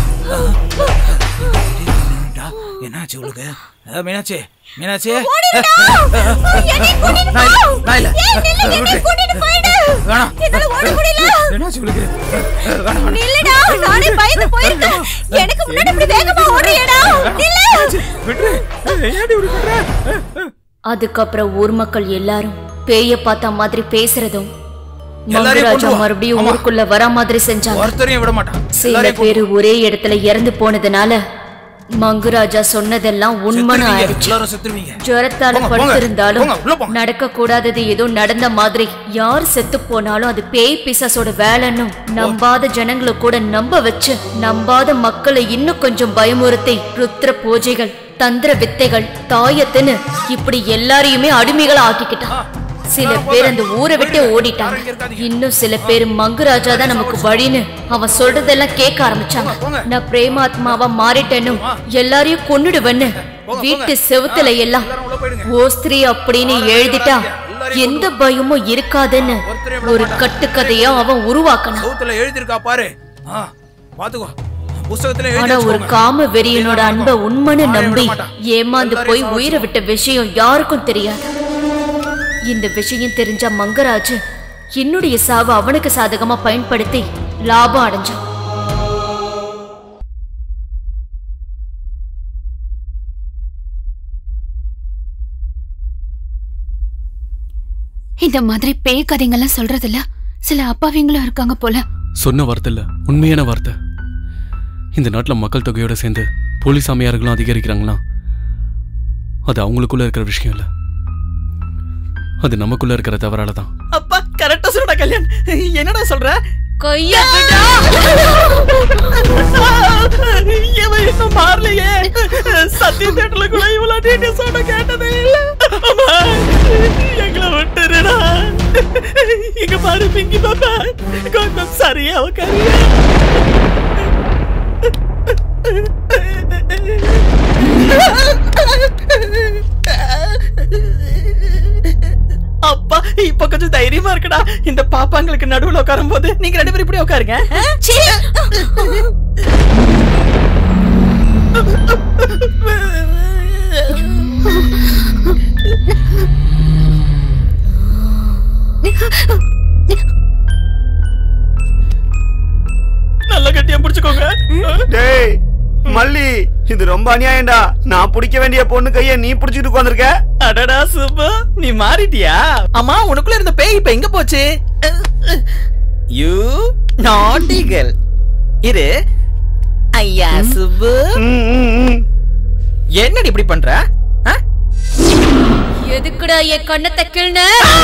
டா, என்னாச்சு உங்களுக்கு ஆ, மீனாட்சி மீனாட்சி ஓடிடுடா. என்னை கூட்டிட்டு நான் இல்ல, போ. நான் இல்ல. ஏய், நில்லு, என்னை விட்டு. கூட்டிட்டு போயிடு. வேணாம் என்னால ஓட முடியல. என்னாச்சு உங்களுக்கு வேணாம் வேணாம் நில்லுடா, நானே பயந்து போயிருக்கேன். எனக்கு முன்னாடி இப்படி வேகமா ஓடுறியேடா. நில்லு. விட்டு ஏன்டி இப்படி பண்ற அதுக்கப்புறம் ஊர் மக்கள் எல்லாரும் பேய பார்த்த மாதிரி பேசுறதும் எல்லாரையும் கொண்டு மங்கராஜா வா. மறுபடியும் ஆமா. ஊருக்குள்ள வர மாதிரி செஞ்சாங்க ஒருத்தரையும் விட மாட்டான் சில எல்லாரையும் பேரு ஒரே இடத்துல இறந்து போனதுனால மங்குராஜா சொன்னதெல்லாம் உண்மைன்னு செத்துருவீங்க. ஆயிடுச்சு எல்லாரும் செத்துருவீங்க ஜுரத்தால போங்க, போங்க. படுத்திருந்தாலும் போங்க, உள்ள போங்க. நடக்க கூடாதது ஏதோ நடந்த மாதிரி யார் செத்து போனாலும் அது பேய் பிசாசோட வேலைன்னு நம்பாத ஜனங்களை கூட நம்ப வச்சு நம்பாத மக்களை இன்னும் கொஞ்சம் பயமுறுத்தி ருத்ர பூஜைகள் தந்திர வித்தைகள் தாயத்துன்னு இப்படி எல்லாரையுமே அடிமைகளா ஆக்கிக்கிட்டான் சில பேர் அந்த ஊரை விட்டு ஓடிட்டாங்க இன்னும் சில பேர் மங்குராஜா தான் நமக்கு வழின்னு அவன் சொல்றதெல்லாம் கேட்க ஆரம்பிச்சாங்க நான் பிரேமாத்மாவா மாறிட்டேன்னு எல்லாரையும் கொன்னுடுவேன்னு வீட்டு செவுத்துல எல்லாம் ஓஸ்திரி அப்படின்னு எழுதிட்டா எந்த பயமும் இருக்காதுன்னு ஒரு கட்டுக்கதையா அவன் உருவாக்கணும் சவுத்துல எழுதிருக்கா பாரு ஆ, பாத்துக்கோ புஸ்தகத்துல எழுதி ஆனா ஒரு வச்சுக்கோங்க. காம வெறியனோட அன்பை உண்மைன்னு நம்பி ஏமாந்து போய் உயிரை விட்ட விஷயம் யாருக்கும் தெரியாது இந்த விஷயம் தெரிஞ்ச மங்கராஜ் என்னுடைய சாவு அவனுக்கு சாதகமா பயன்படுத்தி லாபம் அடைஞ்சான் இந்த மாதிரி பேய் கதைங்கெல்லாம் சொல்றதுல சில அப்பாவிங்களும் இருக்காங்க போல சொன்ன வார்த்தை இல்ல உண்மையான வார்த்தை இந்த நாட்டில் மக்கள் தொகையோட சேர்ந்து போலீஸ் சாமியார்களும் அதிகரிக்கிறாங்களா அது அவங்களுக்குள்ள இருக்கிற விஷயம் இல்ல அது நமக்குள்ள இருக்கிற தவறால தான் அப்பா கரெக்டா சொல்றடா கல்யாண் என்னடா சொல்ற கையா இவன் இன்னும் மாறலையே சத்திய தேட்டர்ல கூட இவ்வளவு டீட்டெயில் சொன்ன கேட்டதே இல்ல அம்மா எங்களை விட்டுருடா இங்க பாரு பிங்கி பாப்பா கொஞ்சம் சரியா உட்காரியா அப்பா இப்ப கொஞ்சம் தைரியமா இருக்குடா இந்த பாப்பாங்களுக்கு நடுவுல உட்காரும் போது நீங்க ரெண்டு பேரும் இப்படி உட்காருங்க நல்ல கட்டியா பிடிச்சுக்கோங்க டேய் மல்லி இது ரொம்ப அநியாயம்டா நான் பிடிக்க வேண்டிய பொண்ணு கைய நீ பிடிச்சிட்டு உட்காந்துருக்க அடடா சுப்பு நீ மாறிட்டியா அம்மா உனக்குள்ள இருந்த பேய் இப்ப எங்க போச்சு யூ நாட்டி கேர்ள் இரு ஐயா சுப்பு என்னடி இப்படி பண்ற ஆ? எதுக்குடா என் கண்ணத்தை கிள்ன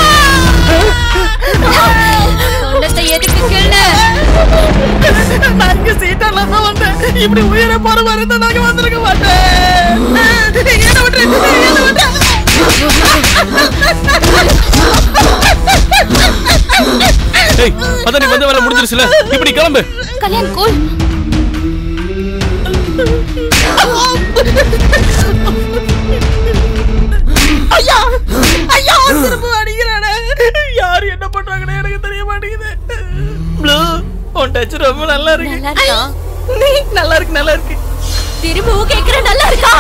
கண்ணத்தை எதுக்கு கிள்ன நான் இங்க சீட்டால தான் வந்தேன் இப்படி உயிரை போற மாதிரி இருந்தா நாங்க வந்திருக்க மாட்டேன் என்ன விட்டு என்ன விட்டு ஏய் அதான் நீ வந்த வேலை முடிஞ்சிருச்சுல இப்படி கிளம்பு கல்யாண் கூல் ஐயா ஐயா திரும்ப அடிக்கிறானே யார் என்ன பண்றாங்கன்னு எனக்கு தெரிய மாட்டேங்குது ப்ளூ உன் டச் ரொம்ப நல்லா இருக்கு நல்லா இருக்கா? நீ நல்லா இருக்கு நல்லா இருக்கு திரும்பவும் கேக்குறேன் நல்லா இருக்கா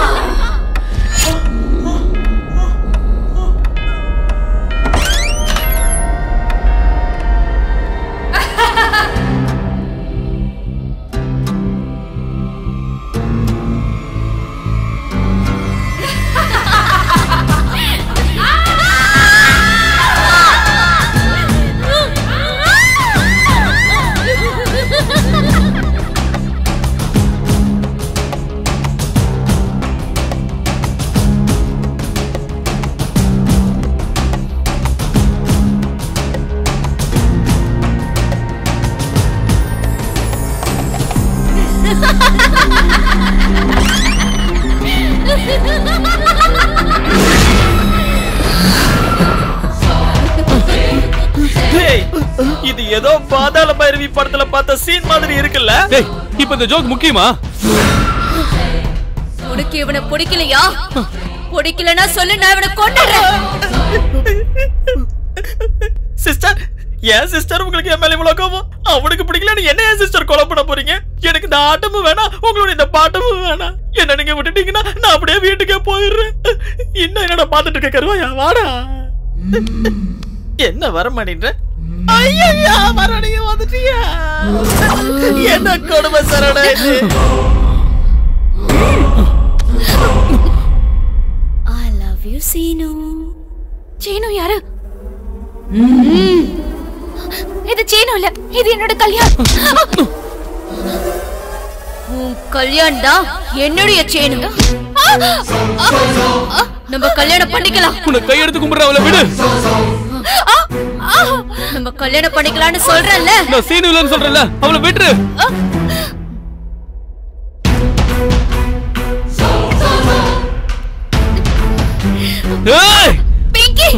டேய், இது ஏதோ பாதாள பைரவி படத்துல பார்த்த சீன் மாதிரி இருக்குல்ல டேய் இப்போ இந்த ஜோக் முக்கியமா உனக்கு இவனை பிடிக்கலையா பிடிக்கலன்னா சொல்லு நான் இவனை கொண்டுறேன் சிஸ்டர் ஏன் சிஸ்டர் உங்களுக்கு என் மேல இவ்வளவு கோபம் அவனுக்கு பிடிக்கலன்னு என்ன ஏன் சிஸ்டர் கொலை பண்ண போறீங்க எனக்கு இந்த ஆட்டமும் வேணாம் உங்களுடைய இந்த பாட்டமும் வேணாம் என்ன நீங்க விட்டுட்டீங்கன்னா நான் அப்படியே வீட்டுக்கே போயிடுறேன் இன்னும் என்னடா பாத்துட்டு இருக்க கருவாயா வாடா என்ன வர மாட்டேன்ற ஐயா மறுபடியும் வந்துட்டியா என்ன கொடுமை சரடா இது I love you Seenu Seenu யாரு இது சீனு இல்ல இது என்னோட கல்யாணம் உன் கல்யாணம் தான் என்னுடைய சேனு நம்ம கல்யாணம் பண்ணிக்கலாம் உன்னை கையெடுத்து கும்பிடுற அவளை விடு நம்ம கல்யாணம் பண்ணிக்கலாம்னு சொல்றேன்ல நான் சீனு இல்லைன்னு சொல்றேன்ல அவளை விட்டுரு ஏய் Pinki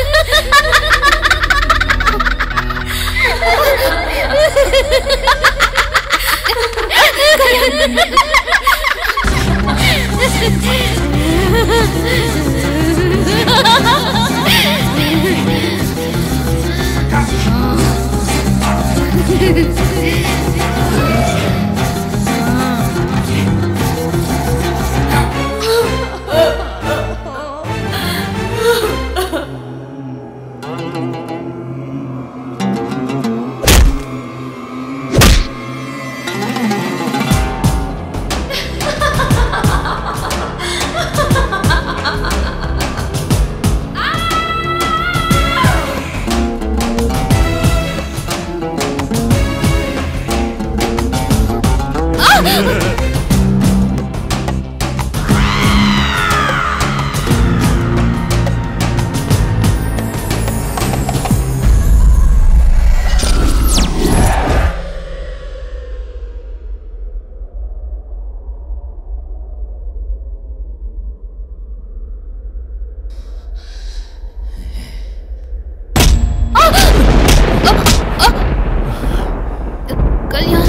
Ha ha ha ha! Kalyan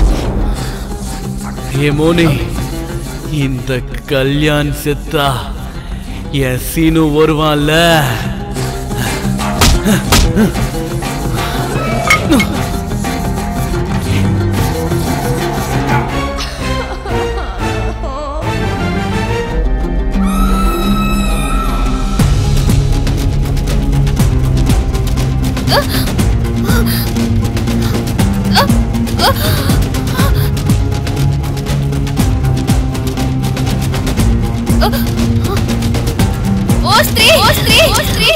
ஏ மோனி இந்த கல்யாண் செத்தா என் சீனு வருவான்ல ஓ ஸ்திரீ ஓ ஸ்திரீ ஓ ஸ்திரீ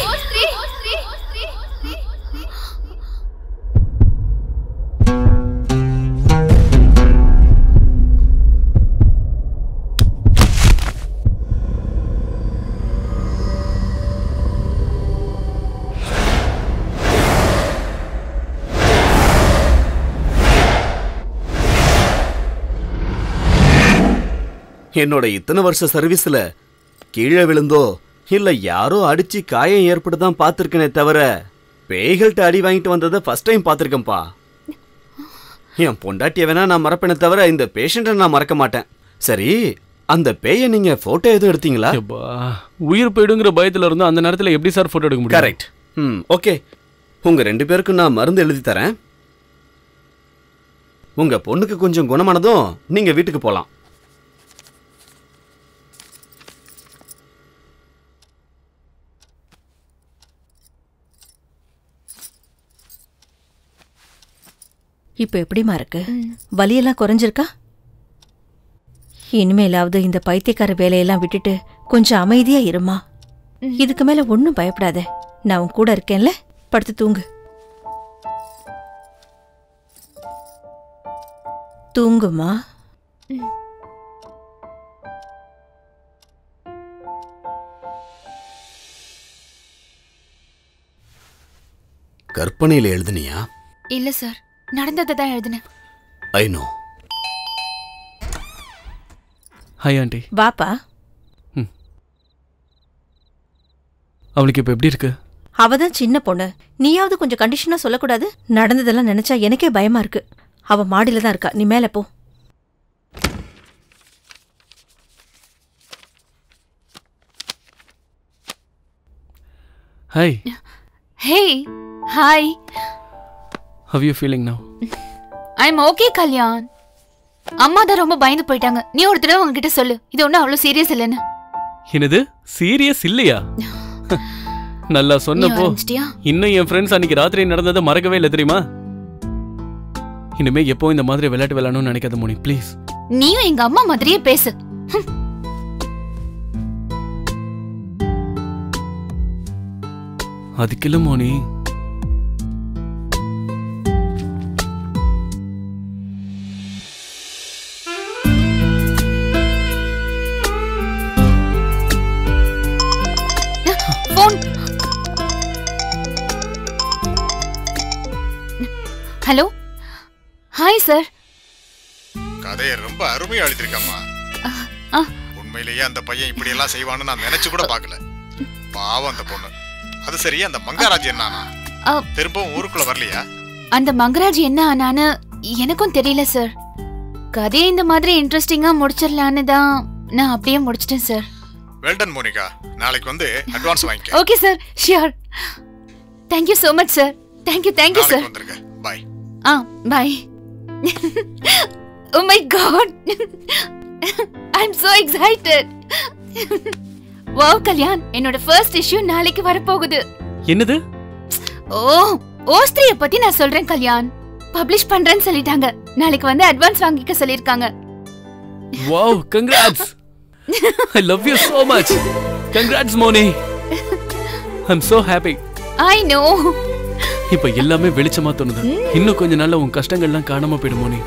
என்னோட இத்தனை வருஷ சர்வீஸ்ல கீழே விழுந்தோ இல்ல யாரோ அடிச்சு காயம் ஏற்பட்டுதான் பார்த்திருக்கனே தவிர பேய்கள்கிட்ட அடி வாங்கிட்டு வந்ததை ஃபர்ஸ்ட் டைம் பார்த்திருக்கேன்ப்பா என் பொண்டாட்டிய வேணா நான் மறப்பேனே தவிர இந்த பேஷண்ட்டை நான் மறக்க மாட்டேன் சரி அந்த பேயை நீங்க போட்டோ எதுவும் எடுத்தீங்களா உயிர் போயிடுங்கிற பயத்துல இருந்தோம் அந்த நேரத்துல எப்படி சார் போட்டோ எடுக்க முடியும் கரெக்ட் ம் ஓகே உங்க ரெண்டு பேருக்கும் நான் மருந்து எழுதி தரேன் உங்க பொண்ணுக்கு கொஞ்சம் குணமானதும் நீங்க வீட்டுக்கு போலாம் இப்போ எப்படிமா இருக்கு வலியெல்லாம் குறைஞ்சிருக்கா இனிமேலாவது இந்த பைத்தியக்கார வேலையெல்லாம் விட்டுட்டு கொஞ்சம் அமைதியா இருமா இதுக்கு மேல ஒன்றும் பயப்படாத நான் உன் கூட இருக்கேன்ல படுத்து தூங்கு தூங்குமா கற்பனையில எழுதுனியா இல்ல சார் நடந்ததை தான் எழுதினேன் ஐ நோ ஹாய் ஆண்டி வாப்பா அவளுக்கு இப்போ எப்படி இருக்கு அவ தான் சின்ன பொண்ணு நீயாவது கொஞ்சம் கண்டிஷனா சொல்லக்கூடாது நடந்ததெல்லாம் நினைச்சா எனக்கே பயமா இருக்கு அவ மாடியில தான் இருக்கா நீ மேல போ hi hey hi how you feeling now I am okay Kalyan அம்மா தான் ரொம்ப பயந்து போயிட்டாங்க நீ ஒரு தடவை உங்ககிட்ட சொல்லு இது ஒன்றும் அவ்வளோ சீரியஸ் இல்லைன்னு என்னது சீரியஸ் இல்லையா நல்லா சொன்னப்போ ஆரம்பிச்சிட்டியா? இன்னும் என் ஃப்ரெண்ட்ஸ் அன்னைக்கு ராத்திரி நடந்ததை மறக்கவே இல்லை தெரியுமா இனிமே எப்போ இந்த மாதிரி விளையாட்டு விளையாடணும்னு நினைக்காத மோனி ப்ளீஸ் நீயும் எங்க அம்மா மாதிரியே பேசு அதுக்கு இல்ல மோனி ஃபோன் ஹலோ ஹாய் சார் கதையை ரொம்ப அருமையா எழுதிருக்கம்மா ஆ. உண்மையிலேயே அந்த பையன் இப்படி எல்லாம் செய்வான்னு நான் நினைச்சு கூட பார்க்கல பாவம் அந்த பொண்ணு அது சரி அந்த மங்காராஜ் என்னானா ஆ. திரும்பவும் ஊருக்குள்ள வரலையா அந்த மங்கராஜ் என்ன ஆனான்னு எனக்கும் தெரியல சார் கதையை இந்த மாதிரி இன்ட்ரெஸ்டிங்கா முடிச்சிடலான்னு தான் நான் அப்படியே முடிச்சிட்டேன் சார் வெல்டன் மோனிகா நாளைக்கு வந்து அட்வான்ஸ் வாங்கிக்க okay sir sure thank you so much sir thank you thank you நாளைக்கு சார் வந்துருங்க bye ah bye oh my god i'm so excited wow Kalyan என்னோட ஃபர்ஸ்ட் இஷ்யூ நாளைக்கு வரப்போகுது என்னது ஓ ஓஸ்திரிய பத்தி நான் சொல்றேன் கல்யாண் பப்ளிஷ் பண்றேன்னு சொல்லிட்டாங்க நாளைக்கு வந்து அட்வான்ஸ் வாங்கிக்க சொல்லிருக்காங்க wow congrats I love you so much congrats Moni I'm so happy I know இப்ப எல்லாமே வெளிச்சமா தோணுது இன்னும் கொஞ்ச நாள்ல உன் கஷ்டங்கள்லாம் காணாம போயிடும் மோனி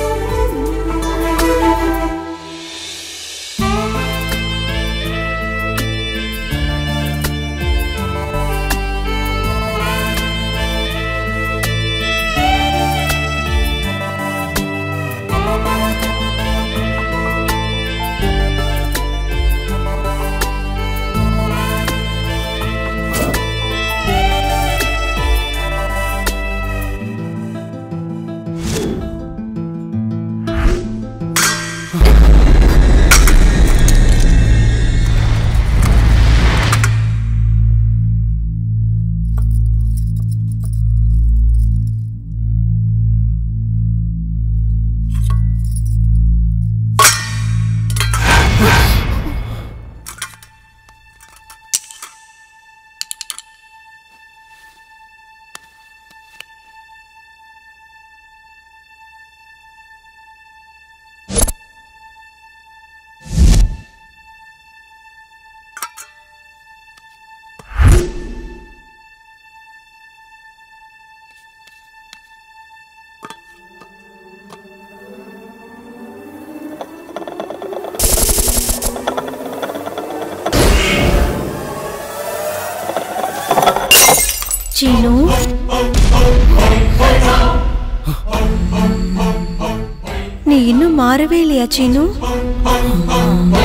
சீனு நீ இன்னும் மாறவே இல்லையா சீனு